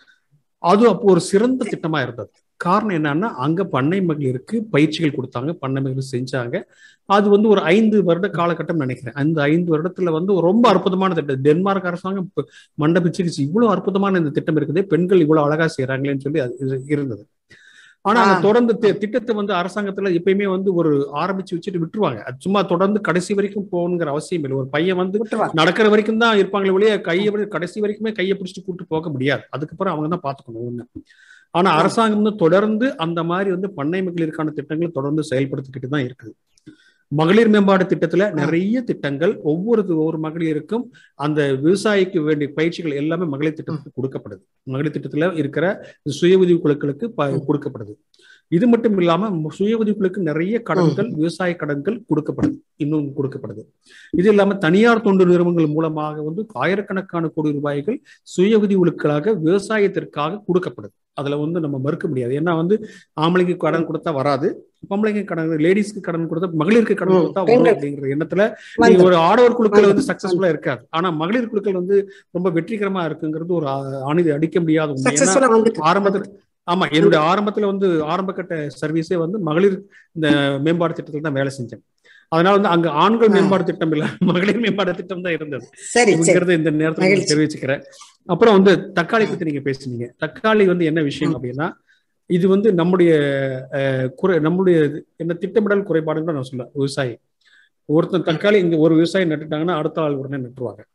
அது அப்போ ஒரு சிறந்த திட்டமா இருந்தது காரணம் என்னன்னா அங்க பண்ணை மகளிருக்கு பயிற்சிகள் கொடுத்தாங்க பண்ணை மகளிர் செஞ்சாங்க அது வந்து ஒரு ஐந்து வருட காலகட்டம் நினைக்கிறேன் அந்த ஐந்து வருடத்துல வந்து ஒரு ரொம்ப அற்புதமான திட்டம் டென்மார்க் அரசாங்கம் இப்ப மண்டை பிச்சுக்கிச்சு இவ்வளவு அற்புதமான இந்த திட்டம் இருக்குது பெண்கள் இவ்வளவு அழகா செய்யறாங்களேன்னு சொல்லி அது இது இருந்தது ஆனா அந்த ஆ. தொடர்ந்து தி- திட்டத்தை வந்து அரசாங்கத்துல எப்பயுமே வந்து ஒரு ஆரம்பிச்சு வச்சுட்டு விட்டுருவாங்க அது சும்மா தொடர்ந்து கடைசி வரைக்கும் போகணுங்கிற அவசியம் இல்லை ஒரு பையன் வந்து விட்டுருவாங்க நடக்கிற வரைக்கும் தான் இருப்பாங்களே ஒழிய கையை விட- கடைசி வரைக்குமே கையை பிடிச்சிட்டு கூட்டு போக முடியாது அதுக்கப்புறம் அவங்க தான் பாத்துக்கணும் ஒண்ணு ஆனா அரசாங்கம் வந்து தொடர்ந்து அந்த மாதிரி வந்து பண்ணை மகளிருக்கான திட்டங்களை தொடர்ந்து செயல்படுத்திக்கிட்டு தான் இருக்குது மகளிர் மேம்பாடு திட்டத்துல நிறைய திட்டங்கள் ஒவ்வொரு ஒவ்வொரு மகளிருக்கும் அந்த விவசாயிக்கு வேண்டிய பயிற்சிகள் எல்லாமே மகளிர் திட்டத்துக்கு கொடுக்கப்படுது மகளிர் திட்டத்துல இருக்கிற சுய உதவி குழுக்களுக்கு ப- கொடுக்கப்படுது இது மட்டும் இல்லாம ம- சுய உதவி குழுக்கு நிறைய கடன்கள் விவசாய கடன்கள் கொடுக்கப்படுது இன்னும் கொடுக்கப்படுது இது இல்லாம தனியார் தொண்டு நிறுவனங்கள் மூலமாக வந்து ஆயிரக்கணக்கான கோடி ரூபாய்கள் சுய உதவி குழுக்களாக விவசாயத்திற்காக கொடுக்கப்படுது அதுல வந்து நம்ம மறுக்க முடியாது ஏன்னா வந்து ஆம்பளைக்கு கடன் கொடுத்தா வராது பொம்பளைக்கு கடன் லேடிஸ்க்கு கடன் கொடுத்தா மகளிருக்கு கடன் ம், கொடுத்தா வரும் பெண்கள். அப்படிங்கிற எண்ணத்துல வந்து நீங்க ஒரு ஆடவர் குழுக்கள் வந்து வந்து சக்சஸ்ஃபுல்லா இருக்காது ஆனா மகளிர் குழுக்கள் வந்து ரொம்ப வெற்றிகரமா இருக்குங்கிறது ஒரு ஆ- ஆணிது அடிக்க முடியாத உண்மை ஏன்னா சக்சஸ்ஃபுல்லா வந்துட்டு ஆரம்பத்துல ஆமா என்னுடைய ஆரம்பத்துல வந்து ஆரம்ப கட்ட சர்வீஸே வந்து மகளிர் இந்த மேம்பாடு திட்டத்துல தான் வேலை செஞ்சேன் அதனால வந்து அங்க ஆண்கள் ஆ. மேம்பாடு திட்டம் இல்ல மகளிர் மேம்பாடு திட்டம் தான் இருந்தது சரி சரி அப்படிங்கறத இந்த நேரத்துல உங்களுக்கு மகிழ்ச்சி. தெரிவிச்சுக்கிறேன் அப்புறம் வந்து தக்காளி பத்தி நீங்க பேசுனீங்க தக்காளி வந்து என்ன விஷயம் அப்படின்னா இது வந்து நம்முடைய அஹ், குறை நம்முடைய என்ன திட்டமிடல் குறைபாடுன்னு நான் சொல்ல விவசாயி ஒருத்தன் தக்காளி இங்க ஒரு விவசாயி நட்டுட்டாங்கன்னா அடுத்த ஆள் உடனே நட்டுருவாங்க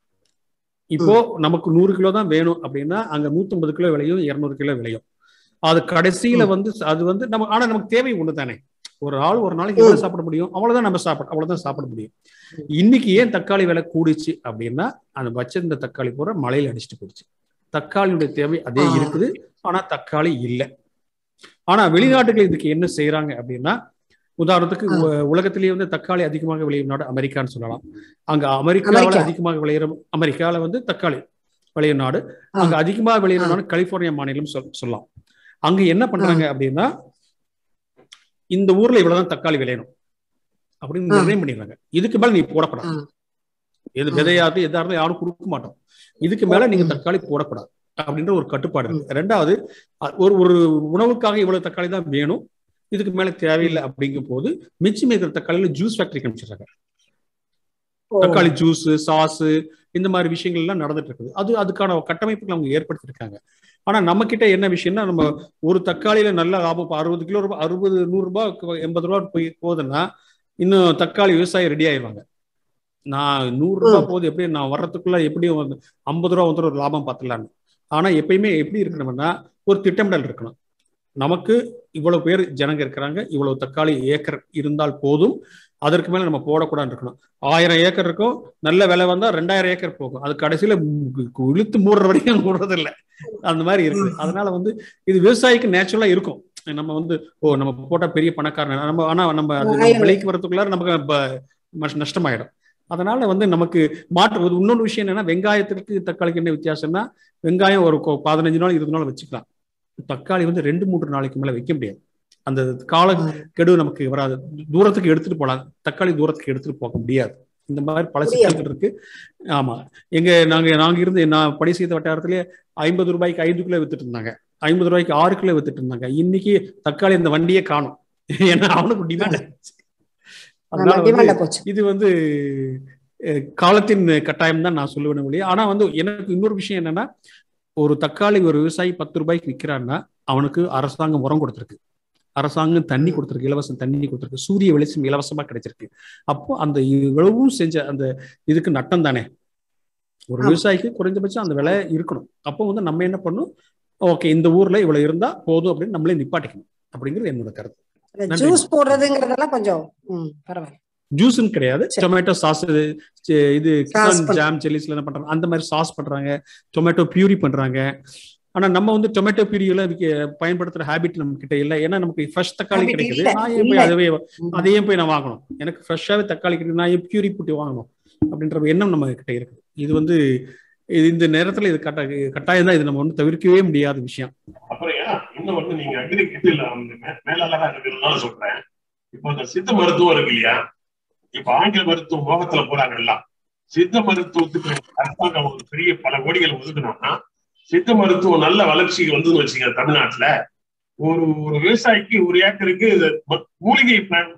இப்போ நமக்கு நூறு கிலோ தான் வேணும் அப்படின்னா அங்க 150 கிலோ விளையும் இருநூறு கிலோ விளையும் அது கடைசியில வந்து அது வந்து நம்ம ஆனா நமக்கு தேவை ஒண்ணு தானே ஒரு ஆள் ஒரு நாளைக்கு எவ்வளவு சாப்பிட முடியும் அவ்வளவுதான் நம்ம சாப்பிட அவ்வளவுதான் சாப்பிட முடியும் இன்னைக்கு ஏன் தக்காளி விலை கூடிச்சு அப்படின்னா அந்த வச்சிருந்த தக்காளி பூரா மழையில அடிச்சுட்டு போயிடுச்சு தக்காளியுடைய தேவை அதே ஆ. இருக்குது ஆனா தக்காளி இல்லை ஆனா வெளிநாட்டுகள் இதுக்கு என்ன செய்யறாங்க அப்படின்னா உதாரணத்துக்கு ஆ. உ- உலகத்திலேயே வந்து தக்காளி அதிகமாக விளையும் நாடு அமெரிக்கான்னு சொல்லலாம் அங்க அமெரிக்காவில் அமெரிக்கா. அதிகமாக விளையிற அமெரிக்கால வந்து தக்காளி விளையும் நாடு ஆ. அங்க அதிகமாக விளையிற ஆ. நாடு கலிபோர்னியா மாநிலம் சொல் சொல்லலாம் அங்க என்ன பண்றாங்க அப்படின்னா இந்த ஊர்ல இவ்வளவுதான் தக்காளி விளையணும் அப்படின்னு ஆ. நிர்ணயம் பண்ணிடுறாங்க இதுக்கு மேல நீ போடப்படாது ஆ. எது ஆ. விதையாது எதா இருந்தாலும் யாரும் கொடுக்க மாட்டோம் இதுக்கு மேல நீங்க ம். தக்காளி போடக்கூடாது அப்படின்ற ஒரு கட்டுப்பாடு இருக்கு ரெண்டாவது அ- ஒரு ஒரு உணவுக்காக இவ்வளவு தக்காளி தான் வேணும் இதுக்கு மேல தேவையில்லை அப்படிங்கும் போது மிச்சம் இருக்கிற தக்காளியில ஜூஸ் ஃபேக்டரி காமிச்சிருக்காங்க தக்காளி ஜூஸ் சாஸ் இந்த மாதிரி விஷயங்கள் எல்லாம் நடந்துட்டு இருக்குது அது அதுக்கான கட்டமைப்புகள் அவங்க ஏற்படுத்தியிருக்காங்க ஆனா நம்ம கிட்ட என்ன விஷயம்னா நம்ம ஒரு தக்காளியில நல்ல லாபம் இப்போ அறுபது கிலோ ரூபாய் அறுபது நூறு ரூபாய் எண்பது ரூபாய் போய் போகுதுன்னா இன்னும் தக்காளி விவசாயி ரெடி ஆயிடுவாங்க நான் நூறு ரூபாய் போகுது எப்படி நான் வர்றதுக்குள்ள எப்படியும் வந்து ஐம்பது ரூபா வந்து ஒரு லாபம் பார்த்துலான்னு ஆனா எப்பயுமே எப்படி இருக்கணும்னா ஒரு திட்டமிடல் இருக்கணும் நமக்கு இவ்வளவு பேர் ஜனங்க இருக்கிறாங்க இவ்வளவு தக்காளி ஏக்கர் இருந்தால் போதும் அதற்கு மேல நம்ம போடக்கூடாது இருக்கணும் ஆயிரம் ஏக்கர் இருக்கும் நல்ல விலை வந்தா ரெண்டாயிரம் ஏக்கர் போகும் அது கடைசியில இழுத்து மூடுற வரைக்கும் மூடுறது இல்லை அந்த மாதிரி இருக்குது அதனால வந்து இது விவசாயிக்கு நேச்சுரலா இருக்கும் நம்ம வந்து ஓ நம்ம போட்டா பெரிய பணக்காரன் நம்ம ஆனா நம்ம அது விலைக்கு வரதுக்குள்ளார நமக்கு நஷ்டமாயிடும் அதனால வந்து நமக்கு மாற்று இன்னொரு விஷயம் என்னன்னா வெங்காயத்திற்கு தக்காளிக்கு என்ன வித்தியாசம்னா வெங்காயம் ஒரு பதினஞ்சு நாள் இருபது நாள் வச்சுக்கலாம் தக்காளி வந்து ரெண்டு மூன்று நாளைக்கு மேல வைக்க முடியாது அந்த கால கெடு நமக்கு வராது தூரத்துக்கு எடுத்துட்டு போகலாம் தக்காளி தூரத்துக்கு எடுத்துட்டு போக முடியாது இந்த மாதிரி பல சிக்கல்கள் இருக்கு ஆமா எங்க நாங்க நாங்க இருந்து நான் படி செய்த வட்டாரத்திலேயே ஐம்பது ரூபாய்க்கு ஐந்து கிலோ வித்துட்டு இருந்தாங்க ஐம்பது ரூபாய்க்கு ஆறு கிலோ வித்துட்டு இருந்தாங்க இன்னைக்கு தக்காளி இந்த வண்டியே காணும் ஏன்னா அவனுக்கு டிமாண்ட் அதனால வந்து இது வந்து காலத்தின் கட்டாயம் தான் நான் சொல்லுவேன் ஒழிய ஆனா வந்து எனக்கு இன்னொரு விஷயம் என்னன்னா ஒரு தக்காளி ஒரு விவசாயி பத்து ரூபாய்க்கு விற்கிறான்னா அவனுக்கு அரசாங்கம் உரம் கொடுத்துருக்கு அரசாங்கம் தண்ணி கொடுத்துருக்கு இலவசம் தண்ணி கொடுத்துருக்கு சூரிய வெளிச்சம் இலவசமா கிடைச்சிருக்கு அப்போ அந்த இவ்வளவும் செஞ்ச அந்த இதுக்கு நட்டம் தானே ஒரு விவசாயிக்கு குறைஞ்சபட்சம் அந்த விலை இருக்கணும் அப்போ வந்து நம்ம என்ன பண்ணும் ஓகே இந்த ஊர்ல இவ்வளவு இருந்தா போதும் அப்படின்னு நம்மளே நிப்பாட்டிக்கணும் அப்படிங்கிறது என்னோட கருத்து ஜூஸ் போடுறதுங்கிறதெல்லாம் கொஞ்சம் பரவாயில்ல ஜூஸ்ன்னு கிடையாது டொமேட்டோ சாஸ் இது ஜாம் செல்லிஸ்ல என்ன பண்றாங்க அந்த மாதிரி சாஸ் பண்றாங்க டொமேட்டோ பியூரி பண்றாங்க ஆனா நம்ம வந்து டொமேட்டோ பியூரியில பயன்படுத்துற ஹேபிட் நம்ம கிட்ட இல்லை ஏன்னா நமக்கு ஃப்ரெஷ் தக்காளி கிடைக்குது நான் ஏன் போய் அதுவே அதையும் போய் நான் வாங்கணும் எனக்கு ஃப்ரெஷ்ஷாவே தக்காளி கிடைக்குது நான் ஏன் பியூரி போட்டு வாங்கணும் அப்படின்ற எண்ணம் நம்ம கிட்ட இருக்குது இது வந்து இது இந்த நேரத்துல இது கட்ட கட்டாயம் தான் இது நம்ம வந்து தவிர்க்கவே முடியாத விஷயம் அப்புறம் இன்னும் வந்து நீங்க அக்ரிகல்ச்சர்ல வந்து மேலாளராக இருக்கிறதுனால சொல்றேன் இப்போ இந்த சித்த மருத்துவம் இருக்கு இல்லையா இப்ப ஆங்கில மருத்துவம் மோகத்துல போறாங்கல்ல சித்த மருத்துவத்துக்கு அரசாங்கம் ஒரு பெரிய பல கோடிகள் ஒதுக்கணும்னா சித்த மருத்துவம் நல்ல வளர்ச்சி வந்ததுன்னு வச்சுக்க தமிழ்நாட்டுல ஒரு ஒரு விவசாயிக்கு ஒரு ஏக்கருக்கு மூலிகை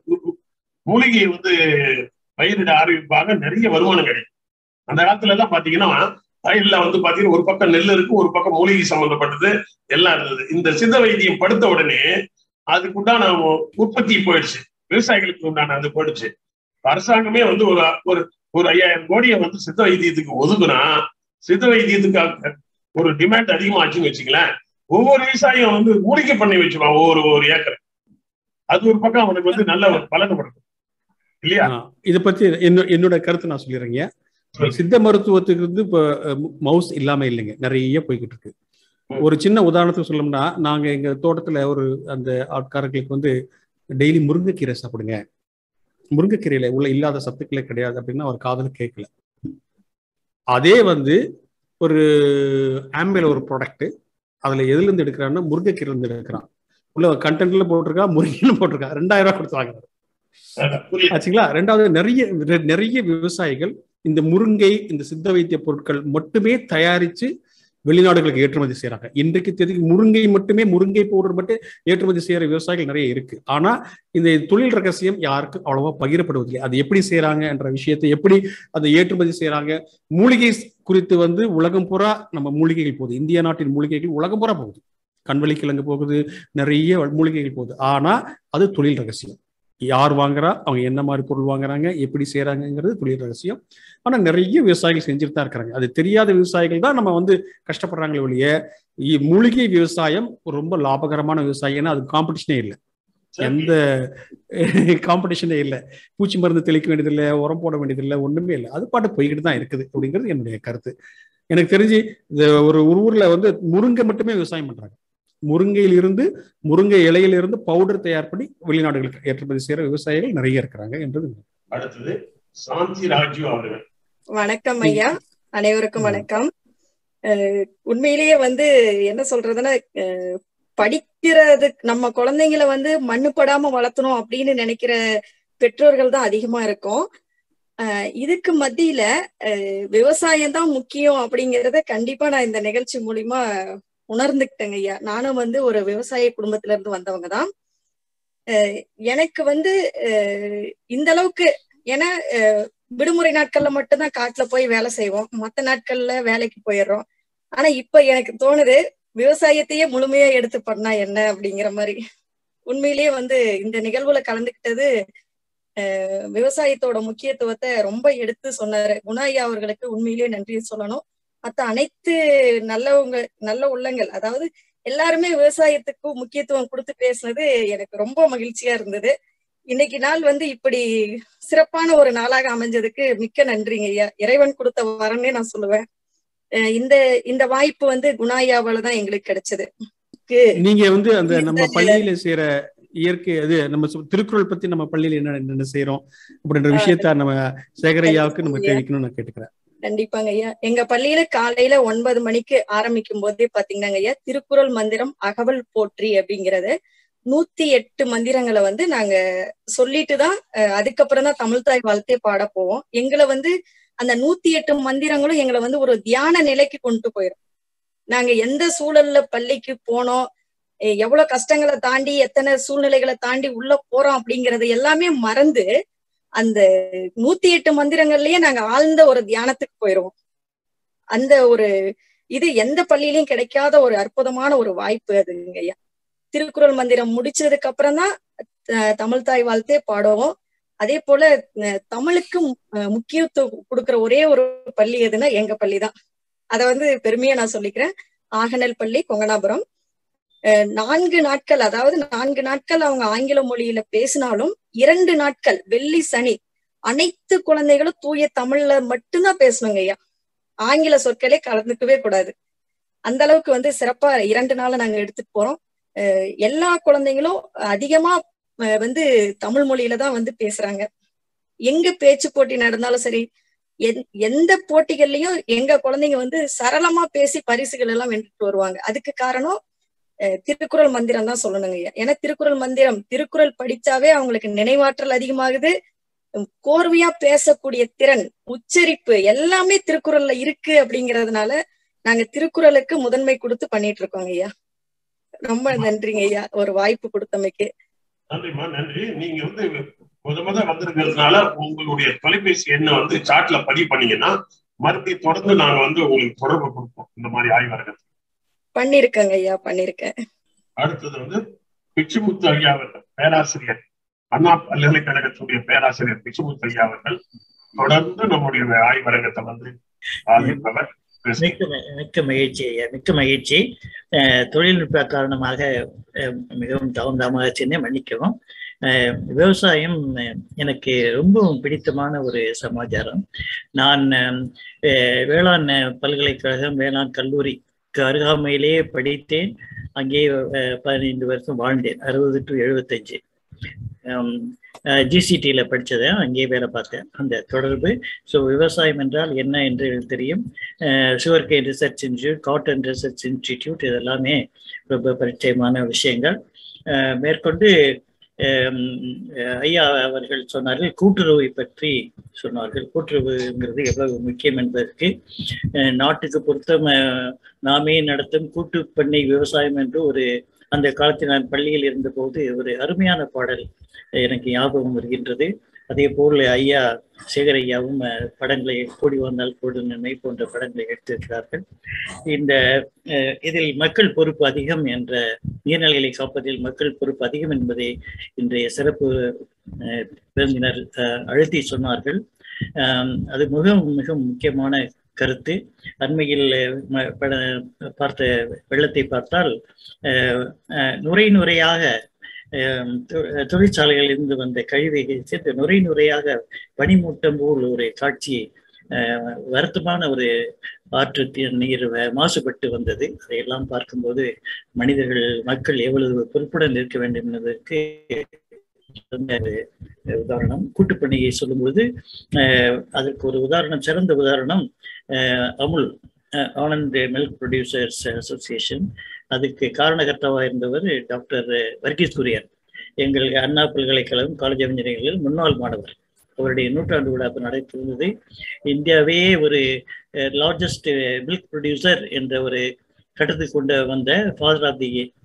மூலிகையை வந்து பயிரிட ஆரம்பிப்பாக நிறைய வருமானம் கிடைக்கும் அந்த காலத்துல எல்லாம் பாத்தீங்கன்னா வயல்ல வந்து பாத்தீங்கன்னா ஒரு பக்கம் நெல் இருக்கு ஒரு பக்கம் மூலிகை சம்பந்தப்பட்டது எல்லாம் இருந்தது இந்த சித்த வைத்தியம் படுத்த உடனே அதுக்குண்டான உற்பத்தி போயிடுச்சு விவசாயிகளுக்கு உண்டான அது போயிடுச்சு அரசாங்கமே வந்து ஒரு ஒரு ஒரு ஐயாயிரம் கோடியை வந்து சித்த வைத்தியத்துக்கு ஒதுக்குனா சித்த வைத்தியத்துக்கு ஒரு டிமாண்ட் அதிகமாச்சுன்னு வச்சுங்களேன் ஒவ்வொரு விவசாயியும் வந்து மூலிகை பண்ணி வச்சுப்பான் ஒவ்வொரு ஒரு ஏக்கர் அது ஒரு பக்கம் அவனுக்கு வந்து நல்ல ஒரு பலன் கொடுக்கும் இல்லையா இதை பத்தி என்னோட கருத்து நான் சொல்லிடுறேங்க சித்த மருத்துவத்துக்கு வந்து இப்போ மவுஸ் இல்லாம இல்லைங்க நிறைய போய்கிட்டு இருக்கு ஒரு சின்ன உதாரணத்துக்கு சொல்லணும்னா நாங்க எங்க தோட்டத்துல ஒரு அந்த ஆட்காரர்களுக்கு வந்து டெய்லி முருங்கைக்கீரை சாப்பிடுங்க முருங்கைக்கீரையில உள்ள இல்லாத சத்துக்களே கிடையாது அப்படின்னா அவர் காதல கேட்கல அதே வந்து ஒரு ஆம்பிள் ஒரு ப்ராடக்ட் அதுல எதுல இருந்து எடுக்கிறான்னா முருங்கைக்கீரை இருந்து எடுக்கிறான் உள்ள கண்டென்ட்ல போட்டிருக்கா முருங்கைன்னு போட்டிருக்கா ரெண்டாயிரம் ரூபாய் கொடுத்து வாங்குறாரு ஆச்சுங்களா ரெண்டாவது நிறைய நிறைய விவசாயிகள் இந்த முருங்கை இந்த சித்த வைத்திய பொருட்கள் மட்டுமே தயாரிச்சு வெளிநாடுகளுக்கு ஏற்றுமதி செய்யறாங்க இன்றைக்கு தேதி முருங்கை மட்டுமே முருங்கை பவுடர் மட்டும் ஏற்றுமதி செய்யற விவசாயிகள் நிறைய இருக்கு ஆனா இந்த தொழில் ரகசியம் யாருக்கும் அவ்வளவா பகிரப்படுவதில்லை அது எப்படி செய்யறாங்க என்ற விஷயத்தை எப்படி அதை ஏற்றுமதி செய்யறாங்க மூலிகை குறித்து வந்து உலகம் பூரா நம்ம மூலிகைகள் போகுது இந்திய நாட்டின் மூலிகைகள் உலகம் பூரா போகுது கண்வெளி கிழங்கு போகுது நிறைய மூலிகைகள் போகுது ஆனா அது தொழில் ரகசியம் யார் வாங்குறா அவங்க என்ன மாதிரி பொருள் வாங்குறாங்க எப்படி செய்யறாங்கிறது தொழில் ரகசியம் ஆனா நிறைய விவசாயிகள் செஞ்சுட்டு தான் இருக்கிறாங்க அது தெரியாத விவசாயிகள் தான் நம்ம வந்து கஷ்டப்படுறாங்களே ஒழிய மூலிகை விவசாயம் ரொம்ப லாபகரமான விவசாயம் ஏன்னா அது காம்படிஷனே இல்லை எந்த காம்படிஷனே இல்லை பூச்சி மருந்து தெளிக்க வேண்டியதில்லை உரம் போட வேண்டியதில்லை ஒண்ணுமே இல்லை அது பாட்டு போய்கிட்டு தான் இருக்குது அப்படிங்கிறது என்னுடைய கருத்து எனக்கு தெரிஞ்சு ஒரு ஊர்ல வந்து முருங்கை மட்டுமே விவசாயம் பண்றாங்க முருங்கையில் இருந்து முருங்கை இலையில இருந்து பவுடர் தயார் பண்ணி வெளிநாடுகளுக்கு ஏற்றுமதி செய்யற விவசாயிகள் நிறைய இருக்கிறாங்க என்றது அடுத்தது சாந்தி ராஜு அவர்கள் வணக்கம் ஐயா அனைவருக்கும் வணக்கம் உண்மையிலேயே வந்து என்ன சொல்றதுன்னா படிக்கிறது நம்ம குழந்தைங்களை வந்து மண்ணு படாம வளர்த்தணும் அப்படின்னு நினைக்கிற பெற்றோர்கள் தான் அதிகமா இருக்கும் இதுக்கு மத்தியில விவசாயம் தான் முக்கியம் அப்படிங்கறத கண்டிப்பா நான் இந்த நிகழ்ச்சி மூலியமா உணர்ந்துக்கிட்டேங்க ஐயா நானும் வந்து ஒரு விவசாய குடும்பத்துல இருந்து வந்தவங்க தான் அஹ் எனக்கு வந்து அஹ் இந்த அளவுக்கு ஏன்னா அஹ் விடுமுறை நாட்கள்ல மட்டும்தான் காட்டுல போய் வேலை செய்வோம் மத்த நாட்கள்ல வேலைக்கு போயிடுறோம் ஆனா இப்ப எனக்கு தோணுது விவசாயத்தையே முழுமையா எடுத்து பண்ணா என்ன அப்படிங்கிற மாதிரி உண்மையிலேயே வந்து இந்த நிகழ்வுல கலந்துக்கிட்டது அஹ் விவசாயத்தோட முக்கியத்துவத்தை ரொம்ப எடுத்து சொன்னாரு குணாயா அவர்களுக்கு உண்மையிலேயே நன்றி சொல்லணும் மத்த அனைத்து நல்லவங்க நல்ல உள்ளங்கள் அதாவது எல்லாருமே விவசாயத்துக்கு முக்கியத்துவம் கொடுத்து பேசுனது எனக்கு ரொம்ப மகிழ்ச்சியா இருந்தது இன்னைக்கு நாள் வந்து இப்படி சிறப்பான ஒரு நாளாக அமைஞ்சதுக்கு மிக்க நன்றிங்க ஐயா இறைவன் கொடுத்த வரனே நான் சொல்லுவேன் அஹ் இந்த இந்த வாய்ப்பு வந்து குணாயாவால தான் எங்களுக்கு கிடைச்சது நீங்க வந்து அந்த நம்ம இந்த- பள்ளியில செய்யற இயற்கை அது நம்ம சொ- திருக்குறள் பத்தி நம்ம பள்ளியில என்ன என்னென்ன செய்யறோம் அப்படின்ற விஷயத்த நம்ம சேகரையாவுக்கு நம்ம தெரிவிக்கணும்னு நான் கேட்டுக்கிறேன் கண்டிப்பாங்க ஐயா எங்க பள்ளியில காலையில ஒன்பது மணிக்கு ஆரம்பிக்கும் போதே பாத்தீங்கன்னா ஐயா திருக்குறள் மந்திரம் அகவல் போற்றி அப்படிங்கறது நூத்தி எட்டு மந்திரங்களை வந்து நாங்க சொல்லிட்டு தான் அஹ், அதுக்கப்புறம் தான் தமிழ்தாய் வாழ்த்தே பாட போவோம் எங்களை வந்து அந்த நூத்தி எட்டு மந்திரங்களும் எங்களை வந்து ஒரு தியான நிலைக்கு கொண்டு போயிடும் நாங்க எந்த சூழல்ல பள்ளிக்கு போனோம் எ- எவ்வளவு கஷ்டங்களை தாண்டி எத்தனை சூழ்நிலைகளை தாண்டி உள்ள போறோம் அப்படிங்கறது எல்லாமே மறந்து அந்த நூத்தி எட்டு மந்திரங்கள்லயே நாங்க ஆழ்ந்த ஒரு தியானத்துக்கு போயிருவோம் அந்த ஒரு இது எந்த பள்ளியிலயும் கிடைக்காத ஒரு அற்புதமான ஒரு வாய்ப்பு அதுங்க ஐயா திருக்குறள் மந்திரம் முடிச்சதுக்கு அப்புறம் தான் தமிழ் தாய் வாழ்த்தே பாடுவோம் அதே போல அஹ், தமிழுக்கு மு- அஹ், முக்கியத்துவம் கொடுக்கிற ஒரே ஒரு பள்ளி எதுன்னா எங்க பள்ளி தான் அத வந்து பெருமையா நான் சொல்லிக்கிறேன் ஆகநல் பள்ளி கொங்கனாபுரம் அஹ், நான்கு நாட்கள் அதாவது நான்கு நாட்கள் அவங்க ஆங்கில மொழியில பேசினாலும் இரண்டு நாட்கள் வெள்ளி சனி அனைத்து குழந்தைகளும் தூய தமிழ்ல மட்டும்தான் பேசணுங்க ஐயா ஆங்கில சொற்களே கலந்துக்கவே கூடாது அந்த அளவுக்கு வந்து சிறப்பா இரண்டு நாளை நாங்க எடுத்துட்டு போறோம் அஹ் எல்லா குழந்தைங்களும் அதிகமா அஹ் வந்து தமிழ் மொழியில தான் வந்து பேசுறாங்க எங்க பேச்சு போட்டி நடந்தாலும் சரி எந்- எந்த போட்டிகள்லயும் எங்க குழந்தைங்க வந்து சரளமா பேசி பரிசுகள் எல்லாம் வென்றுட்டு வருவாங்க அதுக்கு காரணம் அஹ் திருக்குறள் மந்திரம் தான் சொல்லணுங்க ஐயா ஏன்னா திருக்குறள் மந்திரம் திருக்குறள் படிச்சாவே அவங்களுக்கு நினைவாற்றல் அதிகமாகுது உம் கோர்வையா பேசக்கூடிய திறன் உச்சரிப்பு எல்லாமே திருக்குறள்ல இருக்கு அப்படிங்கறதுனால நாங்க திருக்குறளுக்கு முதன்மை கொடுத்து பண்ணிட்டு இருக்கோங்க ஐயா ரொம்ப நன்றிங்க ஐயா ஒரு வாய்ப்பு கொடுத்தமைக்கு நன்றிம்மா நன்றி நீங்க வந்து முத முத வந்திருக்கிறதுனால உங்களுடைய தொலைபேசி எண்ணை வந்து சாட்ல பதிவு பண்ணீங்கன்னா மறுபடியும் தொடர்ந்து நாங்க வந்து உங்களுக்கு தொடர்பு கொடுப்போம் இந்த மாதிரி ஆய்வரங்கள் பண்ணிருக்கேங்க ஐயா பண்ணிருக்கேன் அடுத்தது வந்து பிச்சுமுத்து ஐயா அவர்கள் பேராசிரியர் அண்ணா பல்கலைக்கழகத்துடைய பேராசிரியர் பிச்சுமுத்து ஐயா அவர்கள் தொடர்ந்து நம்முடைய ஆய்வரங்கத்தை வந்து ஆதரிப்பவர் மிக்க ம- மிக்க மகிழ்ச்சி ஐயா மிக்க மகிழ்ச்சி அஹ், தொழில்நுட்ப காரணமாக அஹ், மிகவும் தாமதமாக சென்று மன்னிக்கவும் அஹ், விவசாயம் அஹ், எனக்கு ரொம்பவும் பிடித்தமான ஒரு சமாச்சாரம் நான் அஹ், வேளாண் பல்கலைக்கழகம் வேளாண் கல்லூரிக்கு அருகாமையிலேயே படித்தேன் அங்கே அஹ், பதினைந்து வருஷம் வாழ்ந்தேன் அறுபது டு எழுபத்தஞ்சு ஜிசிடியில் படித்ததை அங்கேயே வேலை பார்த்தேன் அந்த தொடர்பு ஸோ விவசாயம் என்றால் என்ன என்று எனக்கு தெரியும் sugarcane research institute cotton research institute இதெல்லாமே ரொம்ப பரிச்சயமான விஷயங்கள் அஹ் மேற்கொண்டு ஹம், அஹ் ஐயா அவர்கள் சொன்னார்கள் கூட்டுறவை பற்றி சொன்னார்கள் கூட்டுறவுங்கிறது எவ்வளவு முக்கியம் என்பதற்கு அஹ் நாட்டுக்கு பொருத்தம் அஹ், நாமே நடத்தும் கூட்டு பண்ணை விவசாயம் என்று ஒரு அந்த காலத்தில் நான் பள்ளியில் இருந்தபோது ஒரு அருமையான பாடல் எனக்கு ஞாபகம் வருகின்றது அதே போல் ஐயா சேகர் ஐயாவும் அஹ், படங்களை கூடி வந்தால் கூடு நன்மை போன்ற படங்களை எடுத்திருக்கிறார்கள் இந்த அஹ், இதில் மக்கள் பொறுப்பு அதிகம் என்ற நீர்நிலைகளை காப்பதில் மக்கள் பொறுப்பு அதிகம் என்பதை இன்றைய சிறப்பு அஹ், விருந்தினர் அஹ், அழுத்தி சொன்னார்கள் ஆம், அது மிகவும் மிக முக்கியமான கருத்து அண்மையில் அஹ், ம- பட- பார்த்த வெள்ளத்தை பார்த்தால் அஹ், அஹ், நுரை நுரையாக அஹ், தொ- தொழிற்சாலைகளில் இருந்து வந்த கழிவுகளை சேர்த்து நுரை நுரையாக பனிமூட்டம் போல் ஒரு காட்சி அஹ், வருத்தமான ஒரு ஆற்று தி- நீர் வ- மாசுபட்டு வந்தது அதையெல்லாம் பார்க்கும்போது மனிதர்கள் மக்கள் எவ்வளவு பொறுப்புடன் இருக்க வேண்டும் என்பதற்கு சிறந்த ஒரு உதாரணம் கூட்டுப்பணியை சொல்லும்போது அஹ், அதற்கு ஒரு உதாரணம் சிறந்த உதாரணம் அஹ், அமுல் அஹ், ஆனந்த் மில்க் ப்ரொடியூசர்ஸ் அசோசியேஷன் அதுக்கு காரணகர்த்தாவாக இருந்தவர் டாக்டர் வர்கீஸ் குரியன் எங்கள் அண்ணா பல்கலைக்கழகம் காலேஜ் ஆஃப் இன்ஜினியரிங்கில் முன்னாள் மாணவர் அவருடைய நூற்றாண்டு விழா அப்ப நடத்திருந்தது இந்தியாவே ஒரு லார்ஜஸ்ட் மில்க் ப்ரொடியூசர் என்ற ஒரு கட்டத்துக்கு கொண்டு வந்த ஃபாதர் ஆஃப் தி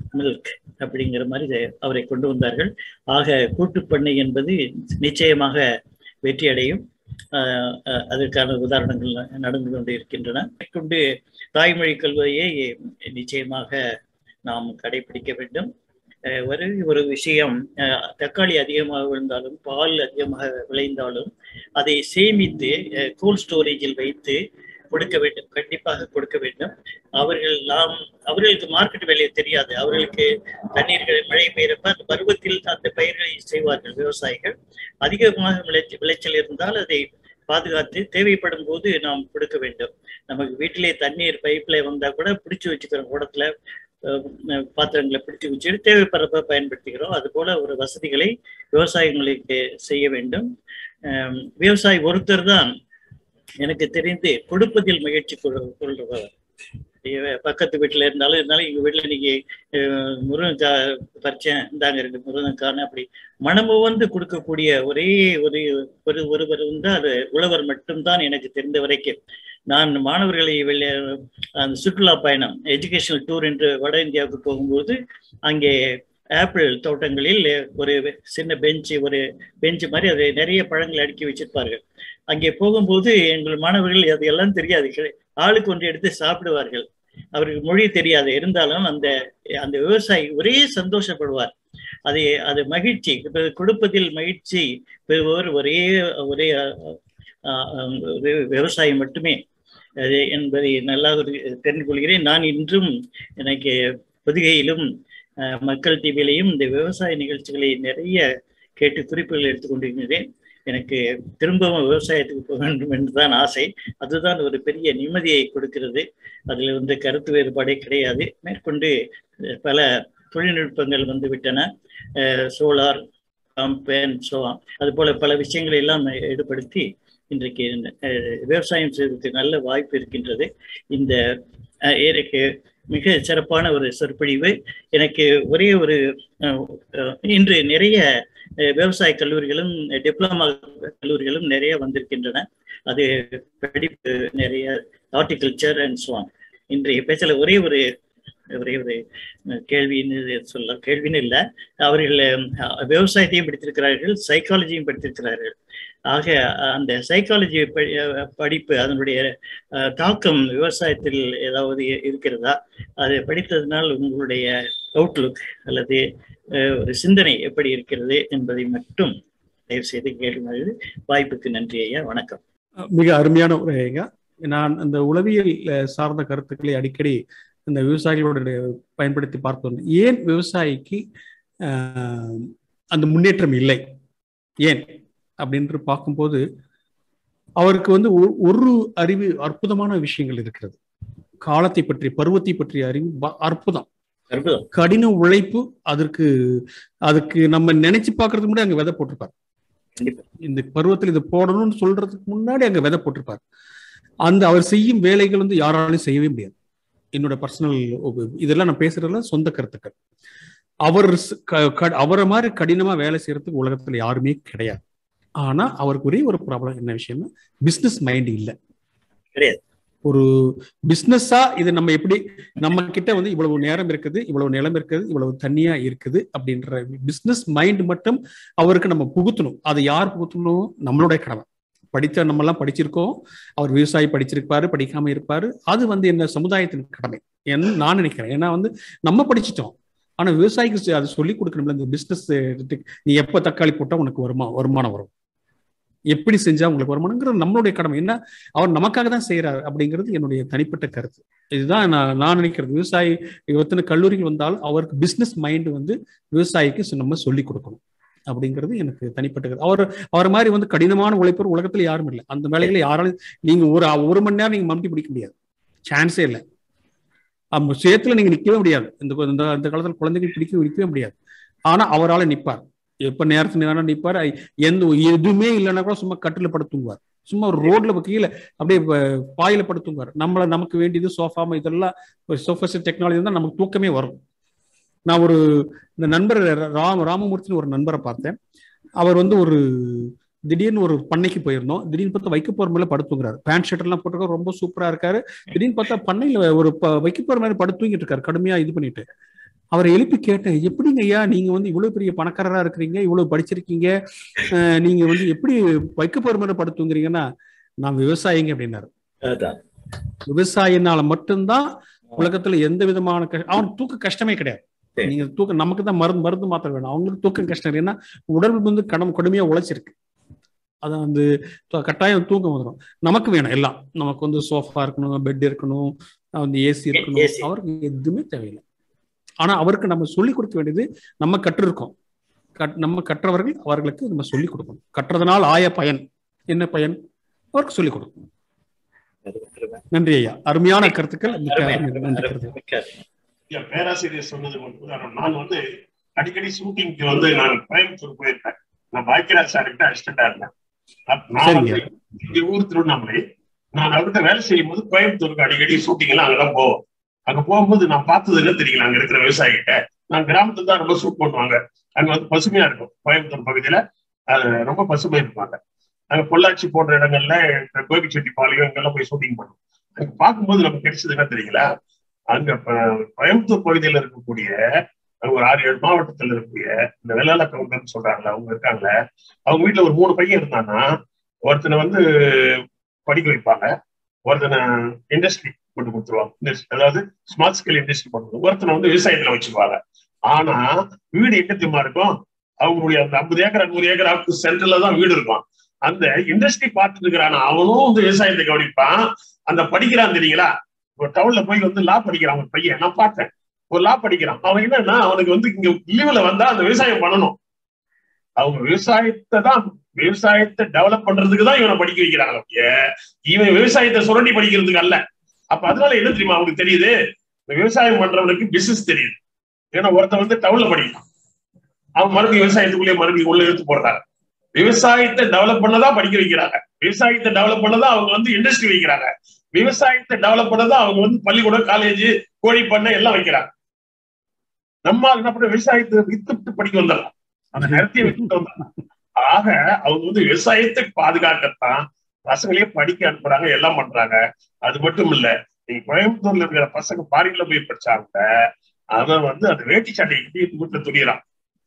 மில்க் அப்படிங்கிற மாதிரி அவரை கொண்டு வந்தார்கள் ஆக கூட்டுப்பண்ணை என்பது நிச்சயமாக வெற்றியடையும் அதற்கான உதாரணங்கள் நடந்து கொண்டு இருக்கின்றன கொண்டு தாய்மொழி கல்வியை நிச்சயமாக நாம் கடைபிடிக்க வேண்டும் ஒரு ஒரு விஷயம் தக்காளி அதிகமாக விழுந்தாலும் பால் அதிகமாக விளைந்தாலும் அதை சேமித்து கோல்ட் ஸ்டோரேஜில் வைத்து கொடுக்க வேண்டும் கண்டிப்பாக கொடுக்க வேண்டும் அவர்கள் நாம் அவர்களுக்கு மார்க்கெட் வேலையை தெரியாது அவர்களுக்கு தண்ணீர்கள் மழை பெய்யறப்ப அந்த பருவத்தில் அந்த பயிர்களை செய்வார்கள் விவசாயிகள் அதிகமாக விளைச்ச விளைச்சல் இருந்தால் அதை பாதுகாத்து தேவைப்படும் போது நாம் கொடுக்க வேண்டும் நமக்கு வீட்டிலே தண்ணீர் பைப்ல வந்தா கூட பிடிச்சு வச்சுக்கிறோம் குடத்துல பாத்திரங்களை பிடிச்சு வச்சுட்டு தேவைப்படுறப்ப பயன்படுத்திக்கிறோம் அது போல ஒரு வசதிகளை விவசாயிகளுக்கு செய்ய வேண்டும் விவசாயி ஒருத்தர் தான் எனக்கு தெரிந்து கொடுப்பதில் மகிழ்ச்சி கொள்றவர் பக்கத்து வீட்டுல இருந்தாலும் இருந்தாலும் எங்க வீட்டுல இன்னைக்கு முருங்கைக்காய் பறிச்சேன் இந்தாங்க ரெண்டு முருங்கைக்கான்னு அப்படி மனமு வந்து கொடுக்கக்கூடிய ஒரே ஒரு ஒரு ஒருவர் வந்து அது உழவர் மட்டும்தான் எனக்கு தெரிந்த வரைக்கும் நான் மாணவர்களை வெளியே அந்த சுற்றுலா பயணம் எஜுகேஷனல் டூர் என்று வட இந்தியாவுக்கு போகும்போது அங்கே ஆப்பிள் தோட்டங்களில் ஒரு சின்ன பெஞ்சு ஒரு பெஞ்சு மாதிரி அதை நிறைய பழங்களை அடுக்கி வச்சிருப்பார்கள் அங்கே போகும்போது எங்கள் மாணவர்கள் அது எல்லாம் தெரியாது ஆளுக்கு ஒன்று எடுத்து சாப்பிடுவார்கள் அவருக்கு மொழி தெரியாது இருந்தாலும் அந்த அந்த விவசாயி ஒரே சந்தோஷப்படுவார் அதை அது மகிழ்ச்சி கொடுப்பதில் மகிழ்ச்சி பெறுபவர் ஒரே ஒரே விவசாயி மட்டுமே அது என்பதை நல்லா தெரிந்து கொள்கிறேன் நான் இன்றும் எனக்கு பொதிகையிலும் மக்கள் டிவிலையும் இந்த விவசாய நிகழ்ச்சிகளை நிறைய கேட்டு குறிப்புகள் எடுத்துக்கொண்டிருக்கிறேன் எனக்கு திரும்பவும் விவசாயத்துக்கு போக வேண்டும் என்றுதான் ஆசை அதுதான் ஒரு பெரிய நிம்மதியை கொடுக்கிறது அதில் வந்து கருத்து வேறுபாடே கிடையாது மேற்கொண்டு பல தொழில்நுட்பங்கள் வந்து விட்டன சோலார் பேன் சோவா அது போல பல விஷயங்களை எல்லாம் ஈடுபடுத்தி இன்றைக்கு விவசாயம் செய்வதற்கு நல்ல வாய்ப்பு இருக்கின்றது இந்த எனக்கு மிக சிறப்பான ஒரு சொற்பொழிவு எனக்கு ஒரே ஒரு இன்று நிறைய விவசாய கல்லூரிகளும் டிப்ளமா கல்லூரிகளும் நிறைய வந்திருக்கின்றன அது படிப்பு நிறைய ஹார்டிகல்ச்சர் அண்ட் ஸோ இன்றைய பேச்சல ஒரே ஒரு ஒரே ஒரு கேள்வின்னு சொல்ல கேள்வின்னு இல்லை அவர்கள் விவசாயத்தையும் படித்திருக்கிறார்கள் சைக்காலஜியும் படித்திருக்கிறார்கள் ஆக அந்த சைக்காலஜி படிப்பு அதனுடைய தாக்கம் விவசாயத்தில் ஏதாவது இருக்கிறதா அதை படித்ததனால் உங்களுடைய அவுட்லுக் அல்லது ஒரு சிந்தனை எப்படி இருக்கிறது என்பதை மட்டும் தயவு செய்து கேள்வி வாய்ப்புக்கு நன்றி ஐயா வணக்கம் மிக அருமையான உரைங்க நான் அந்த உளவியல் சார்ந்த கருத்துக்களை அடிக்கடி இந்த விவசாயிகளோட பயன்படுத்தி பார்த்தோம் ஏன் விவசாயிக்கு அந்த முன்னேற்றம் இல்லை ஏன் அப்படின்னு பார்க்கும்போது அவருக்கு வந்து ஒரு அறிவு அற்புதமான விஷயங்கள் இருக்கிறது காலத்தை பற்றி பருவத்தை பற்றிய அறிவு அற்புதம் கடின உழைப்பு அதற்கு அதுக்கு நம்ம நினைச்சு பார்க்கறதுக்கு முன்னாடி அங்க விதை போட்டிருப்பார் இந்த பருவத்தில் இது போடணும்னு சொல்றதுக்கு முன்னாடி அங்க விதை போட்டிருப்பார் அந்த அவர் செய்யும் வேலைகள் வந்து யாராலையும் செய்யவே முடியாது என்னோட பர்சனல் இதெல்லாம் நான் பேசுறதுல சொந்த கருத்துக்கள் அவர் அவரை மாதிரி கடினமா வேலை செய்யறதுக்கு உலகத்துல யாருமே கிடையாது ஆனா அவருக்கு ஒரே ஒரு ப்ராப்ளம் என்ன விஷயம்னா பிசினஸ் மைண்ட் இல்லை கிடையாது ஒரு பிசினஸா இது நம்ம எப்படி நம்ம கிட்ட வந்து இவ்வளவு நேரம் இருக்குது இவ்வளவு நிலம் இருக்குது இவ்வளவு தண்ணியா இருக்குது அப்படின்ற பிசினஸ் மைண்ட் மட்டும் அவருக்கு நம்ம புகுத்தணும் அதை யார் புகுத்தணும் நம்மளுடைய கடமை படித்த நம்ம எல்லாம் படிச்சிருக்கோம் அவர் விவசாயி படிச்சிருப்பாரு படிக்காம இருப்பாரு அது வந்து என்ன சமுதாயத்தின் கடமை என்ன நான் நினைக்கிறேன் ஏன்னா வந்து நம்ம படிச்சிட்டோம் ஆனா விவசாயிக்கு அது சொல்லி கொடுக்கணும்ல இந்த பிசினஸ் நீ எப்ப தக்காளி போட்டா உனக்கு வருமா வருமானம் வரும் எப்படி செஞ்சா உங்களுக்கு வருமானங்கிறது நம்மளுடைய கடமை என்ன அவர் நமக்காக தான் செய்யறாரு அப்படிங்கிறது என்னுடைய தனிப்பட்ட கருத்து இதுதான் நான் நான் நினைக்கிறது விவசாயி எத்தனை கல்லூரிகள் வந்தாலும் அவருக்கு பிசினஸ் மைண்ட் வந்து விவசாயிக்கு நம்ம சொல்லி கொடுக்கணும் அப்படிங்கிறது எனக்கு தனிப்பட்ட அவர் அவர் மாதிரி வந்து கடினமான உழைப்பர் உலகத்துல யாரும் இல்லை அந்த வேலைகளை யாராலும் நீங்க ஒரு ஒரு மணி நேரம் நீங்க மம்டி பிடிக்க முடியாது சான்ஸே இல்லை அந்த சேத்துல நீங்க நிக்கவே முடியாது இந்த இந்த காலத்துல குழந்தைகள் பிடிக்க நிற்கவே முடியாது ஆனா அவரால் நிப்பார் எப்ப நேரத்துக்கு நேரம் நிப்பார் எந்த எதுவுமே இல்லைன்னா கூட சும்மா கட்டில படுத்துங்குவார் சும்மா ஒரு ரோட்ல கீழே அப்படியே பாயில படுத்துங்குவார் நம்மள நமக்கு வேண்டியது சோஃபாம இதெல்லாம் சோஃபஸ்ட் டெக்னாலஜி தான் நமக்கு தூக்கமே வரும் நான் ஒரு இந்த நண்பர் ராம ராமமூர்த்தின்னு ஒரு நண்பரை பார்த்தேன் அவர் வந்து ஒரு திடீர்னு ஒரு பண்ணைக்கு போயிருந்தோம் திடீர்னு பார்த்தா வைக்க போற மேல படுத்துங்கிறாரு பேண்ட் ஷர்ட் எல்லாம் போட்டுருக்காரு ரொம்ப சூப்பரா இருக்காரு திடீர்னு பார்த்தா பண்ணையில ஒரு வைக்க போற மேல படுத்து தூங்கிட்டு இருக்காரு கடுமையா இது பண்ணிட்டு அவரை எழுப்பி கேட்டேன் எப்படிங்க ஐயா நீங்க வந்து இவ்வளவு பெரிய பணக்காரரா இருக்கிறீங்க இவ்வளவு படிச்சிருக்கீங்க அஹ், நீங்க வந்து எப்படி வைக்க பொறுமையில படுத்துங்கிறீங்கன்னா நான் விவசாயிங்க அப்படின்னாரு அதான் விவசாயினால மட்டும்தான் உலகத்துல எந்த விதமான கஷ்ட- அவன் தூக்க கஷ்டமே கிடையாது சரி. நீங்க தூக்கம் நமக்கு தான் மருந்து மருந்து மாத்திர வேணும் அவங்களுக்கு தூக்கம் கஷ்டம் இல்லை. ஏன்னா உடல் வந்து கடம் கொடுமையா உழைச்சிருக்கு அதான் வந்து த- கட்டாயம் தூக்கம் வந்துடும் நமக்கு வேணும் எல்லாம் நமக்கு வந்து சோஃபா இருக்கணும் பெட் இருக்கணும் வந்து ஏசி இருக்கணும் AC. அவருக்கு எதுவுமே தேவையில்லை ஆனா அவருக்கு நம்ம சொல்லி கொடுக்க வேண்டியது நம்ம கற்றிருக்கோம் கட் நம்ம கற்றவர்கள் அவர்களுக்கு நம்ம சொல்லி கொடுக்கணும் கற்றதனால் ஆய பயன் என்ன பயன் அவருக்கு சொல்லிக் கொடுக்கணும் நன்றி ஐயா அருமையான கருத்துக்கள் மிக்க அருமை. நன்றி கருத்து ஐயா, பேராசிரியர் சொன்னது ஒரு உதாரணம் நான் வந்து அடிக்கடி ஷூட்டிங்க்கு வந்து நான் கோயம்புத்தூர் போயிருக்கேன் நான் பாக்கியராஜ் சார்கிட்ட அசிஸ்டண்டா இருந்தேன் அப்ப நான் சரிங்க. வந்து எங்க ஊர் திருவண்ணாமலை நான் அவர்கிட்ட வேலை செய்யும் போது கோயம்புத்தூருக்கு அடிக்கடி ஷூட்டிங் எல்லாம் அங்கதான் போவோம் அங்க போகும்போது நான் பார்த்தது என்ன தெரியல அங்க இருக்கிற விவசாயிகிட்ட நான் கிராமத்துல தான் ரொம்ப ஷூட் பண்ணுவாங்க அங்க வந்து பசுமையா இருக்கும் கோயம்புத்தூர் பகுதியில அது ரொம்ப பசுமை இருப்பாங்க அங்க பொள்ளாச்சி போன்ற இடங்கள்ல இந்த கோபிச்செட்டிப்பாளையம் இங்கெல்லாம் போய் ஷூட்டிங் பண்ணுவோம் அங்க பார்க்கும்போது நமக்கு கிடைச்சது என்ன தெரியல அங்க ப- கோயம்புத்தூர் பகுதியில இருக்கக்கூடிய அங்க ஒரு ஆறு ஏழு மாவட்டத்துல இருக்கக்கூடிய இந்த வெள்ளாள கவுண்டர்னு சொல்றாங்கல்ல அவங்க இருக்காங்கல்ல அவங்க வீட்டுல ஒரு மூணு பையன் இருந்தான்னா ஒருத்தனை வந்து படிக்க வைப்பாங்க ஒருத்தனை இண்டஸ்ட்ரி கொண்டு கொடுத்துருவாங்க Industry, அதாவது ஸ்மால் ஸ்கேல் இண்டஸ்ட்ரி கொண்டு ஒருத்தனை வந்து விவசாயத்துல வச்சுக்குவாங்க ஆனா வீடு எங்க தெரியுமா இருக்கும் அவங்களுடைய அந்த ஐம்பது ஏக்கர் ஐம்பது ஏக்கர் சென்டர்ல தான் வீடு இருக்கும் அந்த இண்டஸ்ட்ரி பார்த்துட்டு இருக்கிறான் அவனும் வந்து விவசாயத்தை கவனிப்பான் அந்த படிக்கிறான் தெரியுங்களா ஒரு டவுன்ல போய் வந்து லா படிக்கிறான் ஒரு பையன் நான் பார்த்தேன் ஒரு லா படிக்கிறான் அவன் என்னன்னா அவனுக்கு வந்து இங்க லீவுல வந்தா அந்த விவசாயம் பண்ணணும் அவங்க விவசாயத்தை தான் விவசாயத்தை டெவலப் பண்றதுக்கு தான் இவனை படிக்க வைக்கிறாங்க ஒழிய, இவன் விவசாயத்தை சுரண்டி படிக்கிறதுக்கு அல்ல அப்ப அதனால என்ன தெரியுமா அவனுக்கு தெரியுது இந்த விவசாயம் பண்றவனுக்கு பிசினஸ் தெரியுது ஏன்னா ஒருத்தன் வந்து டவுன்ல படிக்கிறான் அவன் மறுபடியும் விவசாயத்துக்குள்ளேயே மறுபடியும் உள்ள இழுத்து போடுறாங்க விவசாயத்தை டெவலப் பண்ணதான் படிக்க வைக்கிறாங்க விவசாயத்தை டெவலப் பண்ணதான் அவங்க வந்து இண்டஸ்ட்ரி வைக்கிறாங்க விவசாயத்தை டெவலப் பண்ணதான் அவங்க வந்து பள்ளிக்கூடம் காலேஜ் கோழி பண்ணை எல்லாம் வைக்கிறாங்க நம்ம என்ன பண்ண விவசாயத்தை வித்துட்டு படிக்க வந்துடலாம் அந்த நேரத்தையே வித்துட்டு வந்துடலாம் ஆக அவங்க வந்து விவசாயத்தை பாதுகாக்கத்தான் பசங்களையே படிக்க அனுப்புறாங்க எல்லாம் பண்றாங்க அது மட்டும் இல்ல நீங்க கோயம்புத்தூர்ல இருக்கிற பசங்க பாரின்ல போய் படிச்சாங்க அவன் வந்து அந்த வேட்டி சட்டை கட்டி வீட்டுல துணியறான்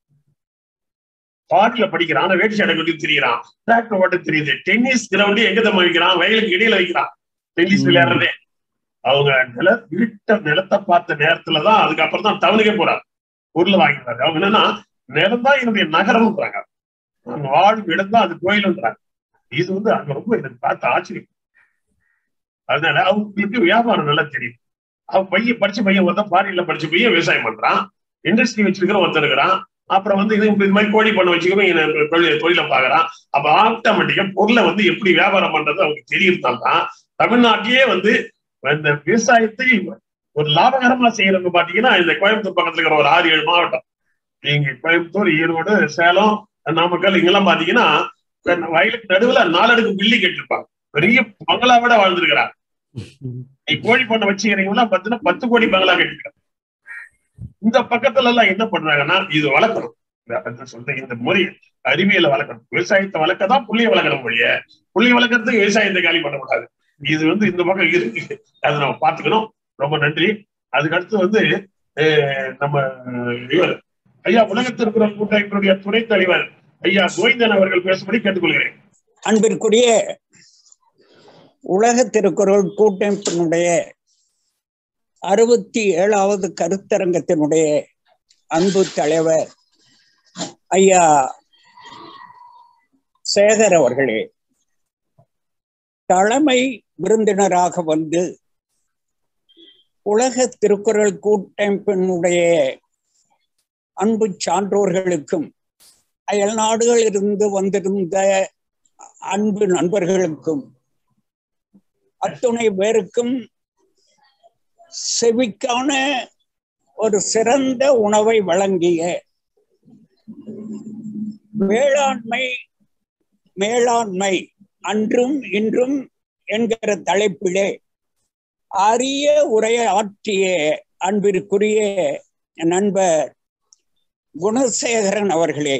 பாரின்ல படிக்கிறான் ஆனா வேட்டி சட்டை கட்டி திரியறான் டிராக்டர் ஓட்ட தெரியுது டென்னிஸ் கிரவுண்டே எங்க தம்ம வைக்கிறான் வயலுக்கு இடையில வைக்கிறான் டென்னிஸ் விளையாடுறதே அவங்க நில வீட்டை நிலத்தை பார்த்த நேரத்துலதான் அதுக்கப்புறம் தான் டவுனுக்கே போறாங்க பொருள் வாங்கிடுறாங்க அவங்க என்னன்னா நிலம் தான் என்னுடைய நகரம்ன்றாங்க அவங்க வாழும் இடம் தான் அது கோயிலுன்றாங்க இது வந்து அங்க ரொம்ப எனக்கு பார்த்து ஆச்சரியம் அதனால அவங்களுக்கு வியாபாரம் நல்லா தெரியும் அவன் பையன் படிச்ச பையன் ஒருத்தன் பாரியில படிச்ச பையன் விவசாயம் பண்றான் இண்டஸ்ட்ரி வச்சிருக்கிற ஒருத்தன் இருக்கிறான் அப்புறம் வந்து இது இது மாதிரி கோழி பண்ண வச்சுக்கவே தொழில் தொழிலை பாக்குறான் அப்ப ஆட்டோமேட்டிக்கா பொருளை வந்து எப்படி வியாபாரம் பண்றது அவங்களுக்கு தெரியுறதுனால தான் தமிழ்நாட்டிலேயே வந்து இந்த விவசாயத்தை ஒரு லாபகரமா செய்யறவங்க பாத்தீங்கன்னா இந்த கோயம்புத்தூர் பக்கத்துல இருக்கிற ஒரு ஆறு ஏழு மாவட்டம் நீங்க கோயம்புத்தூர் ஈரோடு சேலம் நாமக்கல் இங்கெல்லாம் பாத்தீங்கன்னா வயலுக்கு நடுவுல நாலடுக்கு பில்லி கட்டிருப்பாங்க பெரிய பங்களாவோட வாழ்ந்துருக்கிறாங்க நீ கோழி பண்ண வச்சுக்கிறீங்கன்னா பாத்தீங்கன்னா பத்து கோடி பங்களா கட்டிருக்காங்க இந்த பக்கத்துல எல்லாம் என்ன பண்றாங்கன்னா இது வளர்க்கணும் இந்த சொல்ற இந்த முறை அறிவியலை வளர்க்கணும் விவசாயத்தை வளர்க்க தான் புள்ளிய வளர்க்கணும் மொழிய புள்ளிய வளர்க்கறதுக்கு விவசாயத்தை காலி பண்ணக்கூடாது இது வந்து இந்த பக்கம் இருக்கு அதை நம்ம பாத்துக்கணும் ரொம்ப நன்றி அதுக்கு அடுத்து வந்து நம்ம இவர் ஐயா உலக திருக்குறள் கூட்டமைப்பினுடைய துணைத் தலைவர் ஐயா கோவிந்தன் அவர்கள் பேசும்படி கேட்டுக்கொள்கிறேன் அன்பிற்குரிய உலக திருக்குறள் கூட்டமைப்பினுடைய அறுபத்தி ஏழாவது கருத்தரங்கத்தினுடைய அன்பு தலைவர் ஐயா சேகர் அவர்களே தலைமை விருந்தினராக வந்து உலக திருக்குறள் கூட்டமைப்பினுடைய அன்பு சான்றோர்களுக்கும் அயல் நாடுகளில் இருந்து வந்திருந்த அன்பு நண்பர்களுக்கும் அத்துணை பேருக்கும் செவிக்கான ஒரு சிறந்த உணவை வழங்கிய வேளாண்மை மேலாண்மை அன்றும் இன்றும் என்கிற தலைப்பிலே அரிய உரையாற்றிய அன்பிற்குரிய நண்பர் குணசேகரன் அவர்களே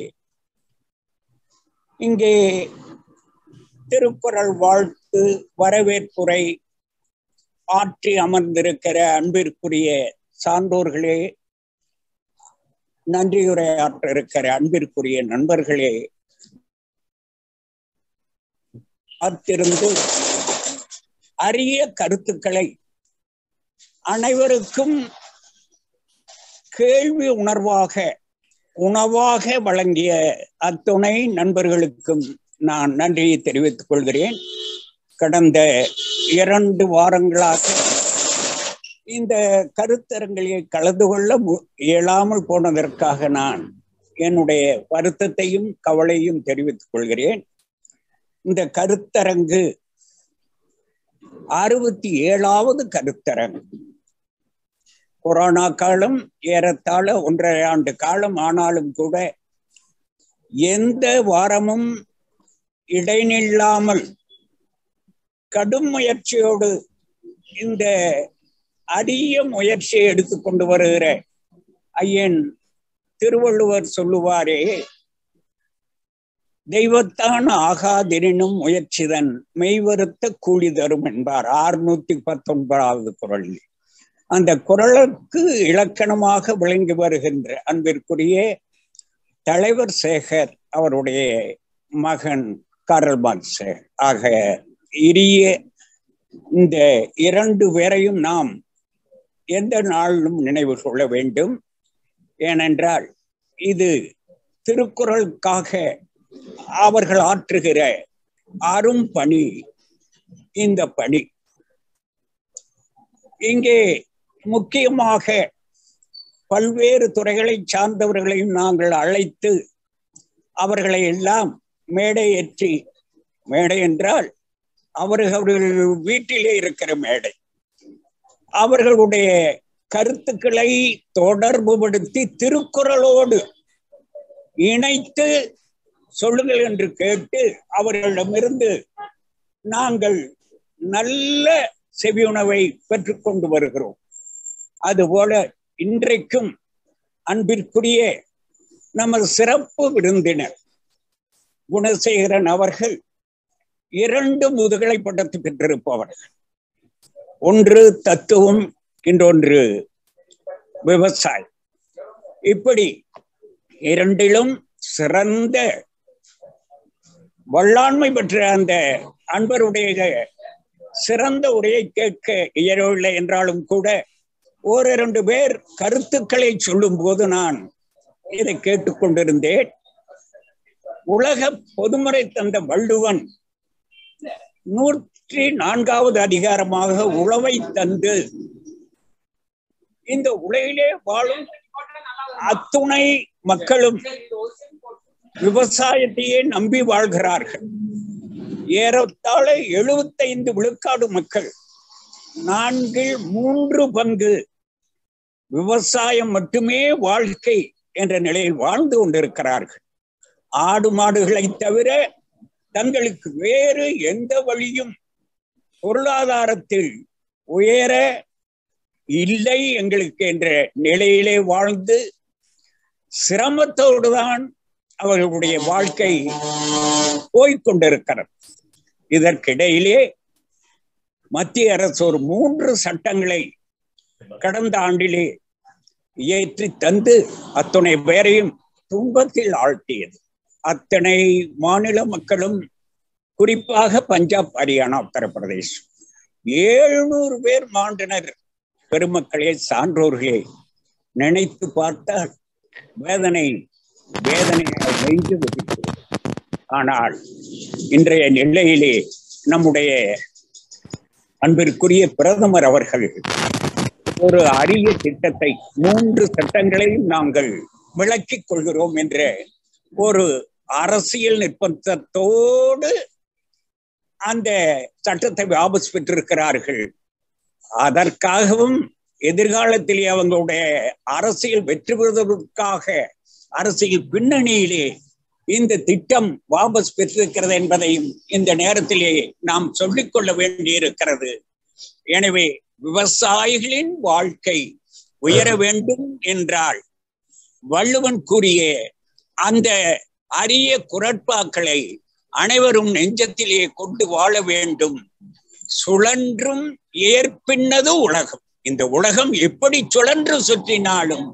இங்கே திருக்குறள் வாழ்த்து வரவேற்புரை ஆற்றி அமர்ந்திருக்கிற அன்பிற்குரிய சான்றோர்களே நன்றியுரையாற்ற இருக்கிற அன்பிற்குரிய நண்பர்களே அத்திருந்து அரிய கருத்துக்களை அனைவருக்கும் கேள்வி உணர்வாக உணவாக வழங்கிய அத்துணை நண்பர்களுக்கும் நான் நன்றியை தெரிவித்துக் கொள்கிறேன் கடந்த இரண்டு வாரங்களாக இந்த கருத்தரங்களை கலந்து கொள்ள மு- இயலாமல் போனதற்காக நான் என்னுடைய வருத்தத்தையும் கவலையும் தெரிவித்துக் கொள்கிறேன் இந்த கருத்தரங்கு அறுபத்தி ஏழாவது கருத்தரங்கு கொரோனா காலம் ஏறத்தாழ ஒன்றரை ஆண்டு காலம் ஆனாலும் கூட எந்த வாரமும் இடைநில்லாமல் கடும் முயற்சியோடு இந்த அரிய முயற்சியை எடுத்துக்கொண்டு வருகிற ஐயன் திருவள்ளுவர் சொல்லுவாரே தெய்வத்தான் ஆகாதினும் முயற்சிதன் மெய்வருத்த கூலி தரும் என்பார் ஆறுநூத்தி பத்தொன்பதாவது குரலில் அந்த குரலுக்கு இலக்கணமாக விளங்கி வருகின்ற அன்பிற்குரிய தலைவர் சேகர் அவருடைய மகன் காரல் மார்க்ஸ் சேகர் ஆக இரிய இந்த இரண்டு பேரையும் நாம் எந்த நாளிலும் நினைவு கொள்ள வேண்டும் ஏனென்றால் இது திருக்குறளுக்காக அவர்கள் ஆற்றுகிற அரும் பணி இந்த பணி இங்கே முக்கியமாக பல்வேறு துறைகளை சார்ந்தவர்களையும் நாங்கள் அழைத்து அவர்களை எல்லாம் மேடை ஏற்றி மேடை என்றால் அவர்கள் வீட்டிலே இருக்கிற மேடை அவர்களுடைய கருத்துக்களை தொடர்புபடுத்தி திருக்குறளோடு இணைத்து சொல்லுங்கள் என்று கேட்டு அவர்களிடமிருந்து நாங்கள் நல்ல செவியுணவை பெற்றுக்கொண்டு வருகிறோம் அதுபோல இன்றைக்கும் அன்பிற்குரிய நமது சிறப்பு விருந்தினர் குணசேகரன் அவர்கள் இரண்டு முதுகலை பட்டத்து பெற்றிருப்பவர்கள் ஒன்று தத்துவம் இன்னொன்று விவசாயம் இப்படி இரண்டிலும் சிறந்த வல்லாண்மை பெற்ற அந்த அன்பருடைய சிறந்த உரையை கேட்க இயலவில்லை என்றாலும் கூட ஓரிரண்டு பேர் கருத்துக்களை சொல்லும் போது நான் இதை கேட்டுக்கொண்டிருந்தேன் உலக பொதுமுறை தந்த வள்ளுவன் நூற்றி நான்காவது அதிகாரமாக உழவை தந்து இந்த உலகிலே வாழும் அத்துணை மக்களும் விவசாயத்தையே நம்பி வாழ்கிறார்கள் ஏறத்தாழ எழுபத்தைந்து விழுக்காடு மக்கள் நான்கில் மூன்று பங்கு விவசாயம் மட்டுமே வாழ்க்கை என்ற நிலையில் வாழ்ந்து கொண்டிருக்கிறார்கள் ஆடு மாடுகளை தவிர தங்களுக்கு வேறு எந்த வழியும் பொருளாதாரத்தில் உயர இல்லை எங்களுக்கு என்ற நிலையிலே வாழ்ந்து சிரமத்தோடுதான் அவர்களுடைய வாழ்க்கை போய்கொண்டிருக்கிறது இதற்கிடையிலே மத்திய அரசு ஒரு மூன்று சட்டங்களை கடந்த ஆண்டிலே இயற்றி தந்து அத்துணை பேரையும் துன்பத்தில் ஆழ்த்தியது அத்தனை மாநில மக்களும் குறிப்பாக பஞ்சாப் ஹரியானா உத்தரப்பிரதேசம் ஏழுநூறு பேர் மாண்டினர் பெருமக்களே சான்றோர்களே நினைத்து பார்த்தால் வேதனை வேதனையால் நெஞ்சு வெடிக்கிறது ஆனால் இன்றைய நிலையிலே நம்முடைய அன்பிற்குரிய பிரதமர் அவர்கள் ஒரு அரிய திட்டத்தை மூன்று சட்டங்களையும் நாங்கள் விளக்கிக் கொள்கிறோம் என்ற ஒரு அரசியல் நிர்பந்தத்தோடு அந்த சட்டத்தை வாபஸ் பெற்றிருக்கிறார்கள் அதற்காகவும் எதிர்காலத்திலே அவங்களுடைய அரசியல் வெற்றி பெறுவதற்காக அரசியல் பின்னணியிலே இந்த திட்டம் வாபஸ் பெற்றிருக்கிறது என்பதையும் இந்த நேரத்திலே நாம் சொல்லிக்கொள்ள வேண்டியிருக்கிறது எனவே விவசாயிகளின் வாழ்க்கை உயர வேண்டும் என்றால் வள்ளுவன் கூறிய அந்த அரிய குரட்பாக்களை அனைவரும் நெஞ்சத்திலே கொண்டு வாழ வேண்டும் சுழன்றும் ஏற்பின்னது உலகம் இந்த உலகம் எப்படி சுழன்று சுற்றினாலும்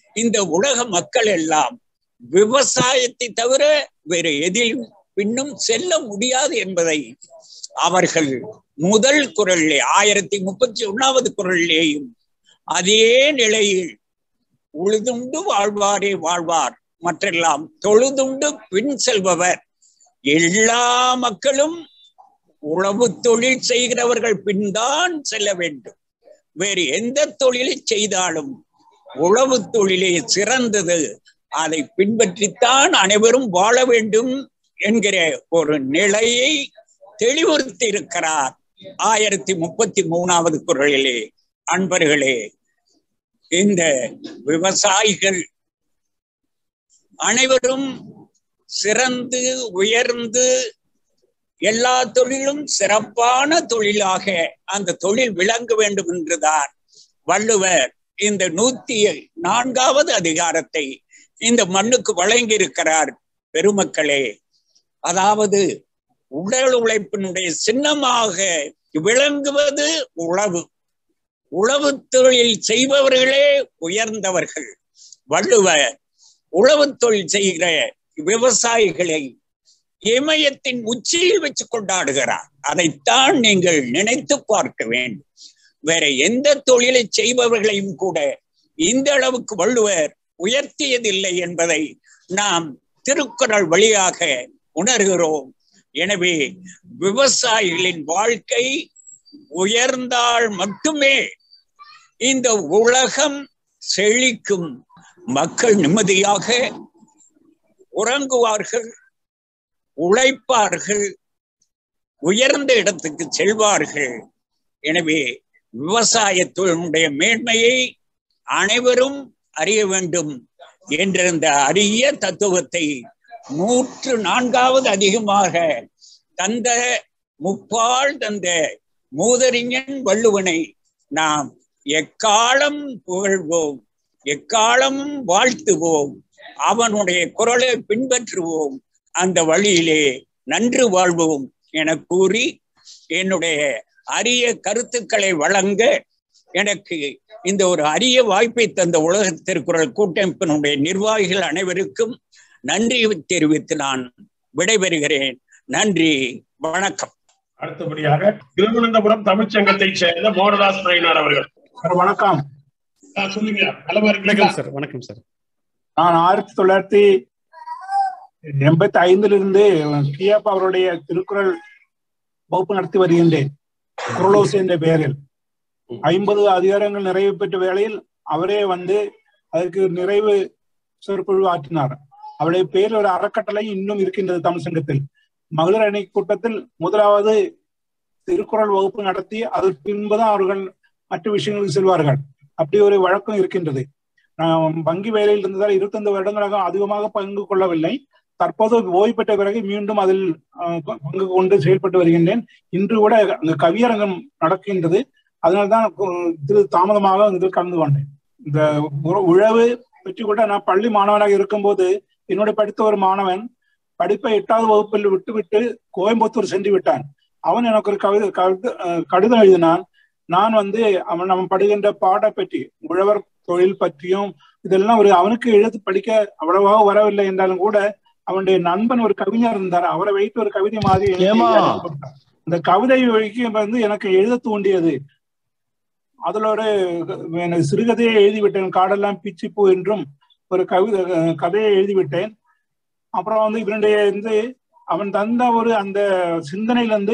இந்த உலக மக்கள் எல்லாம் விவசாயத்தை தவிர வேறு எதிலும் பின்னும் செல்ல முடியாது என்பதை அவர்கள் முதல் குரலிலே ஆயிரத்தி முப்பத்தி ஒன்னாவது குரலிலேயும் அதே நிலையில் உழுதுண்டு வாழ்வாரே வாழ்வார் மற்றெல்லாம் தொழுதுண்டு பின் செல்பவர் எல்லா மக்களும் உழவு தொழில் செய்கிறவர்கள் பின்தான் செல்ல வேண்டும் வேறு எந்த தொழிலை செய்தாலும் உழவு தொழிலே சிறந்தது அதை பின்பற்றித்தான் அனைவரும் வாழ வேண்டும் என்கிற ஒரு நிலையை தெளிவுறுத்தி இருக்கிறார் ஆயிரத்தி முப்பத்தி மூணாவது குரலிலே அன்பர்களே இந்த விவசாயிகள் அனைவரும் சிறந்து உயர்ந்து எல்லா தொழிலும் சிறப்பான தொழிலாக அந்த தொழில் விளங்க வேண்டும் என்றுதான் வள்ளுவர் இந்த நூத்தி நான்காவது அதிகாரத்தை இந்த மண்ணுக்கு வழங்கி இருக்கிறார் பெருமக்களே அதாவது உடல் உழைப்பினுடைய சின்னமாக விளங்குவது உழவு உழவு தொழில் செய்பவர்களே உயர்ந்தவர்கள் வள்ளுவர் உழவு தொழில் செய்கிற விவசாயிகளை இமயத்தின் உச்சியில் வச்சு கொண்டாடுகிறார் அதைத்தான் நீங்கள் நினைத்து பார்க்க வேண்டும் வேற எந்த தொழிலை செய்பவர்களையும் கூட இந்த அளவுக்கு வள்ளுவர் உயர்த்தியதில்லை என்பதை நாம் திருக்குறள் வழியாக உணர்கிறோம் எனவே விவசாயிகளின் வாழ்க்கை உயர்ந்தால் மட்டுமே இந்த உலகம் செழிக்கும் மக்கள் நிம்மதியாக உறங்குவார்கள் உழைப்பார்கள் உயர்ந்த இடத்துக்கு செல்வார்கள் எனவே விவசாயத்தினுடைய மேன்மையை அனைவரும் அறிய வேண்டும் என்ற இந்த அரிய தத்துவத்தை நூற்று நான்காவது அதிகமாக தந்த முப்பால் தந்த மூதறிஞன் வள்ளுவனை நாம் எக்காலம் புகழ்வோம் எக்காலமும் வாழ்த்துவோம் அவனுடைய குரலை பின்பற்றுவோம் அந்த வழியிலே நன்று வாழ்வோம் என கூறி என்னுடைய அரிய கருத்துக்களை வழங்க எனக்கு இந்த ஒரு அரிய வாய்ப்பை தந்த உலக திருக்குறள் கூட்டமைப்பினுடைய நிர்வாகிகள் அனைவருக்கும் நன்றி தெரிவித்து நான் விடைபெறுகிறேன் நன்றி வணக்கம் அடுத்தபடியாக திருவனந்தபுரம் தமிழ்ச்சங்கத்தை சேர்ந்த மோகனதாஸ் நாயனார் அவர்கள் வணக்கம் ஆ, சொல்லுங்க நலமா இருக்கீங்களா வணக்கம் சார் வணக்கம் சார் நான் ஆயிரத்தி தொள்ளாயிரத்தி எண்பத்தி ஐந்துல இருந்து கியாப்பா அவருடைய திருக்குறள் வகுப்பு நடத்தி வருகின்றேன் குரலோசை என்ற பெயரில் ஐம்பது அதிகாரங்கள் நிறைவு பெற்ற வேளையில் அவரே வந்து அதற்கு நிறைவு சொற்பொழிவு ஆற்றினார் அவருடைய பேரில் ஒரு அறக்கட்டளை இன்னும் இருக்கின்றது தமிழ் சங்கத்தில் மகளிர் அணி கூட்டத்தில் முதலாவது திருக்குறள் வகுப்பு நடத்தி அதற்கு பின்புதான் அவர்கள் மற்ற விஷயங்களுக்கு செல்வார்கள் அப்படி ஒரு வழக்கம் இருக்கின்றது நான் வங்கி வேலையில் இருந்ததால் இருபத்தைந்து வருடங்களாக அதிகமாக பங்கு கொள்ளவில்லை தற்போது ஓய்வு பெற்ற பிறகு மீண்டும் அதில் அஹ், ப- பங்கு கொண்டு செயல்பட்டு வருகின்றேன் இன்று கூட அங்கு கவியரங்கம் நடக்கின்றது அதனால்தான் கு- திரு தாமதமாக இதில் கலந்து கொண்டேன் இந்த உ- உழவு பற்றி கூட நான் பள்ளி மாணவனாக இருக்கும்போது என்னோட படித்த ஒரு மாணவன் படிப்பை எட்டாவது வகுப்பில் விட்டுவிட்டு கோயம்புத்தூர் சென்று விட்டான் அவன் எனக்கு ஒரு கவிதை கவிதை அஹ், கடிதம் எழுதினான் நான் வந்து அவன் அவன் படுகின்ற பாட பற்றி உழவர் தொழில் பற்றியும் இதெல்லாம் ஒரு அவனுக்கு எழுத்து படிக்க அவ்வளவாக வரவில்லை என்றாலும் கூட அவனுடைய நண்பன் ஒரு கவிஞர் இருந்தார் அவரை வைத்து ஒரு கவிதை மாதிரி எழுதி ஏம்மா? அனுப்பி கொடுத்தார். அந்த கவிதை வழிக்கு வந்து எனக்கு எழுத தூண்டியது அதுல ஒரு எனக்கு சிறுகதையை எழுதிவிட்டேன் காடெல்லாம் பிச்சிப்பூ என்றும் ஒரு கவிதை கதையை எழுதிவிட்டேன் அப்புறம் வந்து இதனுடைய வந்து அவன் தந்த ஒரு அந்த சிந்தனையில இருந்து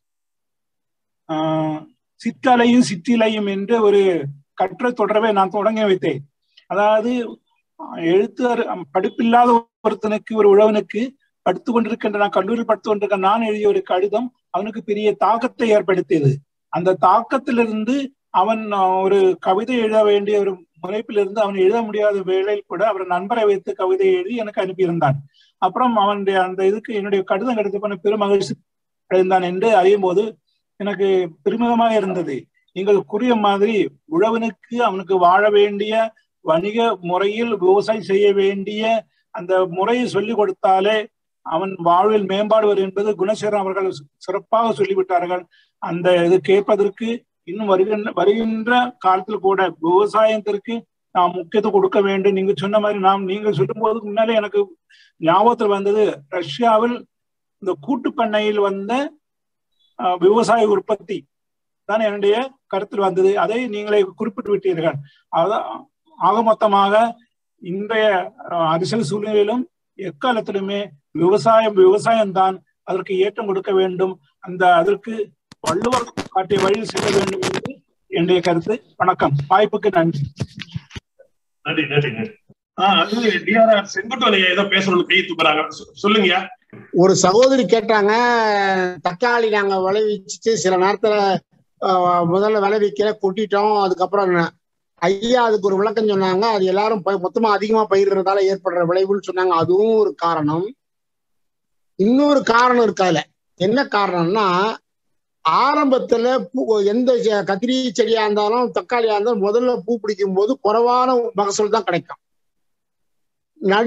ஆஹ் சிற்றலையும் சிற்றிலையும் என்று ஒரு கற்ற தொடரவை நான் தொடங்கி வைத்தேன் அதாவது எழுத்தார் படிப்பில்லாத ஒருத்தனுக்கு ஒரு உழவனுக்கு படித்து கொண்டிருக்கின்ற நான் கல்லூரியில் படித்து கொண்டிருக்க நான் எழுதிய ஒரு கடிதம் அவனுக்கு பெரிய தாக்கத்தை ஏற்படுத்தியது அந்த தாக்கத்திலிருந்து அவன் ஆஹ், ஒரு கவிதை எழுத வேண்டிய ஒரு முனைப்பிலிருந்து அவன் எழுத முடியாத வேளையில் கூட அவர் நண்பரை வைத்து கவிதை எழுதி எனக்கு அனுப்பியிருந்தான் அப்புறம் அவனுடைய அந்த இதுக்கு என்னுடைய கடிதம் கிடைத்த பண்ண பெருமகிழ்ச்சி அடைந்தான் என்று அறியும் போது எனக்கு பெருமிதமாக இருந்தது நீங்கள் கூறிய மாதிரி உழவனுக்கு அவனுக்கு வாழ வேண்டிய வணிக முறையில் விவசாயம் செய்ய வேண்டிய அந்த முறையை சொல்லிக் கொடுத்தாலே அவன் வாழ்வில் மேம்பாடு வரும் என்பது குணசேகரன் அவர்கள் சிறப்பாக சொல்லிவிட்டார்கள் அந்த இது கேட்பதற்கு இன்னும் வருகின்ற வருகின்ற காலத்தில் கூட விவசாயத்திற்கு நாம் முக்கியத்துவம் கொடுக்க வேண்டும் நீங்க சொன்ன மாதிரி நாம் நீங்க சொல்லும் போதுக்கு முன்னாலே எனக்கு ஞாபகத்தில் வந்தது ரஷ்யாவில் இந்த கூட்டு பண்ணையில் வந்த அஹ், விவசாய உற்பத்தி தான் என்னுடைய கருத்தில் வந்தது அதை நீங்களே குறிப்பிட்டு விட்டீர்கள் அதான் ஆக மொத்தமாக இன்றைய அஹ், அரசியல் சூழ்நிலையிலும் எக்காலத்திலுமே விவசாயம் விவசாயம்தான் அதற்கு ஏற்றம் கொடுக்க வேண்டும் அந்த அதற்கு வள்ளுவர் காட்டிய வழியில் செல்ல வேண்டும் என்று என்னுடைய கருத்து வணக்கம் வாய்ப்புக்கு நன்றி நன்றி நன்றி நன்றி ஆஹ் அது டிஆர்ஆர் செங்குட்டுவன் ஐயா ஏதோ பேசணும்னு கை தூக்குறாங்க சொ- சொல்லுங்கய்யா ஒரு சகோதரி கேட்டாங்க தக்காளி நாங்க விளைவிச்சுட்டு சில நேரத்துல ஆஹ், முதல்ல விளைவிக்கல கொட்டிட்டோம் அதுக்கப்புறம் என்ன? ஐயா அதுக்கு ஒரு விளக்கம் சொன்னாங்க அது எல்லாரும் ப- மொத்தமா அதிகமா பயிரிடுறதால ஏற்படுற விளைவுன்னு சொன்னாங்க அதுவும் ஒரு காரணம் இன்னொரு காரணம் இருக்காதுல என்ன காரணம்னா ஆரம்பத்துல பூ எந்த செ- கத்திரி செடியா இருந்தாலும் தக்காளியா இருந்தாலும் முதல்ல பூ பிடிக்கும் போது குறைவான மகசூல் தான் கிடைக்கும் நடு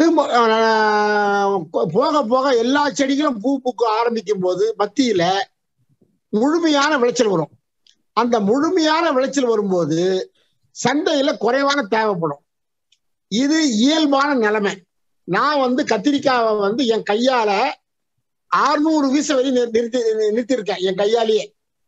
போக போக எல்லா செடிகளும் பூ பூக்க ஆரம்பிக்கும் போது மத்தியில முழுமையான விளைச்சல் வரும் அந்த முழுமையான விளைச்சல் வரும்போது சந்தையில குறைவான தேவைப்படும் இது இயல்பான நிலைமை நான் வந்து கத்திரிக்காவை வந்து என் கையால ஆறுநூறு வீச வரை நிறு- நிறுத்தி நிறுத்தியிருக்கேன் என் கையாலேயே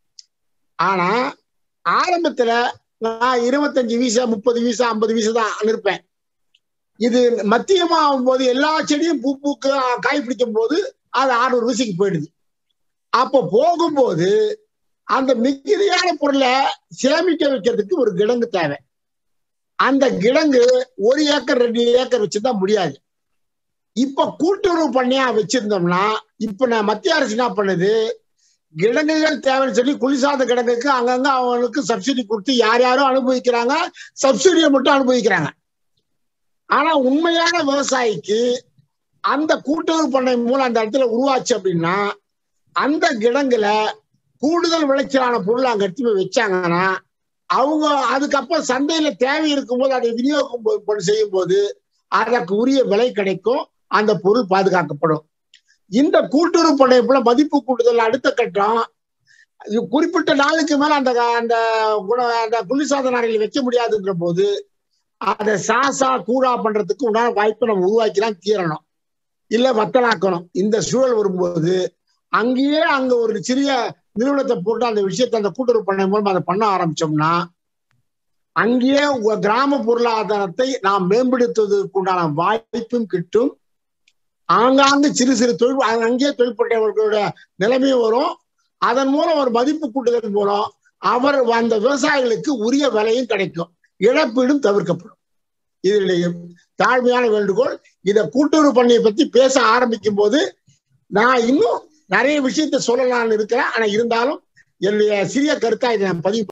ஆனா ஆரம்பத்துல நான் இருபத்தஞ்சு வீசா முப்பது வீசா ஐம்பது வீசா தான் நிற்பேன் இது மத்தியமா ஆகும்போது எல்லா செடியும் பூ பூக்கு காய் பிடிக்கும் போது அது ஆறுநூறு வீசைக்கு போயிடுது அப்போ போகும்போது அந்த மிகுதியான பொருளை சேமிக்க வைக்கிறதுக்கு ஒரு கிடங்கு தேவை அந்த கிடங்கு ஒரு ஏக்கர் ரெண்டு ஏக்கர் வச்சுதான் முடியாது இப்ப கூட்டுறவு பண்ணியா வச்சிருந்தோம்னா இப்ப நான் மத்திய அரசு என்ன பண்ணுது கிடங்குகள் தேவைன்னு சொல்லி குளிர்சாத கிடங்குக்கு அங்கங்க அவங்களுக்கு சப்சிடி கொடுத்து யார் யாரும் அனுபவிக்கிறாங்க சப்சிடியை மட்டும் அனுபவிக்கிறாங்க ஆனா உண்மையான விவசாயிக்கு அந்த கூட்டுறவு பண்ணை மூலம் அந்த இடத்துல உருவாச்சு அப்படின்னா அந்த கிடங்குல கூடுதல் விளைச்சலான பொருள் அங்க எடுத்து போய் வச்சாங்கன்னா அவங்க அதுக்கப்புறம் சந்தையில தேவை இருக்கும்போது அதை விநியோகம் போ- போ- செய்யும் போது அதற்கு உரிய விலை கிடைக்கும் அந்த பொருள் பாதுகாக்கப்படும் இந்த கூட்டுறவு படைப்புல மதிப்பு கூட்டுதல் அடுத்த கட்டம் இது குறிப்பிட்ட நாளுக்கு மேல அந்த அந்த குண அந்த குளிர்சாதன அறையில் வைக்க முடியாதுன்ற போது அதை சாசா கூடா பண்றதுக்கு உண்டான வாய்ப்பை நம்ம உருவாக்கிதான் தீரணும் இல்ல வத்தலாக்கணும் இந்த சூழல் வரும்போது அங்கேயே அங்க ஒரு சிறிய நிறுவனத்தை போட்டு அந்த விஷயத்தை அந்த கூட்டுறவு பண்ணை மூலம் அதை பண்ண ஆரம்பிச்சோம்னா அங்கேயே உங்க கிராம பொருளாதாரத்தை நாம் மேம்படுத்துவதற்கு உண்டான வாய்ப்பும் கிட்டும் ஆங்காங்கு சிறு சிறு தொழில் அங்க- அங்கேயே தொழில்பட்டவர்களோட நிலைமையும் வரும் அதன் மூலம் ஒரு மதிப்பு கூட்டுதல் மூலம் அவர் அந்த விவசாயிகளுக்கு உரிய விலையும் கிடைக்கும் இழப்பீடும் தவிர்க்கப்படும் இதனுடைய தாழ்மையான வேண்டுகோள் இத கூட்டுறவு பண்ணையை பத்தி பேச ஆரம்பிக்கும் போது நான் இன்னும் நிறைய விஷயத்த சொல்லலாம்னு இருக்கிறேன் ஆனா இருந்தாலும் என்னுடைய சிறிய கருத்தா இதை நான் பதிவு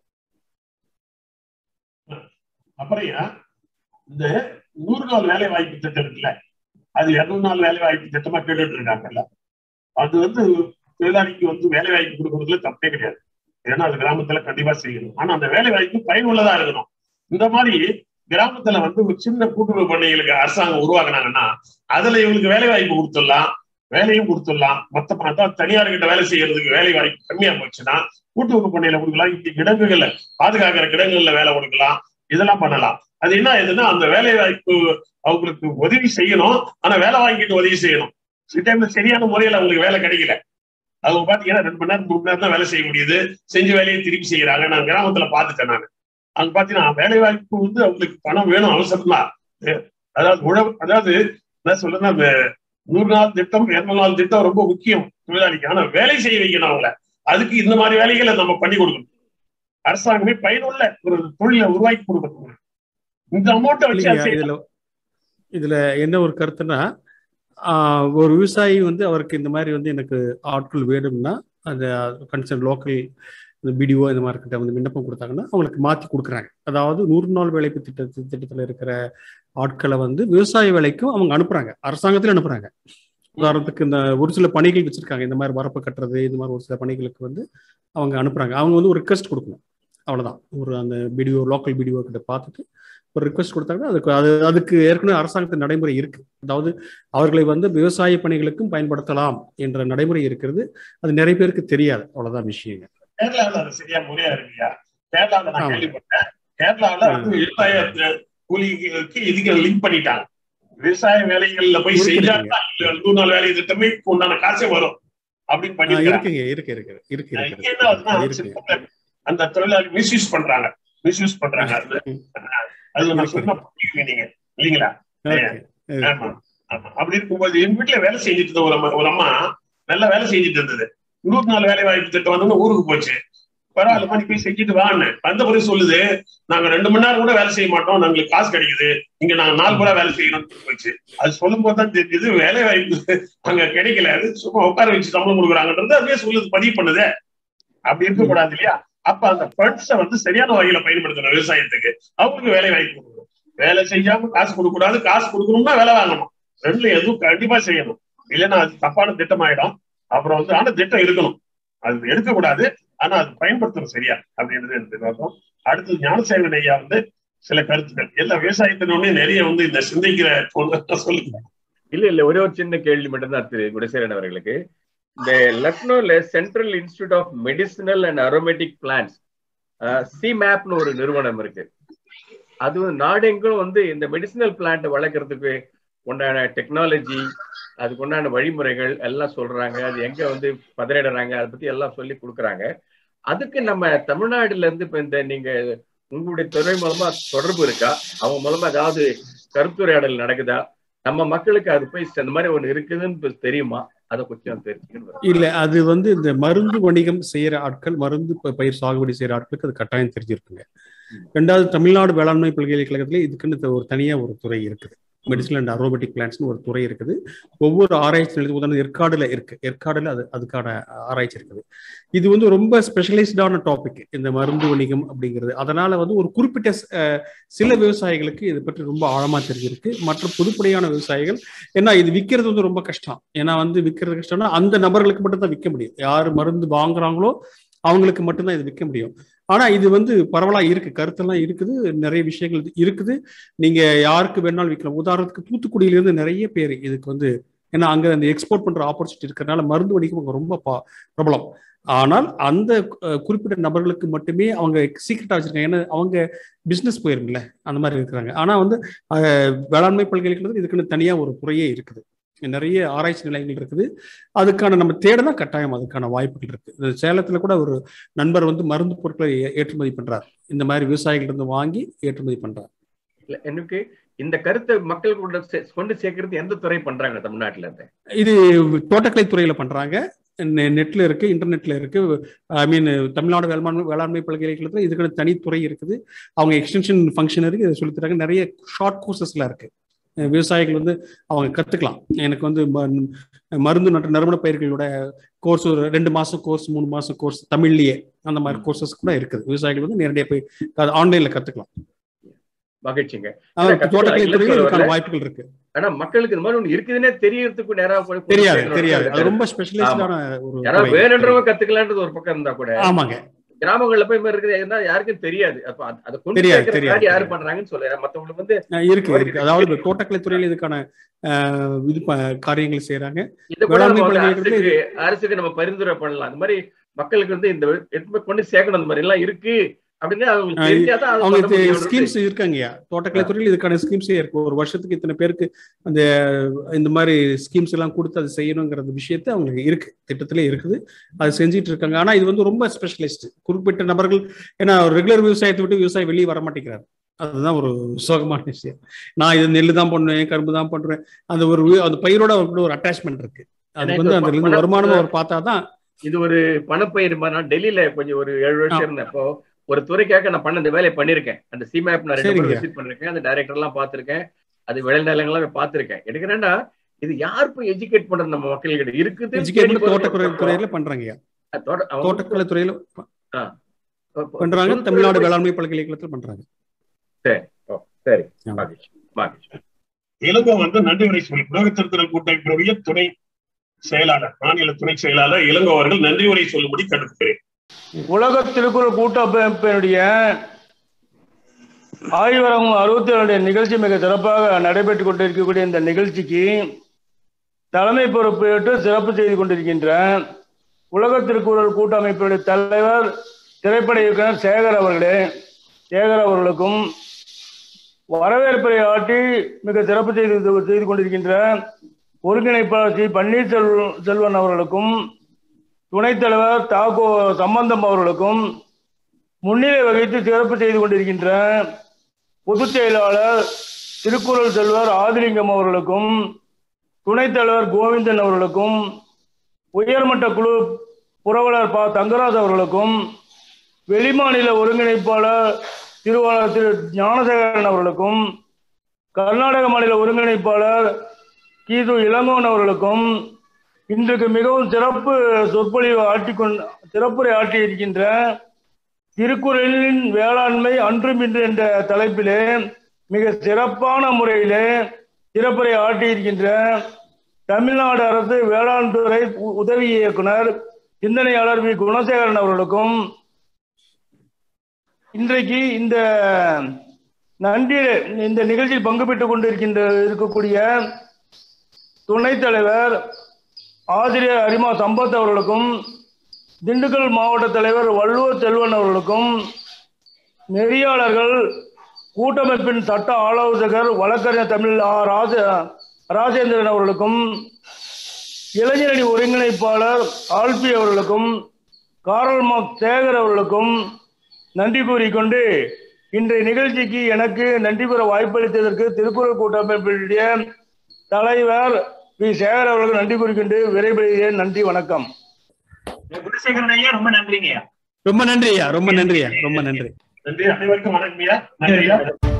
அப்புறம் ஏன், இந்த நூறு நாள் வேலை வாய்ப்பு திட்டம் இருக்குல்ல அது இருநூறு நாள் வேலை வாய்ப்பு திட்டமா கேட்டுட்டு இருக்காங்கல்ல அது வந்து தொழிலாளிக்கு வந்து வேலை வாய்ப்பு கொடுக்கறதுல தப்பே கிடையாது ஏன்னா அது கிராமத்துல கண்டிப்பா செய்யணும் ஆனா அந்த வேலை வாய்ப்பு பயனுள்ளதா இருக்கணும் இந்த மாதிரி கிராமத்துல வந்து ஒரு சின்ன கூட்டுறவு பண்ணைகளுக்கு அரசாங்கம் உருவாக்குனாங்கன்னா அதுல இவங்களுக்கு வேலை வாய்ப்பு கொடுத்துடலாம் வேலையும் கொடுத்துடலாம் மொத்தமா அதான் தனியார் கிட்ட வேலை செய்யறதுக்கு வேலை வாய்ப்பு கம்மியா போச்சுன்னா கூட்டுறவு பண்ணையில கொடுக்கலாம் இப்படி கிடங்குகள்ல பாதுகாக்கிற கிடங்குகள்ல வேலை கொடுக்கலாம் இதெல்லாம் பண்ணலாம் அது என்ன ஆகுதுன்னா அந்த வேலை வாய்ப்பு அவங்களுக்கு உதவி செய்யணும் ஆனா வேலை வாங்கிட்டு உதவி செய்யணும் சில டைம்ல சரியான முறையில அவங்களுக்கு வேலை கிடைக்கல அவங்க பாத்தீங்கன்னா ரெண்டு மணி நேரம் மூணு மணி நேரம் தான் வேலை செய்ய முடியுது செஞ்ச வேலையை திருப்பி செய்யறாங்க நான் கிராமத்துல பாத்துட்டேன் நான் அங்க பாத்தீங்கன்னா வேலை வாய்ப்பு வந்து அவங்களுக்கு பணம் வேணும் அவசரம் தான் அதாவது உழவு அதாவது என்ன சொல்றேன்னா அந்த நூறு நாள் திட்டம் இருநூறு நாள் திட்டம் ரொம்ப முக்கியம் தொழிலாளிக்கு ஆனா வேலை செய்ய வைக்கணும் அவங்கள அதுக்கு இந்த மாதிரி வேலைகளை நம்ம பண்ணி கொடுக்கணும் அரசாங்கமே பயனுள்ள ஒரு தொழிலை உருவாக்கி கொடுக்கணும் இந்த அமௌண்ட்டை வச்சு அது இல்லைங்க, செய்யலாம். இதுல இதுல என்ன ஒரு கருத்துன்னா ஆஹ், ஒரு விவசாயி வந்து அவருக்கு இந்த மாதிரி வந்து எனக்கு ஆட்கள் வேணும்னா அந்த கன்சர்ன் லோக்கல் இந்த பிடிஓ இந்த மாதிரி கிட்ட வந்து விண்ணப்பம் கொடுத்தாங்கன்னா அவங்களுக்கு மாற்றி கொடுக்குறாங்க அதாவது நூறு நாள் வேலைப்பு திட்ட திட்டத்தில் இருக்கிற ஆட்களை வந்து விவசாய வேலைக்கும் அவங்க அனுப்புறாங்க அரசாங்கத்தில் அனுப்புறாங்க உதாரணத்துக்கு இந்த ஒரு சில பணிகள் வச்சிருக்காங்க இந்த மாதிரி வரப்பு கட்டுறது இந்த மாதிரி ஒரு சில பணிகளுக்கு வந்து அவங்க அனுப்புறாங்க அவங்க வந்து ஒரு ரிக்வெஸ்ட் கொடுக்கணும் அவ்வளவுதான் ஒரு அந்த பிடிஓ லோக்கல் பிடிஓ கிட்ட பார்த்துட்டு ஒரு ரிக்வெஸ்ட் கொடுத்தாங்கன்னா அதுக்கு அது அதுக்கு ஏற்கனவே அரசாங்கத்தின் நடைமுறை இருக்கு அதாவது அவர்களை வந்து விவசாய பணிகளுக்கும் பயன்படுத்தலாம் என்ற நடைமுறை இருக்கிறது அது நிறைய பேருக்கு தெரியாது அவ்வளவுதான் விஷயங்க கேரளாவில் அது சரியா முறையா இருக்குயா கேரளாவில் நான் ஆமா. கேள்விப்பட்டேன் கேரளாவில் வந்து விவசாய கூலிக்கு இதுக்கு லிங்க் பண்ணிட்டாங்க விவசாய வேலைகள்ல போய் செஞ்சா நூறு நாள் வேலை திட்டமே உண்டான காசே வரும் அப்படின்னு ஆ, பண்ணிருக்காங்க இருக்குங்க இருக்கு இருக்கு இருக்கு இருக்கு இங்க என்ன ஆகுதுன்னா, இருக்கு அந்த தொழிலாளி மிஸ்யூஸ் பண்றாங்க மிஸ்யூஸ் பண்றாங்க அது அது நான் சொன்ன புரியுங்க நீங்க இல்லைங்களா Okay. ஆமா ஆமா அப்படி இருக்கும்போது எங்க வீட்டுல வேலை செஞ்சுட்டு இருந்த ஒரு அம்மா ஒரு அம்மா நல்லா வேலை செஞ்சுட்டு இருந்தது நூறு நாள் வேலை வாய்ப்பு திட்டம் வந்து ஊருக்கு போச்சு பரவாயில்ல நீ போய் செஞ்சுட்டு வான்னு வந்த பிறகு சொல்லுது நாங்க ரெண்டு மணி நேரம் கூட வேலை செய்ய மாட்டோம் நாங்களுக்கு காசு கிடைக்குது இங்க நாங்க நாலு பூரா வேலை செய்யணும்னு போச்சு அது சொல்லும் போது தான் தெரிஞ்சது வேலை வாய்ப்பு அங்க கிடைக்கல அது சும்மா உட்கார வச்சு சம்பளம் கொடுக்குறாங்கன்றது அதுவே சொல்லுது பதிவு பண்ணுதே அப்படி இருக்கக்கூடாது இல்லையா அப்ப அந்த ஃபண்ட்ஸை வந்து சரியான வகையில பயன்படுத்தணும் விவசாயத்துக்கு அவங்களுக்கு வேலை வாய்ப்பு கொடுக்கணும் வேலை செய்யாம காசு கொடுக்க கூடாது காசு கொடுக்கணும்னா வேலை வாங்கணும் ரெண்டுல எதுவும் கண்டிப்பா செய்யணும் இல்லைன்னா அது தப்பான திட்டம் ஆயிடும் அப்புறம் வந்து ஆனா திட்டம் இருக்கணும் அது எடுக்கக்கூடாது ஆனா அது பயன்படுத்தணும் சரியா அப்படின்றது எனக்கு நோக்கம் அடுத்து ஞானசேகரன் ஐயா வந்து சில கருத்துக்கள் எல்லா விவசாயத்தினோடனே நிறைய வந்து இந்த சிந்திக்கிற பொண்ணு சொல்லுங்க இல்ல இல்ல ஒரே ஒரு சின்ன கேள்வி மட்டும்தான் திரு குணசேகரன் அவர்களுக்கு இந்த லக்னோல central institute of medicinal and aromatic plants சிமேப்னு ஒரு நிறுவனம் இருக்கு அது நாடெங்கும் வந்து இந்த மெடிசினல் பிளான்ட் வளர்க்கறதுக்கு உண்டான டெக்னாலஜி அதுக்கு உண்டான வழிமுறைகள் எல்லாம் சொல்றாங்க அது எங்க வந்து பதனிடுறாங்க அதை பத்தி எல்லாம் சொல்லி கொடுக்குறாங்க அதுக்கு நம்ம தமிழ்நாடுல இருந்து இப்ப இந்த நீங்க உங்களுடைய துறை மூலமா தொடர்பு இருக்கா அவங்க மூலமா ஏதாவது கருத்துரையாடல் நடக்குதா நம்ம மக்களுக்கு அது போய் இந்த மாதிரி ஒண்ணு இருக்குதுன்னு இப்ப தெரியுமா அதை கொஞ்சம் தெரிஞ்சுக்கணும் இல்ல அது வந்து இந்த மருந்து வணிகம் செய்யற ஆட்கள் மருந்து ப- பயிர் சாகுபடி செய்யற ஆட்களுக்கு அது கட்டாயம் தெரிஞ்சிருக்குங்க ரெண்டாவது தமிழ்நாடு வேளாண்மை பல்கலைக்கழகத்துல இதுக்குன்னு த- ஒரு தனியா ஒரு துறை இருக்குது மெடிசனல் அண்ட் அரோபேட்டிக் பிளான்ஸ்னு ஒரு துறை இருக்குது ஒவ்வொரு ஆராய்ச்சி நிலையத்து உதாரணம் ஏற்காடுல இருக்கு ஏற்காடுல அது அதுக்கான ஆராய்ச்சி இருக்குது இது வந்து ரொம்ப ஸ்பெஷலைஸ்டான டாபிக் இந்த மருந்து வணிகம் அப்படிங்கிறது அதனால வந்து ஒரு குறிப்பிட்ட ஸ்- அஹ், சில விவசாயிகளுக்கு இதை பற்றி ரொம்ப ஆழமா தெரிஞ்சிருக்கு மற்ற பொதுப்படையான விவசாயிகள் ஏன்னா இது விற்கிறது வந்து ரொம்ப கஷ்டம் ஏன்னா வந்து விற்கிறது கஷ்டம்னா அந்த நபர்களுக்கு மட்டும் தான் விற்க முடியும் யார் மருந்து வாங்குறாங்களோ அவங்களுக்கு மட்டும்தான் இது விற்க முடியும் ஆனா இது வந்து பரவலா இருக்கு கருத்தெல்லாம் இருக்குது நிறைய விஷயங்கள் இருக்குது நீங்க யாருக்கு வேணாலும் விற்கலாம் உதாரணத்துக்கு தூத்துக்குடியிலிருந்து நிறைய பேர் இதுக்கு வந்து ஏன்னா அங்க அந்த எக்ஸ்போர்ட் பண்ற ஆப்பர்ச்சுனிட்டி இருக்கிறனால மருந்து வணிகம் அங்க ரொம்ப பா- பிரபலம் ஆனால் அந்த அஹ், குறிப்பிட்ட நபர்களுக்கு மட்டுமே அவங்க சீக்கிரட்டா வச்சிருக்காங்க ஏன்னா அவங்க பிசினஸ் போயிருங்களே அந்த மாதிரி இருக்கிறாங்க ஆனா வந்து அஹ், வேளாண்மை பல்கலைக்கழகத்தில் இதுக்குன்னு தனியா ஒரு துறையே இருக்குது நிறைய ஆராய்ச்சி நிலையங்கள் இருக்குது அதுக்கான நம்ம தேடனா கட்டாயம் அதுக்கான வாய்ப்புகள் இருக்கு இந்த சேலத்துல கூட ஒரு நண்பர் வந்து மருந்து பொருட்களை ஏ- ஏற்றுமதி பண்றார் இந்த மாதிரி விவசாயிகள் இருந்து வாங்கி ஏற்றுமதி பண்றார் இல்ல எனக்கு இந்த கருத்தை மக்கள் கொண்டு சே- கொண்டு சேர்க்கறது எந்த துறை பண்றாங்க தமிழ்நாட்டுல இருந்து இது தோட்டக்கலை துறையில பண்றாங்க நெ- நெட்ல இருக்கு இன்டர்நெட்ல இருக்கு ஐ மீன் தமிழ்நாடு வேளாண்மை வேளாண்மை பல்கலைக்கழகத்துல இதுக்குன்னு தனி துறை இருக்குது அவங்க எக்ஸ்டென்ஷன் ஃபங்க்ஷனரி இதை சொல்லித் தராங்க நிறைய ஷார்ட் கோர்சஸ்ல இருக்கு அஹ் விவசாயிகள் வந்து அவங்க கத்துக்கலாம் எனக்கு வந்து ம- மருந்து நட்ட நறுமண பயிர்களோட கோர்ஸ் ஒரு ரெண்டு மாசம் கோர்ஸ் மூணு மாசம் கோர்ஸ் தமிழ்லயே அந்த மாதிரி கோர்சஸ் கூட இருக்குது விவசாயிகள் வந்து நேரடியாக போய் ஆன்லைன்ல கத்துக்கலாம் மகிழ்ச்சிங்க அதான் இல்ல, தோட்டக்கலை கத்துக்கலாம், துறையில் இல்ல இதுக்கான சொல்லல. வாய்ப்புகள் இருக்கு ஆனா மக்களுக்கு இந்த மாதிரி ஒண்ணு இருக்குதுன்னே தெரியறதுக்கு நேரா போய் கொண்டு தெரியாது சேர்க்கணும். தெரியாது அது ரொம்ப ஆமா. ஸ்பெஷலைஸ்டான ஒரு யாராவது துறை. வேணுன்றவங்க கத்துக்கலான்றது ஒரு பக்கம் இருந்தா கூட ஆமாங்க கிராமங்கள்ல போய் மாதிரி இருக்குது இருந்தா யாருக்கும் தெரியாது அப்ப அது- அதை கொண்டு தெரியாது, சேர்க்கறதுக்கு தெரியாது, யாரு தெரியாது. பண்றாங்கன்னு சொல்ல மத்தவங்களுக்கு வந்து அஹ் இருக்கு இருக்கு அதாவது இந்த தோட்டக்கலை துறையில இதுக்கான அஹ், இது ப- காரியங்கள் செய்யறாங்க இதை கூட வேளாண்மை நம்ம வந்து பல்கலைக்கழகத்துல அரசுக்கு இது அரசுக்கு நம்ம பரிந்துரை பண்ணலாம் அந்த மாதிரி மக்களுக்கு வந்து இந்த எடுத்து கொண்டு சேர்க்கணும் அந்த மாதிரி எல்லாம் இருக்கு அப்படின்னு அவங்களுக்கு அஹ் தெரிஞ்சாதான் அதை பண்ண அவங்க முடியும் ஸ்கீம்ஸ் இருக்காங்கய்யா தோட்டக்கலை துறையில் இதுக்கான ஸ்கீம்ஸே இருக்கு ஒரு வருஷத்துக்கு இத்தனை பேருக்கு அந்த இந்த மாதிரி ஸ்கீம்ஸ் எல்லாம் கொடுத்து அதை செய்யணுங்கிற விஷயத்தை அவங்களுக்கு இருக்கு திட்டத்திலே இருக்குது அது செஞ்சுட்டு இருக்காங்க ஆனா இது வந்து ரொம்ப ஸ்பெஷலிஸ்ட் குறிப்பிட்ட நபர்கள் ஏன்னா ரெகுலர் விவசாயத்தை விட்டு விவசாயி வெளியே வர மாட்டேங்கிறாரு அதுதான் ஒரு சோகமான விஷயம் நான் இது நெல்லு தான் பண்ணுவேன் கரும்பு தான் பண்றேன் அந்த ஒரு வி- அந்த பயிரோட அவருக்கு ஒரு அட்டாச்மெண்ட் இருக்கு அதுக்கு வந்து அதுல இருந்து வருமானம் அவர் பார்த்தாதான் இது ஒரு பணப்பயிர் மாதிரி நான் டெல்லியில கொஞ்சம் ஒரு ஏழு வருஷம் இருந்தப்போ ஒரு துறைக்காக நான் பண்ண இந்த வேலையை பண்ணிருக்கேன் அந்த சிமேப் நான் ரெண்டு சரிங்க. விசிட் பண்ணிருக்கேன் அந்த டைரக்டர் எல்லாம் பார்த்திருக்கேன் அது விளைநிலங்கள்லாம் பார்த்திருக்கேன் எனக்கு என்னன்னா இது யார் போய் எஜுகேட் பண்றது நம்ம மக்கள்கிட்ட இருக்குது எஜுகேட் தோட்டக்கலை துறையில பண்றாங்கய்யா தோட்டக்கலை துறையில பண்றாங்க தமிழ்நாடு வேளாண்மை பல்கலைக்கழகத்தில் பண்றாங்க சரி ஓ, சரி மகிழ்ச்சி மகிழ்ச்சி இளங்கோ வந்து நன்றி உரை சொல்லி உலக திருத்தல் கூட்டமைப்பினுடைய துணை செயலாளர் மாநில துணை செயலாளர் இளங்கோ அவர்கள் நன்றி உரை சொல்லும்படி கண்டுக்கிறேன் உலக திருக்குறள் கூட்டமைப்பினுடைய ஆய்வரங்கம் அறுபத்தி ஏழுடைய நிகழ்ச்சி மிக சிறப்பாக நடைபெற்றுக் கொண்டிருக்கக்கூடிய இந்த நிகழ்ச்சிக்கு தலைமை பொறுப்பேற்று சிறப்பு செய்து கொண்டிருக்கின்ற உலக திருக்குறள் கூட்டமைப்பினுடைய தலைவர் திரைப்பட இயக்குனர் சேகர் அவர்களே சேகர் அவர்களுக்கும் வரவேற்பை ஆட்டி மிக சிறப்பு செய்து செய்து கொண்டிருக்கின்ற ஒருங்கிணைப்பாளர் சி பன்னீர்செல்வம் செல்வன் அவர்களுக்கும் துணைத் தலைவர் தாகோ சம்பந்தம் அவர்களுக்கும் முன்னிலை வகித்து சிறப்பு செய்து கொண்டிருக்கின்ற பொதுச் செயலாளர் திருக்குறள் செல்வர் ஆதிலிங்கம் அவர்களுக்கும் துணைத் தலைவர் கோவிந்தன் அவர்களுக்கும் உயர்மட்ட குழு புரவலர் ப தங்கராஜ் அவர்களுக்கும் வெளிமாநில ஒருங்கிணைப்பாளர் திருவாளர் திரு ஞானசேகரன் அவர்களுக்கும் கர்நாடக மாநில ஒருங்கிணைப்பாளர் கீது இளங்கோன் அவர்களுக்கும் இன்றைக்கு மிகவும் சிறப்பு சொற்பொழிவு ஆட்டிக்கொண்டு சிறப்புரை ஆற்றியிருக்கின்ற திருக்குறளின் வேளாண்மை அன்றும் இன்று என்ற தலைப்பிலே மிக சிறப்பான முறையிலே சிறப்புரை ஆற்றியிருக்கின்ற தமிழ்நாடு அரசு வேளாண் துறை உ- உதவி இயக்குனர் சிந்தனையாளர் வி குணசேகரன் அவர்களுக்கும் இன்றைக்கு இந்த நன்றி இந்த நிகழ்ச்சியில் பங்கு பெற்றுக் கொண்டிருக்கின்ற இருக்கக்கூடிய துணைத் தலைவர் ஆசிரியர் அரிமா சம்பத் அவர்களுக்கும் திண்டுக்கல் மாவட்ட தலைவர் வள்ளுவர் செல்வன் அவர்களுக்கும் நெறியாளர்கள் கூட்டமைப்பின் சட்ட ஆலோசகர் வழக்கறிஞர் தமிழ் ஆ ராஜ ராஜேந்திரன் அவர்களுக்கும் இளைஞரணி ஒருங்கிணைப்பாளர் ஆல்பி அவர்களுக்கும் காரல் மார்க் சேகர் அவர்களுக்கும் நன்றி கூறிக்கொண்டு இன்றைய நிகழ்ச்சிக்கு எனக்கு நன்றி கூற வாய்ப்பளித்ததற்கு திருக்குறள் கூட்டமைப்பினுடைய தலைவர் வி சேகர் அவர்களுக்கு நன்றி கூறிக்கொண்டு விரைபெறுகிறேன் நன்றி வணக்கம் குணசேகரன் ஐயா ரொம்ப நன்றிங்க ஐயா ரொம்ப நன்றி ஐயா ரொம்ப நன்றி ஐயா ரொம்ப நன்றி நன்றி அனைவருக்கும் வணக்கம் ஐயா நன்றி ஐயா